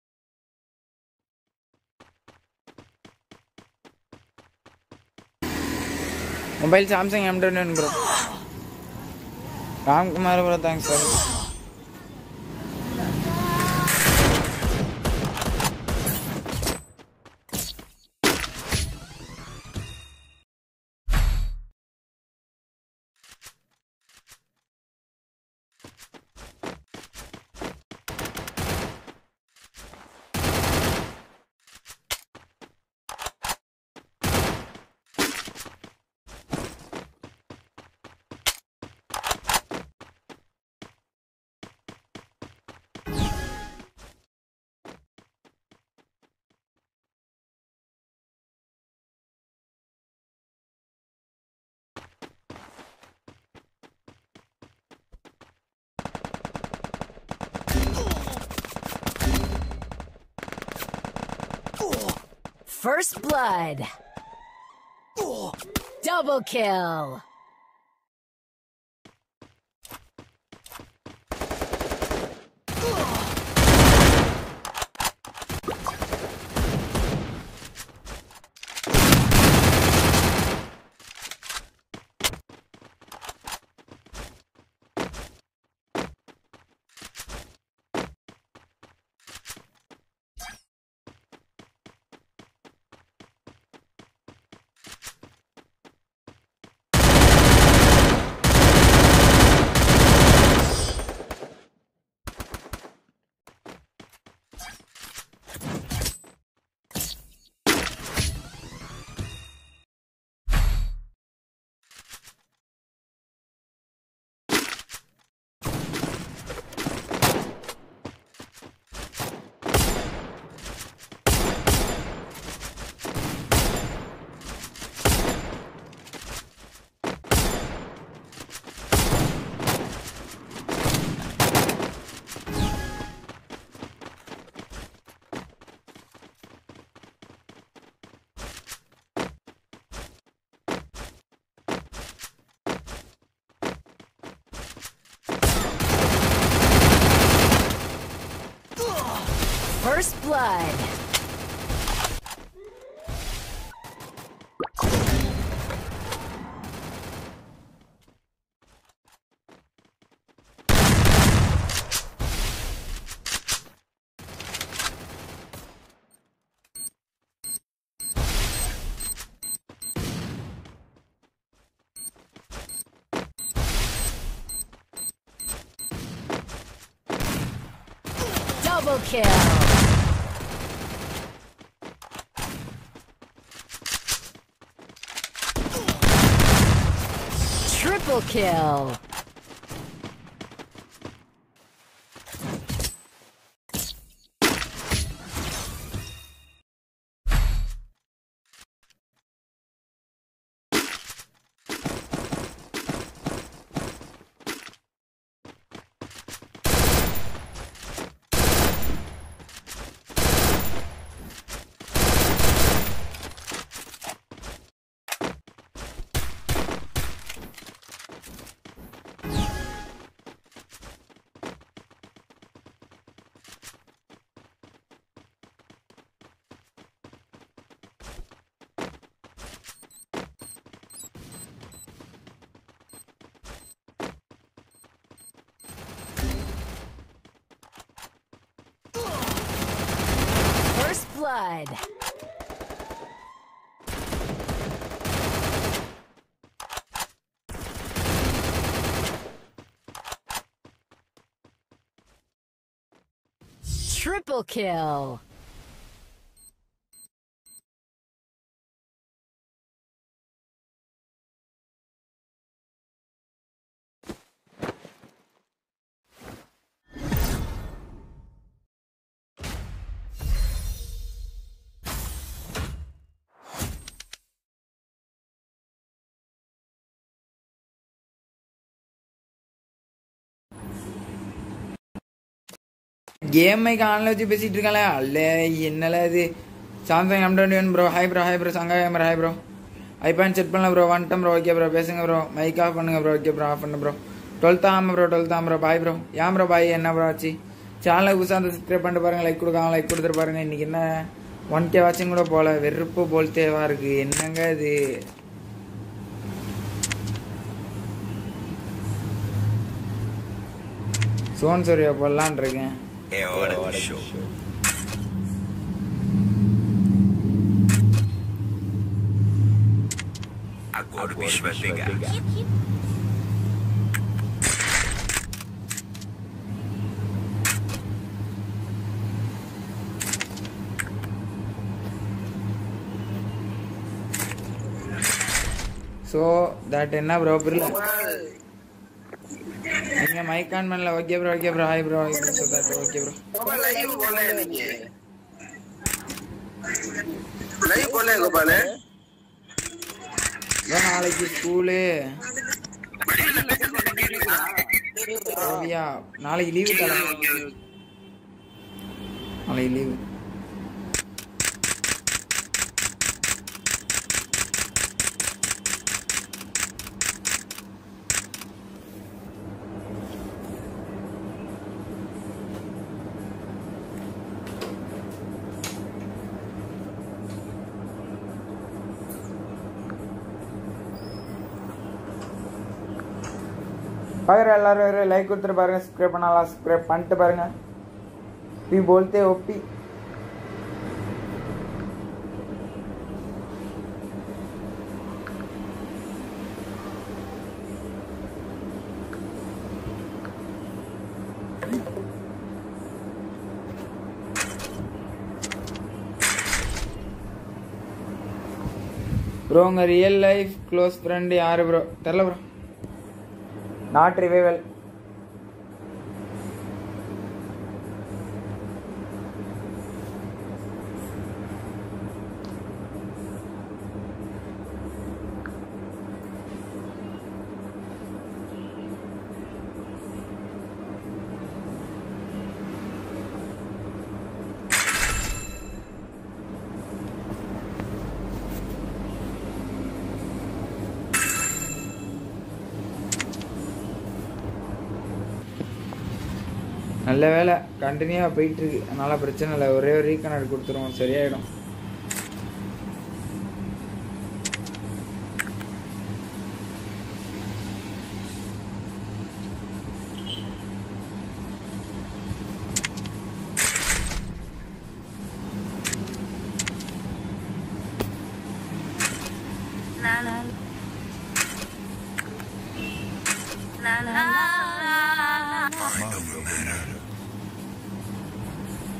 B: Mobile Samsung M twenty bro Ram Kumar bro thanks sir
A: First blood. Double kill. First blood. Double kill. Triple kill. First blood. Triple kill.
B: Game mic ஆன்ல வச்சு பேசிட்டு இருக்காளே அல்ல என்னல இது Samsung M twenty one bro hi bro hi bro சங்கா கேமரா ஹாய் ப்ரோ ஐபேன் செட் பண்ணல ப்ரோ வந்துட்டேன் ப்ரோ ஓகே ப்ரோ பேசுங்க ப்ரோ மைக் ஆஃப் பண்ணுங்க ப்ரோ ஓகே ப்ரோ ஆஃப் பண்ணு ப்ரோ டுவெல்த் ஆமாம் ப்ரோ டுவெல்த் ஆம் ப்ரோ பாய் ப்ரோ ஏன் ப்ரோ பாய் என்ன ப்ரோ ஆச்சு சேனலுக்கு புதுசாக வந்து சப்ஸ்கிரைப் பண்ணிட்டு பாருங்க லைக் கொடுக்காங்க லைக் கொடுத்துட்டு பாருங்க இன்னைக்கு என்ன ஒன் கே வாட்சிங் கூட போல வெறுப்பு போல் தேவா இருக்கு என்னங்க இது சோன் சூர்யா போடலான் இருக்கேன்
E: É hora do show. Agora o bicho vai pegar.
B: So that என்ன ப்ரோ புரியல நீங்க மைக் ஆன் பண்ணல okay bro okay bro hi bro hi bro so that okay bro
C: live போல நீங்க லைவ் போல கோபாலு
B: ப்ரோ நாளைக்கு ஸ்கூலு ரவியா நாளைக்கு லீவு தர நாளைக்கு லீவு பார்க்குற எல்லாரும் லைக் கொடுத்துட்டு பாருங்க சப்ஸ்கிரைப் பண்ணலாம் சப்ஸ்கிரைப் பண்ணிட்டு பாருங்க பி போல்தே ஒப்பி ப்ரோ உங்கள் ரியல் லைஃப் க்ளோஸ் ஃப்ரெண்டு யார் ப்ரோ தெரில ப்ரோ நாட் ரிவைவல் நல்ல வேலை கண்டினியூவாக போயிட்டு இருக்கு அதனால பிரச்சனை இல்லை ஒரே ஒரு ரீகனெக்ட் கொடுத்துருவோம் சரியாயிடும்
E: Mind over matter.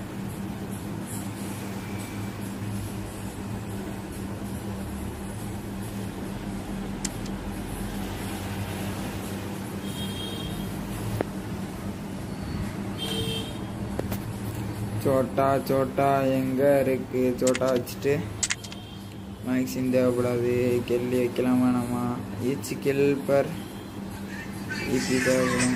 B: Chhota Chhota எங்க இருக்கு சோட்டா வச்சுட்டு மேக்ஸின் தேவைப்படாது கெல்லி வைக்கலாம் வேணாமா ஈச் கில் பர் ஈஸி தேவைப்படும்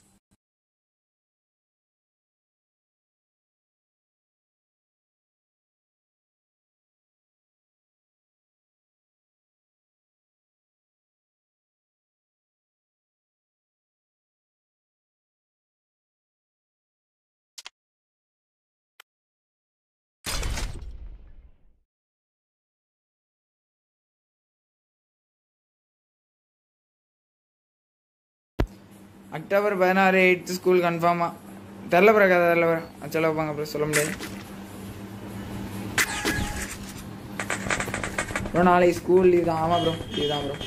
B: அக்டோபர் பதினாறு எயித்து ஸ்கூல் கன்ஃபார்மா தெரில ப்ரோ கதை தெரில ப்ரோ சொல்ல வைப்பாங்க ப்ரோ சொல்ல முடியாது ப்ரோ நாளைக்கு ஸ்கூல் லீவ் தான் ஆமாம் ப்ரோ லீவ் தான் ப்ரோ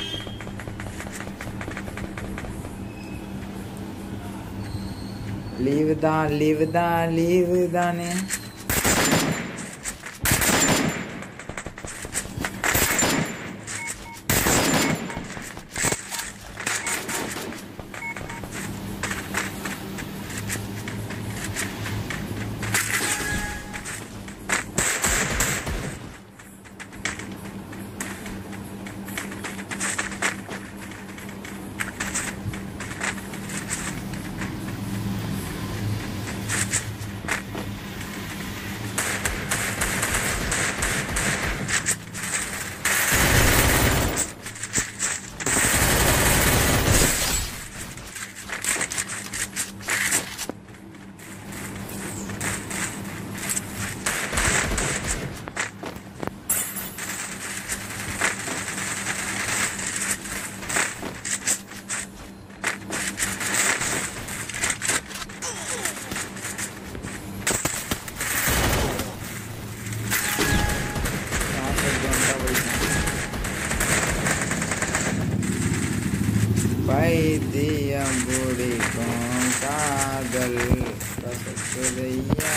B: லீவு தான் லீவு தான் லீவு தானே பைத்தியம் பிடிக்கும் காதல் கசக்குதையா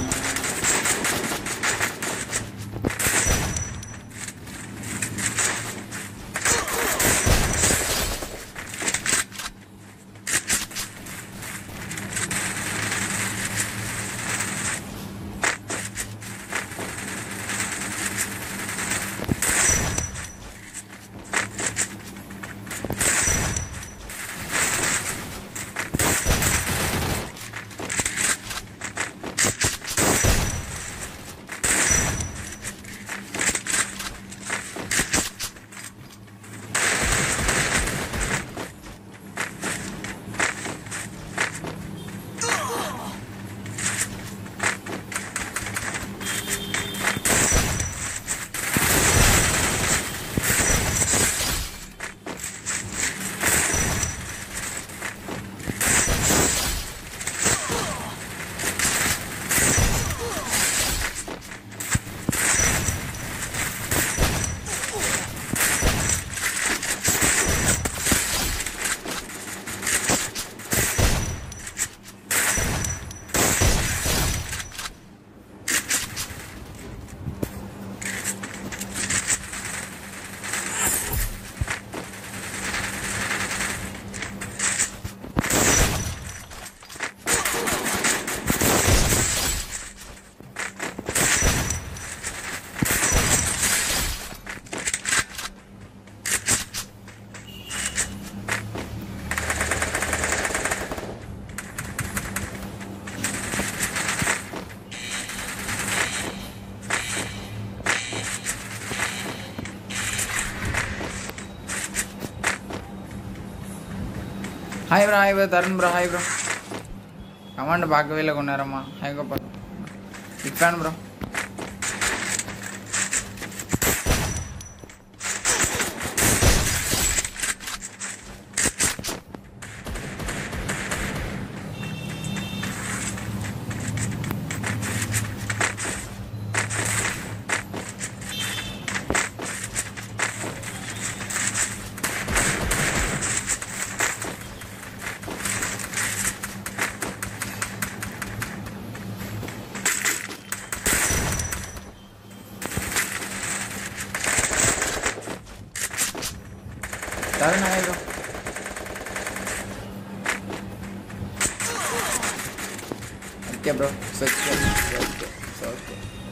B: hi bro hi bro Tarun bro hi bro comment பார்க்கவே இல்லை கொஞ்ச நேரமா ஹாய் கோப்பா big fan bro okay bro okay okay okay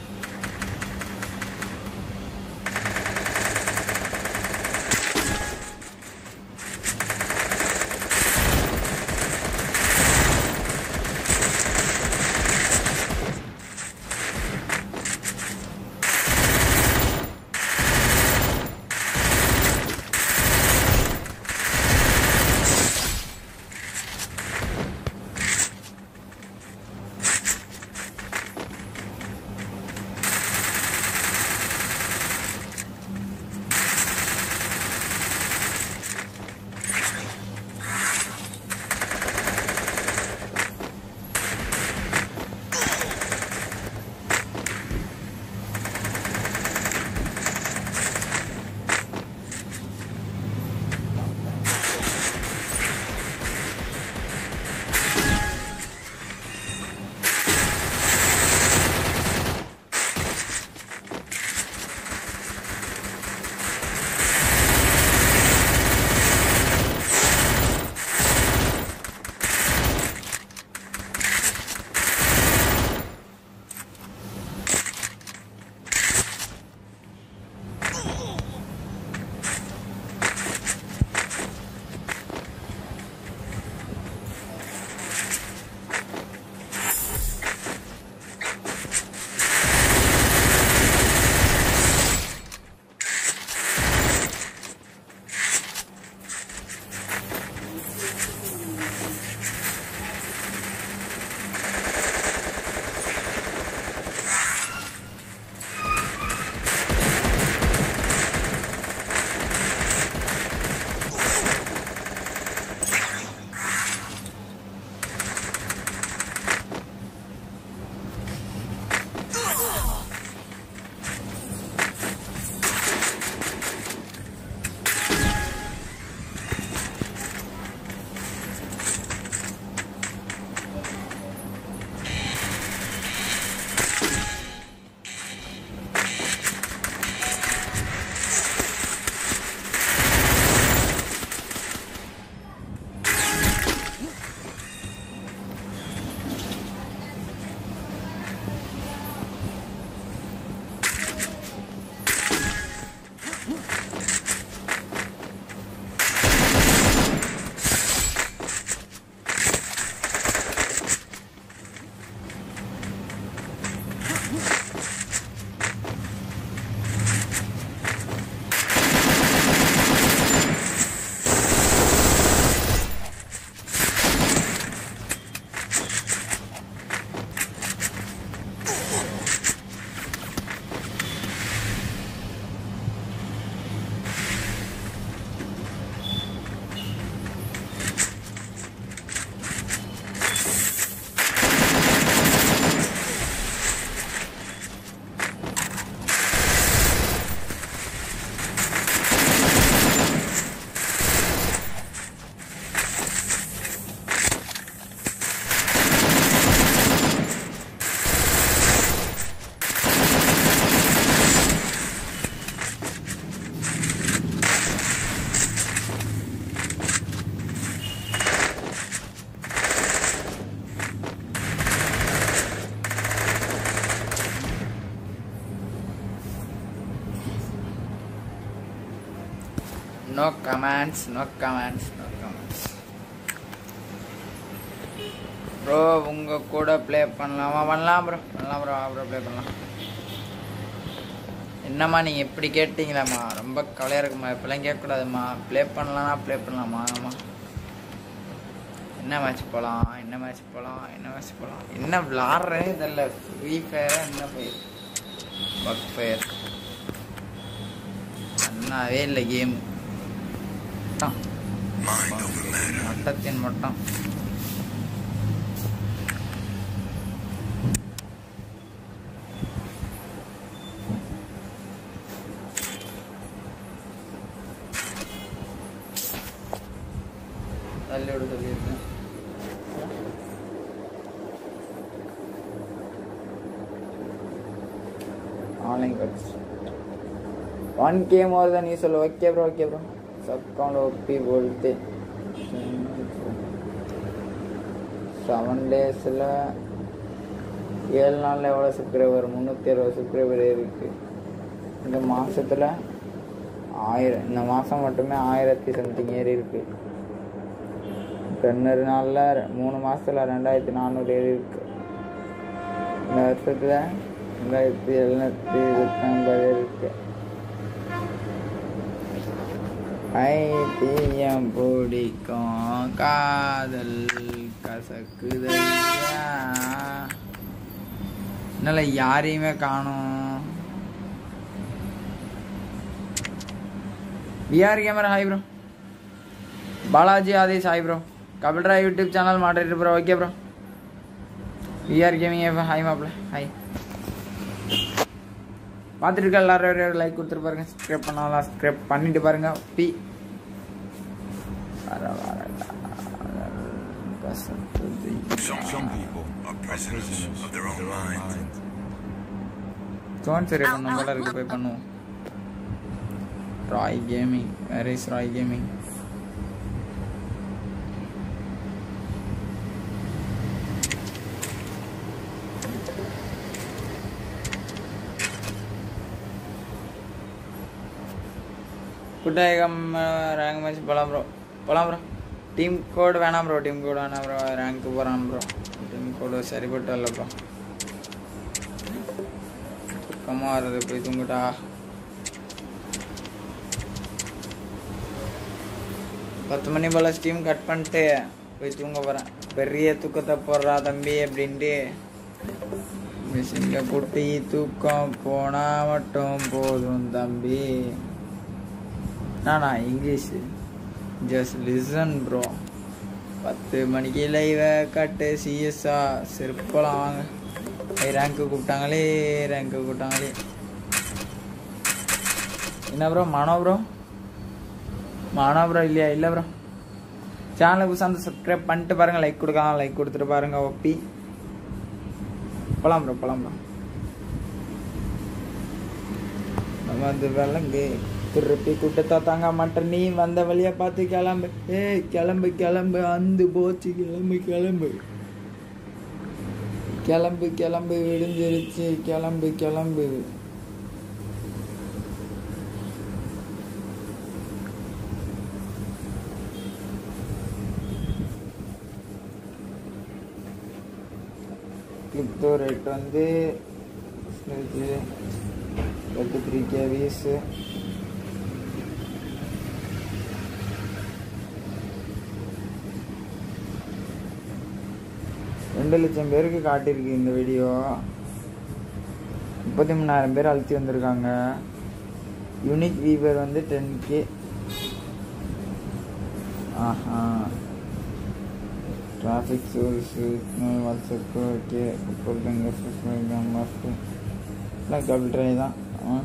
B: no comments no comments no comments bro உங்க கூட ப்ளே பண்ணலாமா பண்ணலாம் ப்ரோ பண்ணலாம் ப்ரோ ப்ரோ ப்ளே பண்ணலாம் என்னம்மா நீங்கள் இப்படி கேட்டீங்களாம்மா ரொம்ப கவலையாக இருக்குமா இப்போலாம் கேட்கக்கூடாதும்மா ப்ளே பண்ணலாம்னா ப்ளே பண்ணலாமா ஆமாம்மா என்ன மேட்ச் போகலாம் என்ன மேட்ச் போகலாம் என்ன மேட்ச் போகலாம் என்ன விளாட்றேன்னு தெரியல ஃப்ரீ ஃபயரா என்ன ஃபயர் பக் ஃபயர் நல்லாவே இல்லை கேம் மட்டத்தின் மட்டம் தள்ளி விட சொல்லியிருக்கேன் online course one K more தான் நீ சொல்லு okay bro okay bro sub count OP போல்ட்டு செவன் டேஸில் ஏழு நாளில் எவ்வளோ சப்ஸ்கிரைபர் முந்நூற்றி அறுபது சப்ஸ்கிரைபர் இருக்கு இந்த மாசத்துல ஆயிரம் இந்த மாதம் மட்டுமே ஆயிரத்தி சம்திங் ஏறி இருக்கு தொண்ணூறு நாளில் மூணு மாசத்துல ரெண்டாயிரத்தி நானூறு ஏறி இருக்கு இந்த வருஷத்துல ரெண்டாயிரத்தி எழுநூத்தி இருபத்தி ஒன்பது இருக்கு ஐத்தியம் பிடிக்கும் காதல் கசக்குதையா என்னால யாரையுமே காணும் VR camera hi bro Balaji Adesh hi bro கபில்ரா YouTube channel moderator bro okay bro VR gaming hi மாப்ள ஹாய் பார்த்துட்டு இருக்க எல்லாரும் லைக் கொடுத்துட்டு பாருங்க சப்ஸ்கிரைப் பண்ணாலும் சப்ஸ்கிரைப் பண்ணிட்டு பாருங்க பி வர வரடா. கசக்குது.
E: Some people are prisoners of their own mind.
B: Zone சரி பண்ணும் போல இருக்கு போய் பண்ணுவோம் Rai gaming where is Rai gaming குட்டாயகம் ரேங்க் மேட்ச் போகலாம் ப்ரோ போகலாம் ப்ரோ டீம் கோடு வேணாம் ப்ரோ டீம் கோடு வேணாம் ப்ரோ ரேங்க்கு போகிறான் ப்ரோ டீம் கோடு சரிப்பட்டு இல்லை ப்ரோ தூக்கமாக வருது போய் தூங்குட்டா பத்து மணி போல் ஸ்டீம் கட் பண்ணிட்டு போய் தூங்க போகிறேன் பெரிய தூக்கத்தை போடுறா தம்பி அப்படின்ட்டு மிஷின்ல குட்டி தூக்கம் போனா மட்டும் போதும் தம்பி நானா இங்கிலீஷ் ஜஸ்ட் லிசன் ப்ரோ பத்து மணிக்கு லைவை கட்டு சிஎஸ்ஆ செருப்பலாம் வாங்க ரேங்க்கு கூப்பிட்டாங்களே ரேங்க்கு கூப்பிட்டாங்களே என்ன bro Mano bro Mano bro இல்லையா இல்லை ப்ரோ சேனலுக்கு புதுசாக சப்ஸ்கிரைப் பண்ணிட்டு பாருங்க லைக் கொடுக்கலாம் லைக் கொடுத்துட்டு பாருங்க ஒப்பி போலாம் ப்ரோ போலாம் ப்ரோ நம்ம வந்து விலங்கு திருப்பி கூட்டத்தை தாங்க மாட்டேன் நீ வந்த வழியா பார்த்து கிளம்பு ஏய் கிளம்பு கிளம்பு அந்து போச்சு கிளம்பு கிளம்பு கிளம்பு கிளம்பு விடிஞ்சிருச்சு கிளம்பு கிளம்பு கிரிப்டோ ரேட் வந்து தேர்ட்டி த்ரீ கேவிஸ் ரெண்டு லட்சம் பேருக்கு காட்டியிருக்கு இந்த வீடியோ முப்பத்தி மூணாயிரம் பேர் அழுத்தி வந்திருக்காங்க யூனிக் வீவர் வந்து டென் கே ஆஹா டிராஃபிக் சோர்ஸ் வாட்ஸ்அப் ஓகே கொடுத்துங்க மாஸ்டர் எல்லாம் கபில் ட்ரை தான் ஆ.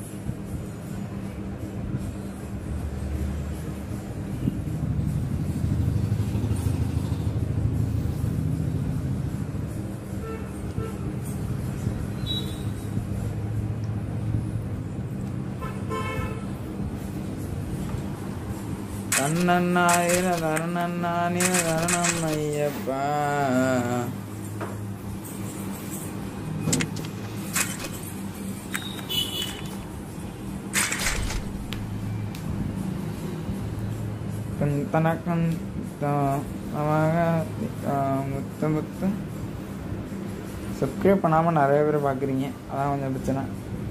B: தன்னண்ணாயிர தரணண்ணானே தரணம் ஐயப்பா தனக்கன் முத்த முத்த சப்ஸ்கிரைப் பண்ணாமல் நிறைய பேர் பார்க்குறீங்க அதான் கொஞ்சம் பிரச்சனை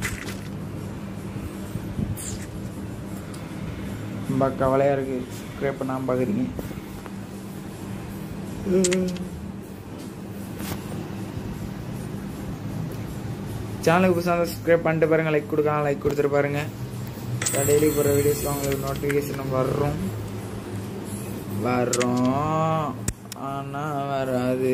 B: ரொம்ப கவலையாக இருக்குது சப்ஸ்கிரைப் பண்ணாமல் பார்க்குறீங்க சேனலுக்கு புதுசாக சப்ஸ்கிரைப் பண்ணிட்டு பாருங்கள் லைக் கொடுக்கலாம் லைக் கொடுத்துட்டு பாருங்கள் டெய்லி போகிற வீடியோஸ் உங்களுக்கு நோட்டிஃபிகேஷன் வர்றோம் வர்றோம் ஆனால் வராது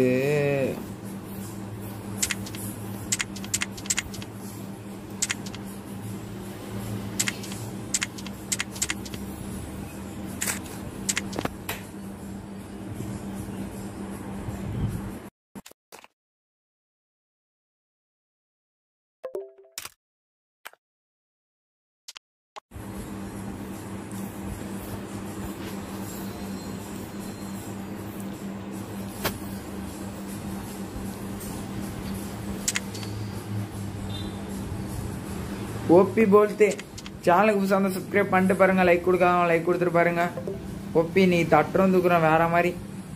B: ஓபி போல்ட்டு சேனலுக்கு புதுசாக வந்து சப்ஸ்கிரைப் பண்ணிட்டு பாருங்க லைக் கொடுக்காதவங்க லைக் கொடுத்துட்டு பாருங்க ஓபி நீ தட்டுறோம் தூக்குறோம் வேற மாதிரி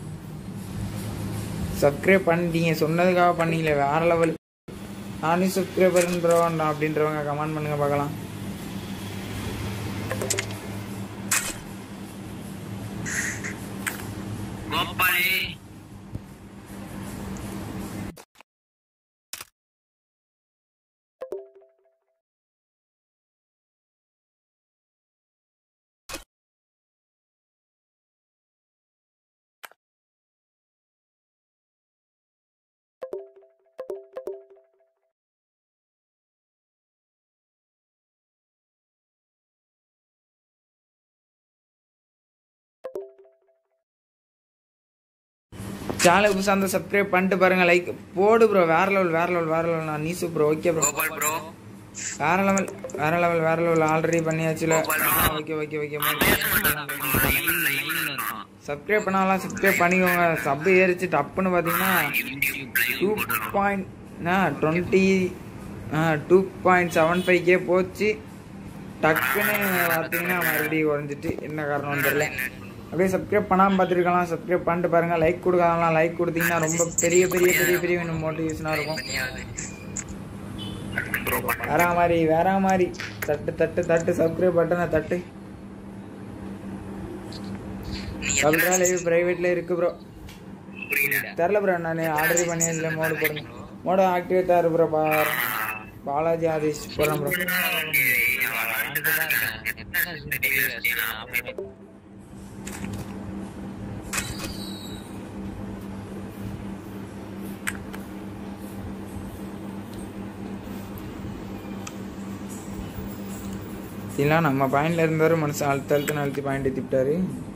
B: சப்ஸ்கிரைப் பண்ணிட்டீங்க சொன்னதுக்காக பண்ணீங்களே வேற லெவல் நானும் சப்ஸ்கிரைபர்ன்றவன் அப்படின்றவங்க கமெண்ட் பண்ணுங்க பார்க்கலாம் சேனலுக்கு புதுசாக வந்து சப்ஸ்கிரைப் பண்ணிட்டு பாருங்க லைக் போடு ப்ரோ வேற லெவல் வேற லெவல் வேற லெவல் நான் நீசு ப்ரோ ஓகே ப்ரோ வேற லெவல் வேற லெவல் வேற லெவல் ஆல்ரெடி பண்ணியாச்சுல ஓகே ஓகே ஓகே சப்ஸ்கிரைப் பண்ணாலாம் சப்ஸ்கிரைப் பண்ணிக்கோங்க சப் ஏறிச்சு டப்புன்னு பார்த்தீங்கன்னா two point twenty two point seven five K போச்சு டக்குன்னு பார்த்தீங்கன்னா மறுபடியும் குறைஞ்சிட்டு என்ன காரணம்னு தெரியல அப்படியே சப்ஸ்கிரைப் பண்ணாமல் பார்த்துருக்கலாம் சப்ஸ்கிரைப் பண்ணிட்டு பாருங்க லைக் கொடுக்கலாம் லைக் கொடுத்தீங்கன்னா ரொம்ப பெரிய பெரிய பெரிய பெரிய மோட்டிவேஷனாக இருக்கும் வேற மாதிரி வேற மாதிரி தட்டு தட்டு தட்டு சப்ஸ்கிரைப் பட்டனை தட்டு கபிலரா லைவ் பிரைவேட்ல இருக்கு ப்ரோ தெரில ப்ரோ நான் ஆர்டர் பண்ணியதில்ல மோடு போடுங்க மோடு ஆக்டிவேட் ஆறு ப்ரோ பாரு பாலாஜி ஆதேஷ் போகிறேன் ப்ரோ இல்லை நம்ம பாயிண்ட்ல இருந்தாரு மனுஷன் அழுத்த அழுத்து அழுத்தி பாயிண்ட் திட்டாரு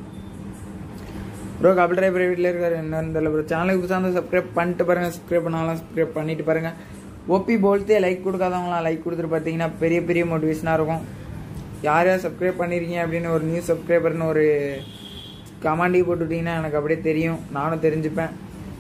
B: ப்ரோ கபில் டிரைவர் பிரைவேட்ல இருக்காரு என்னன்னு தெரியல ப்ரோ சேனலுக்கு புதுசாக வந்து சப்ஸ்கிரைப் பண்ணிட்டு பாருங்க சப்ஸ்கிரைப் பண்ணாலும் சப்ஸ்கிரைப் பண்ணிட்டு பாருங்க ஓபி போல்த்தே லைக் கொடுக்காதவங்களாம் லைக் கொடுத்துட்டு பார்த்தீங்கன்னா பெரிய பெரிய மோட்டிவேஷனாக இருக்கும் யார் யார் சப்ஸ்கிரைப் பண்ணியிருக்கீங்க அப்படின்னு ஒரு நியூ சப்ஸ்கிரைபர்னு ஒரு கமாண்டி போட்டுவிட்டீங்கன்னா எனக்கு அப்படியே தெரியும் நானும் தெரிஞ்சுப்பேன்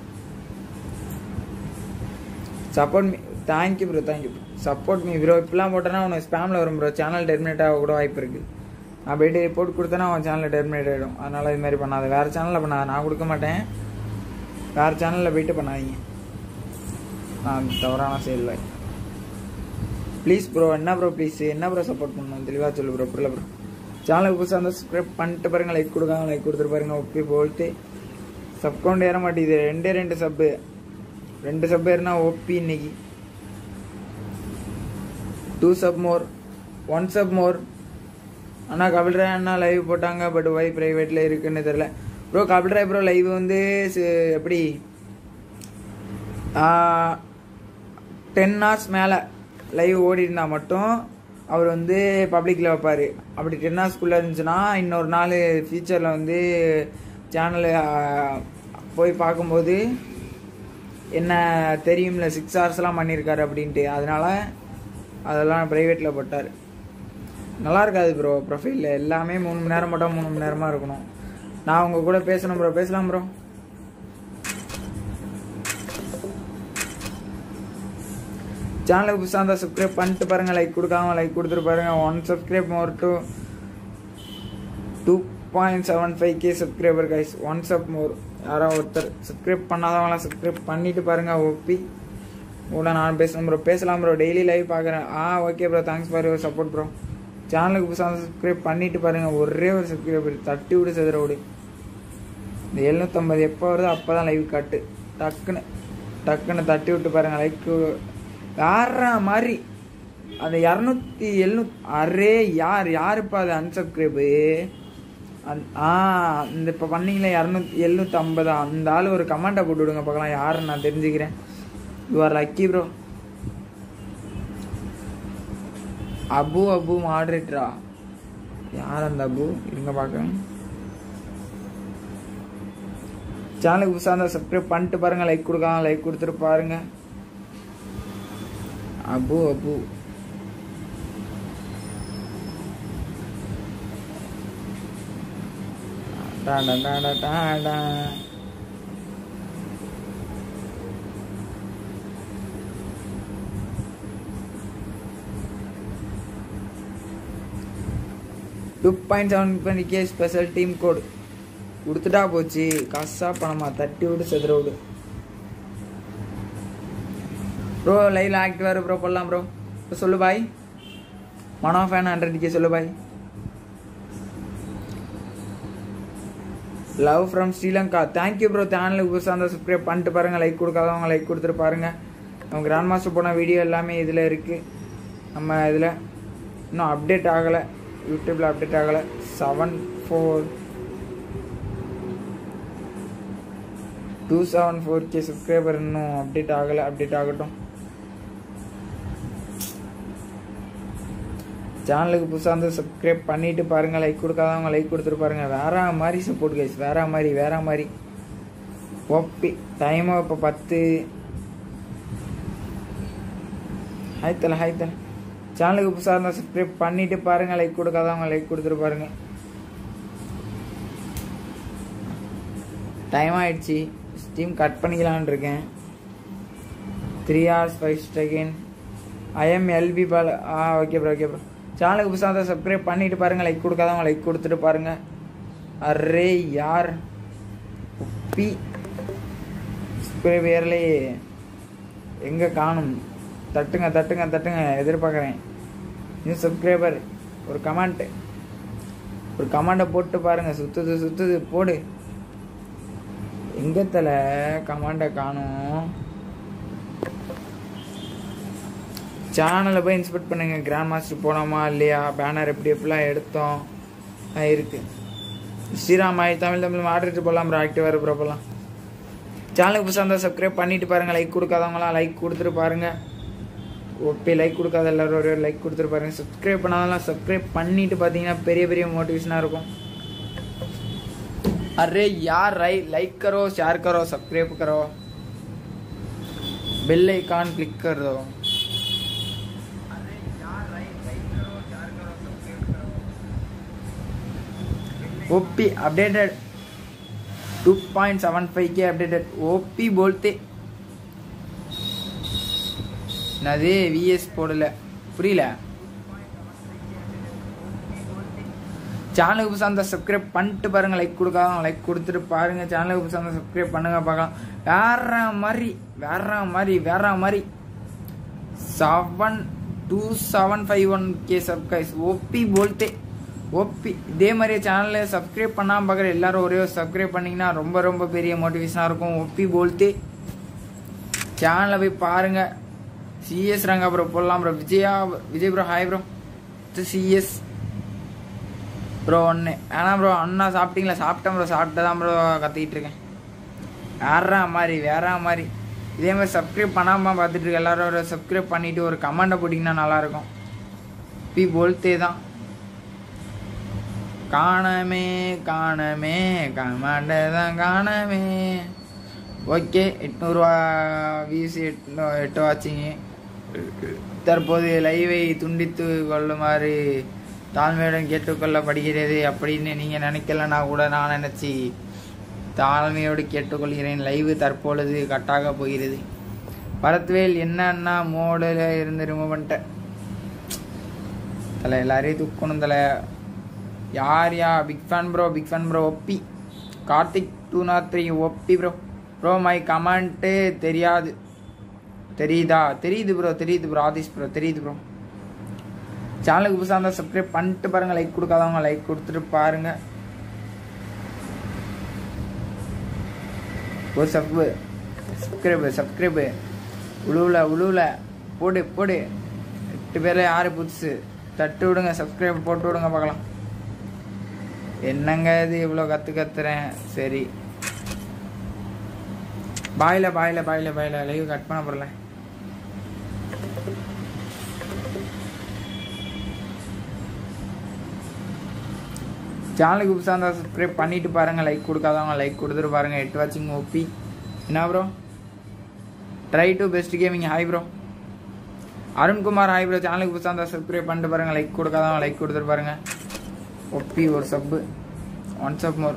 B: support me thank you bro thank you bro support me bro இப்பெல்லாம் போட்டேன்னா உனக்கு ஸ்பேமில் வரும் ப்ரோ சேனல் டெர்மினேட் ஆக கூட வாய்ப்பு இருக்குது நான் போயிட்டு ரிப்போர்ட் கொடுத்தேன்னா அவன் சேனலில் டெர்மினேட் ஆகிடும் அதனால் இது மாதிரி பண்ணாத வேறு சேனலில் பண்ணாத நான் கொடுக்க மாட்டேன் வேறு சேனலில் போயிட்டு பண்ணாதீங்க நான் தவறான செயல் ப்ளீஸ் ப்ரோ என்ன ப்ரோ ப்ளீஸ் என்ன ப்ரோ சப்போர்ட் பண்ணணும் தெளிவாக சொல்லு ப்ரோ புரியல ப்ரோ சேனலுக்கு புதுசாக இருந்தால் சப்ஸ்கிரைப் பண்ணிட்டு பாருங்க லைக் கொடுக்காங்க லைக் கொடுத்துட்டு பாருங்க ஓகே போல்ட்டு சப் கவுண்ட் ஏற மாட்டேங்குது ரெண்டே ரெண்டு சப்பு ரெண்டு சப் ஏறினா ஓபி இன்னைக்கு two sub more one sub more அண்ணா கபில் ராய் அண்ணா லைவ் போட்டாங்க பட் ஒய் ப்ரைவேட்டில் இருக்குன்னு தெரில bro Kapil Rai bro live வந்து சி- எப்படி டென் ஹவர்ஸ் மேலே லைவ் ஓடி இருந்தா மட்டும் அவர் வந்து பப்ளிக்கில் வைப்பார் அப்படி டென் ஹவர்ஸ்க்குள்ளே இருந்துச்சுன்னா இன்னொரு நாள் ஃபியூச்சரில் வந்து சேனலு போய் பார்க்கும்போது என்ன தெரியும்ல சிக்ஸ் ஹவர்ஸ்லாம் பண்ணியிருக்காரு அப்படின்ட்டு அதனால அதெல்லாம் ப்ரைவேட்டில் போட்டார் நல்லா இருக்காது ப்ரோ ப்ரொஃபைலில் எல்லாமே மூணு மணி நேரம் மட்டும் மூணு மணி நேரமாக இருக்கணும் நான் உங்கள் கூட பேசணும் ப்ரோ பேசலாம் ப்ரோ சேனலுக்கு புதுசாக இருந்தால் சப்ஸ்கிரைப் பண்ணிட்டு பாருங்கள் லைக் கொடுக்காம லைக் கொடுத்துட்டு பாருங்கள் one subscribe more to two point seven five K subscriber guys one sub more யாரோ ஒருத்தர் சப்ஸ்கிரைப் பண்ணாதவங்களாம் சப்ஸ்கிரைப் பண்ணிட்டு பாருங்க ஓபி கூட நான் பேசணும் ப்ரோ பேசலாம் ப்ரோ டெய்லி லைவ் பார்க்குறேன் ஆ okay bro thanks for your support bro சேனலுக்கு புதுசாக சப்ஸ்கிரைப் பண்ணிட்டு பாருங்க ஒரே ஒரு சப்ஸ்கிரைபர் தட்டி விடு செதற விடு இந்த எழுநூற்றம்பது எப்போ வருதோ அப்போ தான் லைவ் கட்டு டக்குன்னு டக்குன்னு தட்டி விட்டு பாருங்க லைக் வேற மாதிரி அந்த இரநூத்தி எழுநூ அரே யார் யாருப்பா அது அன்சப்ஸ்கிரைபு அந் ஆ இந்த இப்போ பண்ணீங்களே இரநூத்தி எழுநூற்றி ஐம்பதா அந்த ஆள் ஒரு கமெண்ட்டை போட்டு விடுங்க பார்க்கலாம் யாருன்னு நான் தெரிஞ்சுக்கிறேன் you are lucky bro Abu Abu மாடரேட்டரா யார் அந்த அபு இருங்க பார்க்க சேனலுக்கு புதுசாக இருந்தால் சப்ஸ்கிரைப் பண்ணிட்டு பாருங்க லைக் கொடுக்கலாம் லைக் கொடுத்துட்டு பாருங்க அபு அபு டா டா டா டா டா டா. டூ பாயிண்ட் செவன் பண்ணி கே ஸ்பெஷல் டீம் கோடு கொடுத்துட்டா போச்சு காசா பணமா தட்டி விடு செதுற விடு ப்ரோ லைவ்ல ஆக்டிவாக ப்ரோ போடலாம் ப்ரோ சொல்லு பாய் மனோ ஃபேன் ஹண்ட்ரட் கே சொல்லு பாய் love from Sri Lanka thank you bro சேனலுக்கு புதுசாக இருந்தால் சப்ஸ்கிரைப் பண்ணிட்டு பாருங்க லைக் கொடுக்காதவங்க லைக் கொடுத்துட்டு பாருங்க நம்ம கிராண்ட் மாஸ்டர் போன வீடியோ எல்லாமே இதில் இருக்குது நம்ம இதில் இன்னும் அப்டேட் ஆகலை யூடியூப்பில் அப்டேட் ஆகலை seven four two seven four K subscriber இன்னும் அப்டேட் ஆகலை அப்டேட் ஆகட்டும் சேனலுக்கு புதுசாக வந்து சப்ஸ்கிரைப் பண்ணிட்டு பாருங்க லைக் கொடுக்காதவங்க லைக் கொடுத்துட்டு பாருங்க வேற மாதிரி சப்போர்ட் கைஸ் வேற மாதிரி வேற மாதிரி ஓப்பி டைமும் இப்போ பத்து ஹாய் தல ஹாய் தல சேனலுக்கு புதுசாக இருந்தால் சப்ஸ்கிரைப் பண்ணிட்டு பாருங்க லைக் கொடுக்காதவங்க லைக் கொடுத்துட்டு பாருங்க டைம் ஆயிடுச்சு ஸ்டீம் கட் பண்ணிக்கலான் இருக்கேன் த்ரீ ஹவர்ஸ் ஃபைவ் செகண்ட் ஐஎம் எல்பி பால் ஆ ஓகே ப்ரோ ஓகே ப்ரோ சேனலுக்கு புதுசாக இருந்தால் சப்ஸ்கிரைப் பண்ணிட்டு பாருங்கள் லைக் கொடுக்காதவங்க லைக் கொடுத்துட்டு பாருங்கள் அரே யார் உப்பி வேர்லே எங்கே காணும் தட்டுங்க தட்டுங்க தட்டுங்க எதிர்பார்க்குறேன் நியூ சப்ஸ்கிரைபர் ஒரு கமெண்ட் ஒரு கமெண்டை போட்டு பாருங்கள் சுற்றுது சுற்றுது போடு எங்கத்தில் கமெண்டை காணும் சேனலை போய் இன்ஸ்பெக்ட் பண்ணுங்க கிராண்ட் மாஸ்டர் போனோமா இல்லையா பேனர் எப்படி எப்படிலாம் எடுத்தோம் ஆ, இருக்கு ஸ்ரீராம் ஆய் தமிழ் தமிழ் ஆர்டர் போகலாம் ப்ரோ ஆக்டிவாக ப்ரோ போகலாம் சேனலுக்கு புதுசாக இருந்தால் சப்ஸ்கிரைப் பண்ணிட்டு பாருங்க லைக் கொடுக்காதவங்களாம் லைக் கொடுத்துட்டு பாருங்க ஓப்பே லைக் கொடுக்காத எல்லாரும் ஒரு லைக் கொடுத்துட்டு பாருங்க சப்ஸ்கிரைப் பண்ணாதெல்லாம் சப்ஸ்கிரைப் பண்ணிட்டு பார்த்தீங்கன்னா பெரிய பெரிய மோட்டிவேஷனாக இருக்கும் अरे यार राइ लाइक करो शेयर करो सब्सक्राइब करो बेल आइकॉन क्लिक कर दो ओपी अपडेटेड 2.75 के अपडेटेड ओपी बोलते என்னது விஎஸ் போடல புரியல சேனலுக்கு புதுசாக இருந்தால் சப்ஸ்கிரைப் பண்ணிட்டு பாருங்க லைக் கொடுக்காதவங்க லைக் கொடுத்துட்டு பாருங்க சேனலுக்கு புதுசாக இருந்தால் சப்ஸ்கிரைப் பண்ணுங்க பார்க்கலாம் வேற மாதிரி வேற மாதிரி வேற மாதிரி seven two seven five one K subscribers OP போல்தே ஓபி இதே மாதிரியே சேனலில் சப்ஸ்கிரைப் பண்ணாமல் பார்க்குற எல்லாரும் ஒரே ஒரு சப்ஸ்கிரைப் பண்ணிங்கன்னா ரொம்ப ரொம்ப பெரிய மோட்டிவேஷனாக இருக்கும் ஓபி போல்தே சேனலை போய் பாருங்க சிஎஸ் ரங்கா ப்ரோ போடலாம் bro Vijaya Vijay bro hi bro CS bro ஒன்று வேணாம் ப்ரோ அண்ணா சாப்பிட்டீங்களா சாப்பிட்டேன் ப்ரோ சாப்பிட்டு தான் ப்ரோ கத்திக்கிட்டு இருக்கேன் வேற மாதிரி வேற மாதிரி இதே மாதிரி சப்ஸ்கிரைப் பண்ணாமல் பார்த்துட்டு இருக்க எல்லாரும் ஒரு சப்ஸ்கிரைப் பண்ணிட்டு ஒரு கமெண்டை போட்டிங்கன்னா நல்லாயிருக்கும் பி போல்தே தான் காணமே காணமே கமாண்டை தான் காணமே ஓகே எட்நூறுவா வியூஸ் எட்டு எட்டு வாட்சிங்க தற்போது லைவை துண்டித்து கொள்ளுமாறு தாழ்மையுடன் கேட்டுக்கொள்ளப்படுகிறது அப்படின்னு நீங்கள் நினைக்கலன்னா கூட நான் நினச்சி தாழ்மையோடு கேட்டுக்கொள்கிறேன் லைவு தற்பொழுது கட்டாக போகிறது பரத்வேல் என்னன்னா மோடில் இருந்து ரிமூவ் பண்ணிட்டேன் தலை எல்லாரையும் தூக்கணும் தலை யார் யா big fan bro big fan bro OP Karthik two not three OP bro bro my comment தெரியாது தெரியுதா தெரியுது ப்ரோ தெரியுது ப்ரோ ஆதிஷ் ப்ரோ தெரியுது ப்ரோ சேனலுக்கு புதுசாக இருந்தால் சப்ஸ்கிரைப் பண்ணிட்டு பாருங்கள் லைக் கொடுக்காதவங்க லைக் கொடுத்துட்டு பாருங்கள் ஒரு சப்பு சப்ஸ்கிரைபு சப்ஸ்கிரைபு உழுவுல உழுவுல போடு போடு எட்டு பேரில் யார் புதுசு தட்டு விடுங்க சப்ஸ்கிரைப் போட்டு விடுங்க பார்க்கலாம் என்னங்க இது இவ்வளோ கற்று கத்துறேன் சரி பாயில பாயில பாயில பாயில லைவ் கட் பண்ண போறல சேனலுக்கு புதுசாக இருந்தால் சப்ஸ்கிரைப் பண்ணிட்டு பாருங்க லைக் கொடுக்காதவங்க லைக் கொடுத்துட்டு பாருங்க எட்டு வாட்சிங் ஓபி என்ன bro try to best gaming hi bro Arunkumar hi bro சேனலுக்கு புதுசாக இருந்தால் சப்ஸ்கிரைப் பண்ணிட்டு பாருங்க லைக் கொடுக்காதவங்க லைக் கொடுத்துட்டு பாருங்க ஒப்பி ஒரு sub one sub more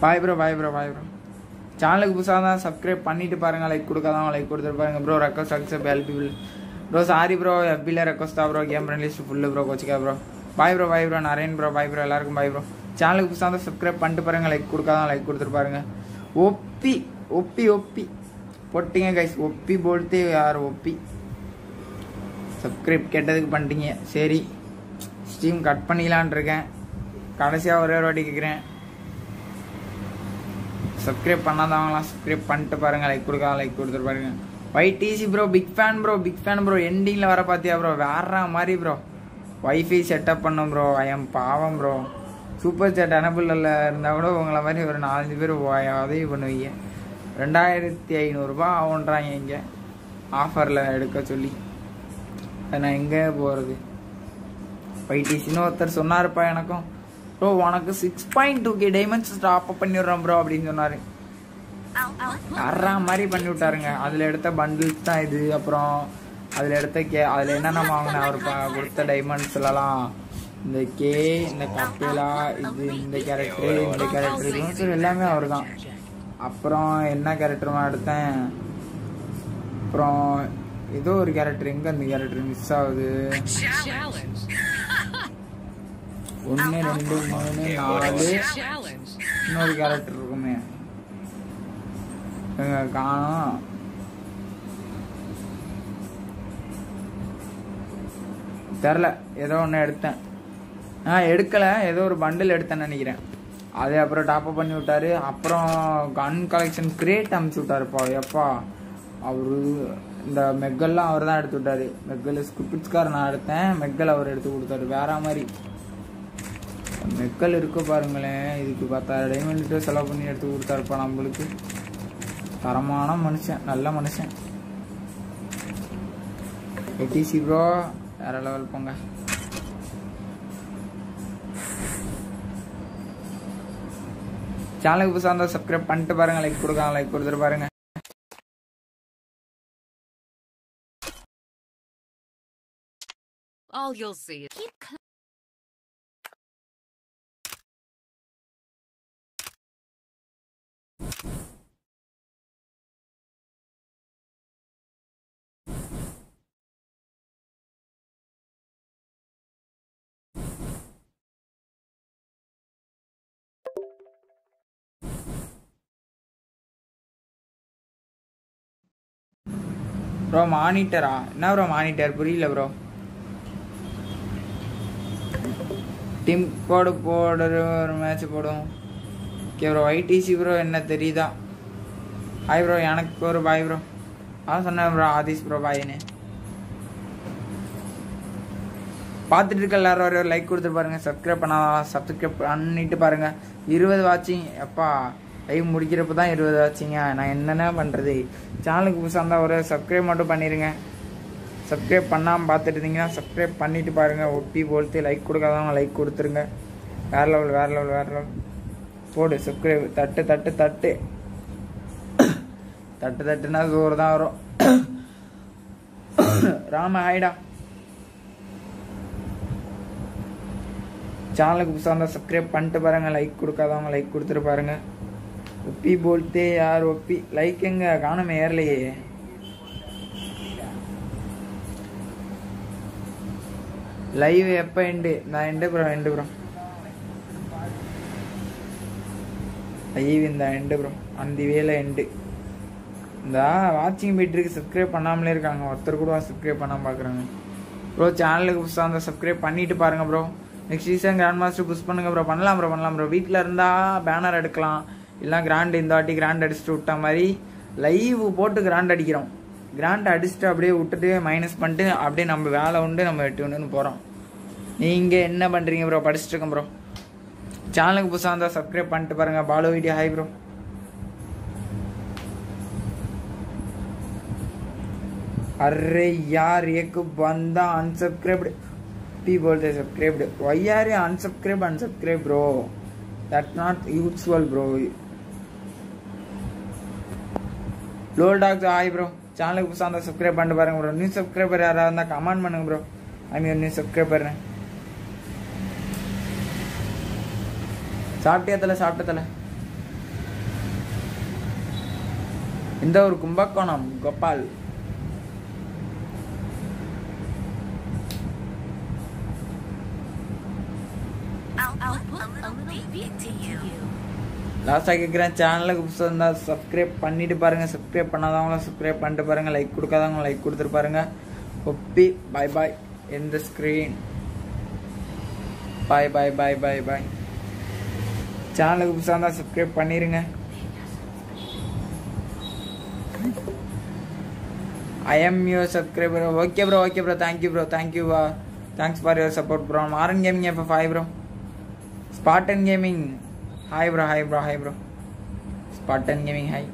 B: bye bro bye bro bye bro சேனலுக்கு புதுசாக தான் சப்ஸ்கிரைப் பண்ணிட்டு பாருங்க லைக் கொடுக்காதான் லைக் கொடுத்துட்டு பாருங்க bro request accept help people bro sorry bro எஃபியில் ரெக்வஸ்ட் தான் bro game friend list full bro கோச்சிக்கா bro bye bro bye bro Naren bro bye bro எல்லாருக்கும் பாய் ப்ரோ சேனலுக்கு புதுசாக தான் சப்ஸ்கிரைப் பண்ணிட்டு பாருங்க லைக் கொடுக்காதான் லைக் கொடுத்துட்டு பாருங்க ஒப்பி ஒப்பி ஒப்பி போட்டிங்க கைஸ் ஒப்பி போல்த்தே யார் ஒப்பி சப்ஸ்கிரைப் கேட்டதுக்கு பண்ணிட்டீங்க சரி ஸ்டீம் கட் பண்ணிக்கலான் இருக்கேன் கடைசியாக ஒரே ஒரு வாட்டி கேட்குறேன் சப்ஸ்கிரைப் பண்ணாதவங்களாம் சப்ஸ்கிரைப் பண்ணிட்டு பாருங்க லைக் கொடுக்காத லைக் கொடுத்துட்டு பாருங்க YTC bro big fan bro big fan bro எண்டிங்கில் வர பார்த்தியா ப்ரோ வேற மாதிரி ப்ரோ வைஃபை செட்டப் பண்ணோம் ப்ரோ ஐயம் பாவம் ப்ரோ சூப்பர் சேட் அனபிளில் இருந்தால் கூட உங்களை மாதிரி ஒரு நாலஞ்சு பேர் உதவி பண்ணுவீங்க ரெண்டாயிரத்தி ஐநூறுரூபா ஆகுன்றாங்க இங்கே ஆஃபரில் எடுக்க சொல்லி அது நான் எங்கே போகிறது ஒய்டிசின்னு ஒருத்தர் சொன்னாருப்பா எனக்கும் ப்ரோ உனக்கு six point two K diamonds top up பண்ணிடுறோம் ப்ரோ அப்படின்னு சொன்னாரு அறா மாதிரி பண்ணி விட்டாருங்க அதில் எடுத்த பண்டில்ஸ் தான் இது அப்புறம் அதில் எடுத்த கே அதில் என்னென்ன வாங்கினேன் அவர் ப- கொடுத்த டைமண்ட்ஸ்லாம் இந்த கே இந்த கப்பேலா இது இந்த கேரக்டர் இந்த கேரக்டர் எல்லாமே அவர் தான் அப்புறம் என்ன கேரக்டர் எடுத்தேன் அப்புறம் ஏதோ ஒரு கேரக்டர் எங்க அந்த கேரக்டர் மிஸ் ஆகுது ஒன்று ரெண்டு மூணு நாலு இன்னொரு கேரக்டர் இருக்குமே எங்க காணோம் தெரில ஏதோ ஒன்று எடுத்தேன் ஆ எடுக்கலை ஏதோ ஒரு பண்டில் எடுத்தேன்னு நினைக்கிறேன் அது அப்புறம் டாப்அப் பண்ணி விட்டாரு அப்புறம் கன் கலெக்ஷன் கிரேட் அமுச்சு விட்டாருப்பா எப்பா அவரு இந்த மெக்கல்லாம் அவர் தான் எடுத்து விட்டாரு மெக்கல் ஸ்குப்பிட்ஸ்கார் நான் எடுத்தேன் மெக்கல் அவர் எடுத்து கொடுத்தாரு வேற மாதிரி மெக்கல் இருக்கு பாருங்களேன் இதுக்கு பத்தாயிரம் டைமண்ட் செலவு பண்ணி எடுத்து கொடுத்தாருப்பா நம்மளுக்கு தரமான மனுஷன் நல்ல மனுஷன் எட்டிசி ப்ரோ வேற லெவல் போங்க சேனலுக்கு புதுசாக இருந்தால் சப்ஸ்கிரைப் பண்ணிட்டு பாருங்க லைக் கொடுக்காங்க லைக் கொடுத்துட்டு பாருங்க
A: All you'll see is keep cl-
B: bro மானிட்டரா என்ன ப்ரோ மானிட்டர் புரியல ப்ரோ டீம் கோடு போடுற ஒரு மேட்ச் போடும் ஓகே ப்ரோ ஐடிசி ப்ரோ என்ன தெரியுதா ஹாய் ப்ரோ எனக்கு ஒரு பாய் ப்ரோ அதான் சொன்னேன் ப்ரோ ஆதிஷ் ப்ரோ பாய்னு பார்த்துட்டு இருக்க எல்லாரும் ஒரு லைக் கொடுத்துட்டு பாருங்க சப்ஸ்கிரைப் பண்ணா சப்ஸ்கிரைப் பண்ணிட்டு பாருங்க இருபது வாட்சிங் எப்பா லைவ் முடிக்கிறப்ப தான் இருபது வாட்சிங்க நான் என்னென்ன பண்ணுறது சேனலுக்கு புதுசாக இருந்தால் ஒரு சப்ஸ்கிரைப் மட்டும் பண்ணிடுங்க சப்ஸ்கிரைப் பண்ணாமல் பார்த்துட்டு இருந்தீங்கன்னா சப்ஸ்கிரைப் பண்ணிட்டு பாருங்க ஒப்பி போல்த்து லைக் கொடுக்காதவங்க லைக் கொடுத்துருங்க வேற லெவல் வேற லெவல் வேற லெவல் போடு சப்ஸ்கிரைப் தட்டு தட்டு தட்டு தட்டு தட்டுனா சோறு தான் வரும் ராம ஹாய்டா சேனலுக்கு புதுசாக இருந்தால் சப்ஸ்கிரைப் பண்ணிட்டு பாருங்க லைக் கொடுக்காதவங்க லைக் கொடுத்துட்டு பாருங்க ஒப்பி போல்த்தே யார் ஒப்பி லைக் எங்க காணுமே ஏறலையே லைவ் எப்போ எண்டு நான் end bro end bro live இந்த எண்டு ப்ரோ அந்த வேலை எண்டு இந்த வாட்சிங் போயிட்டு இருக்கு சப்ஸ்கிரைப் பண்ணாமலே இருக்காங்க ஒருத்தர் கூட சப்ஸ்கிரைப் பண்ணாம பார்க்குறாங்க ப்ரோ சேனலுக்கு புதுசாக இருந்தால் சப்ஸ்கிரைப் பண்ணிட்டு பாருங்க bro next season grand master push பண்ணுங்க ப்ரோ பண்ணலாம் ப்ரோ பண்ணலாம் ப்ரோ வீட்டில் இருந்தால் பேனர் எடுக்கலாம் இல்லை கிராண்ட் இந்த வாட்டி கிராண்ட் அடிச்சுட்டு விட்ட மாதிரி லைவ் போட்டு கிராண்ட் அடிக்கிறோம் கிராண்ட் அடிச்சுட்டு அப்படியே விட்டுட்டு மைனஸ் பண்ணிட்டு அப்படியே நம்ம வேலை உண்டு நம்ம எட்டு உண்டுன்னு போகிறோம் நீங்கள் என்ன பண்ணுறீங்க ப்ரோ படிச்சுட்டு இருக்கேன் ப்ரோ சேனலுக்கு புதுசாக இருந்தால் சப்ஸ்கிரைப் பண்ணிட்டு பாருங்கள் பாலு வீடியோ ஹாய் ப்ரோ अरे यार एक बंदा unsubscribed पी बोलते subscribed why are you unsubscribe unsubscribe bro that's not useful bro lol டாக்ஸ் ஹாய் ப்ரோ சேனலுக்கு புதுசாக இருந்தால் சப்ஸ்கிரைப் பண்ணிட்டு பாருங்க ப்ரோ நியூ சப்ஸ்கிரைபர் யாராக இருந்தால் கமெண்ட் பண்ணுங்க bro I mean new subscriber சாப்பிட்டியா தலை சாப்பிட்ட தலை இந்த ஒரு கும்பகோணம் கோபால் லாஸ்ட்டாக கேட்குறேன் சேனலுக்கு புதுசாக இருந்தால் சப்ஸ்கிரைப் பண்ணிட்டு பாருங்கள் சப்ஸ்கிரைப் பண்ணாதவங்களும் சப்ஸ்கிரைப் பண்ணிட்டு பாருங்கள் லைக் கொடுக்காதவங்க லைக் கொடுத்துட்டு பாருங்க ஒப்பி பாய் பாய் இந்த ஸ்க்ரீன் பாய் பாய் பாய் பாய் பாய் சேனலுக்கு புதுசாக இருந்தால் சப்ஸ்கிரைப் பண்ணிடுங்க I am your subscriber okay bro okay bro thank you bro thank you வா thanks for your support bro Maran gaming எப்போ five bro Spartan gaming hi bro hi bro hi bro Spartan gaming hi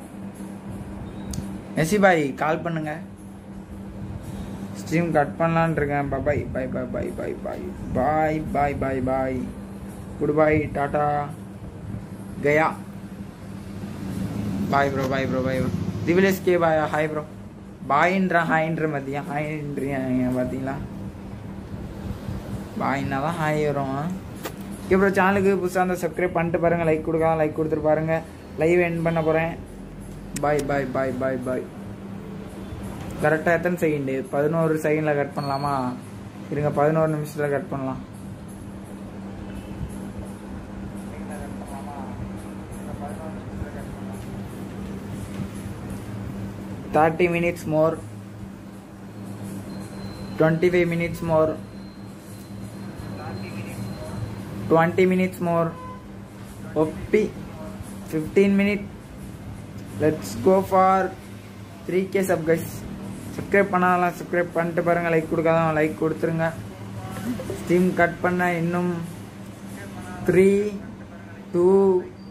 B: Messi பாய் கால் பண்ணுங்க ஸ்ட்ரீம் கட் பண்ணலான் இருக்கேன் bye bye bye bye bye bye bye bye bye bye good bye டாடா கயா bye bro bye bro bye bro திவிலேஷ் கே பாய் ஹாய் ப்ரோ பாயின்ற ஹாயின்ற மதியம் ஹாயின்றீங்க பார்த்தீங்களா பாயின்னா தான் ஹாய் வரும் ஓகே ப்ரோ சேனலுக்கு புதுசாக இருந்தால் சப்ஸ்கிரைப் பண்ணிட்டு பாருங்கள் லைக் கொடுக்கலாம் லைக் கொடுத்துட்டு பாருங்கள் லைவ் எண்ட் பண்ண போகிறேன் பாய் பாய் பாய் பாய் பாய் கரெக்டாக எத்தனை செகண்டு பதினோரு செகண்டில் கட் பண்ணலாமா இருங்க பதினோரு நிமிஷத்தில் கட் பண்ணலாம் thirty minutes more twenty five minutes more twenty minutes more OP fifteen minute let's go for three K sub guys subscribe பண்ணாலாம் சப்ஸ்கிரைப் பண்ணிட்டு பாருங்கள் லைக் கொடுக்காதான் லைக் கொடுத்துருங்க ஸ்டீம் கட் பண்ண இன்னும் த்ரீ டூ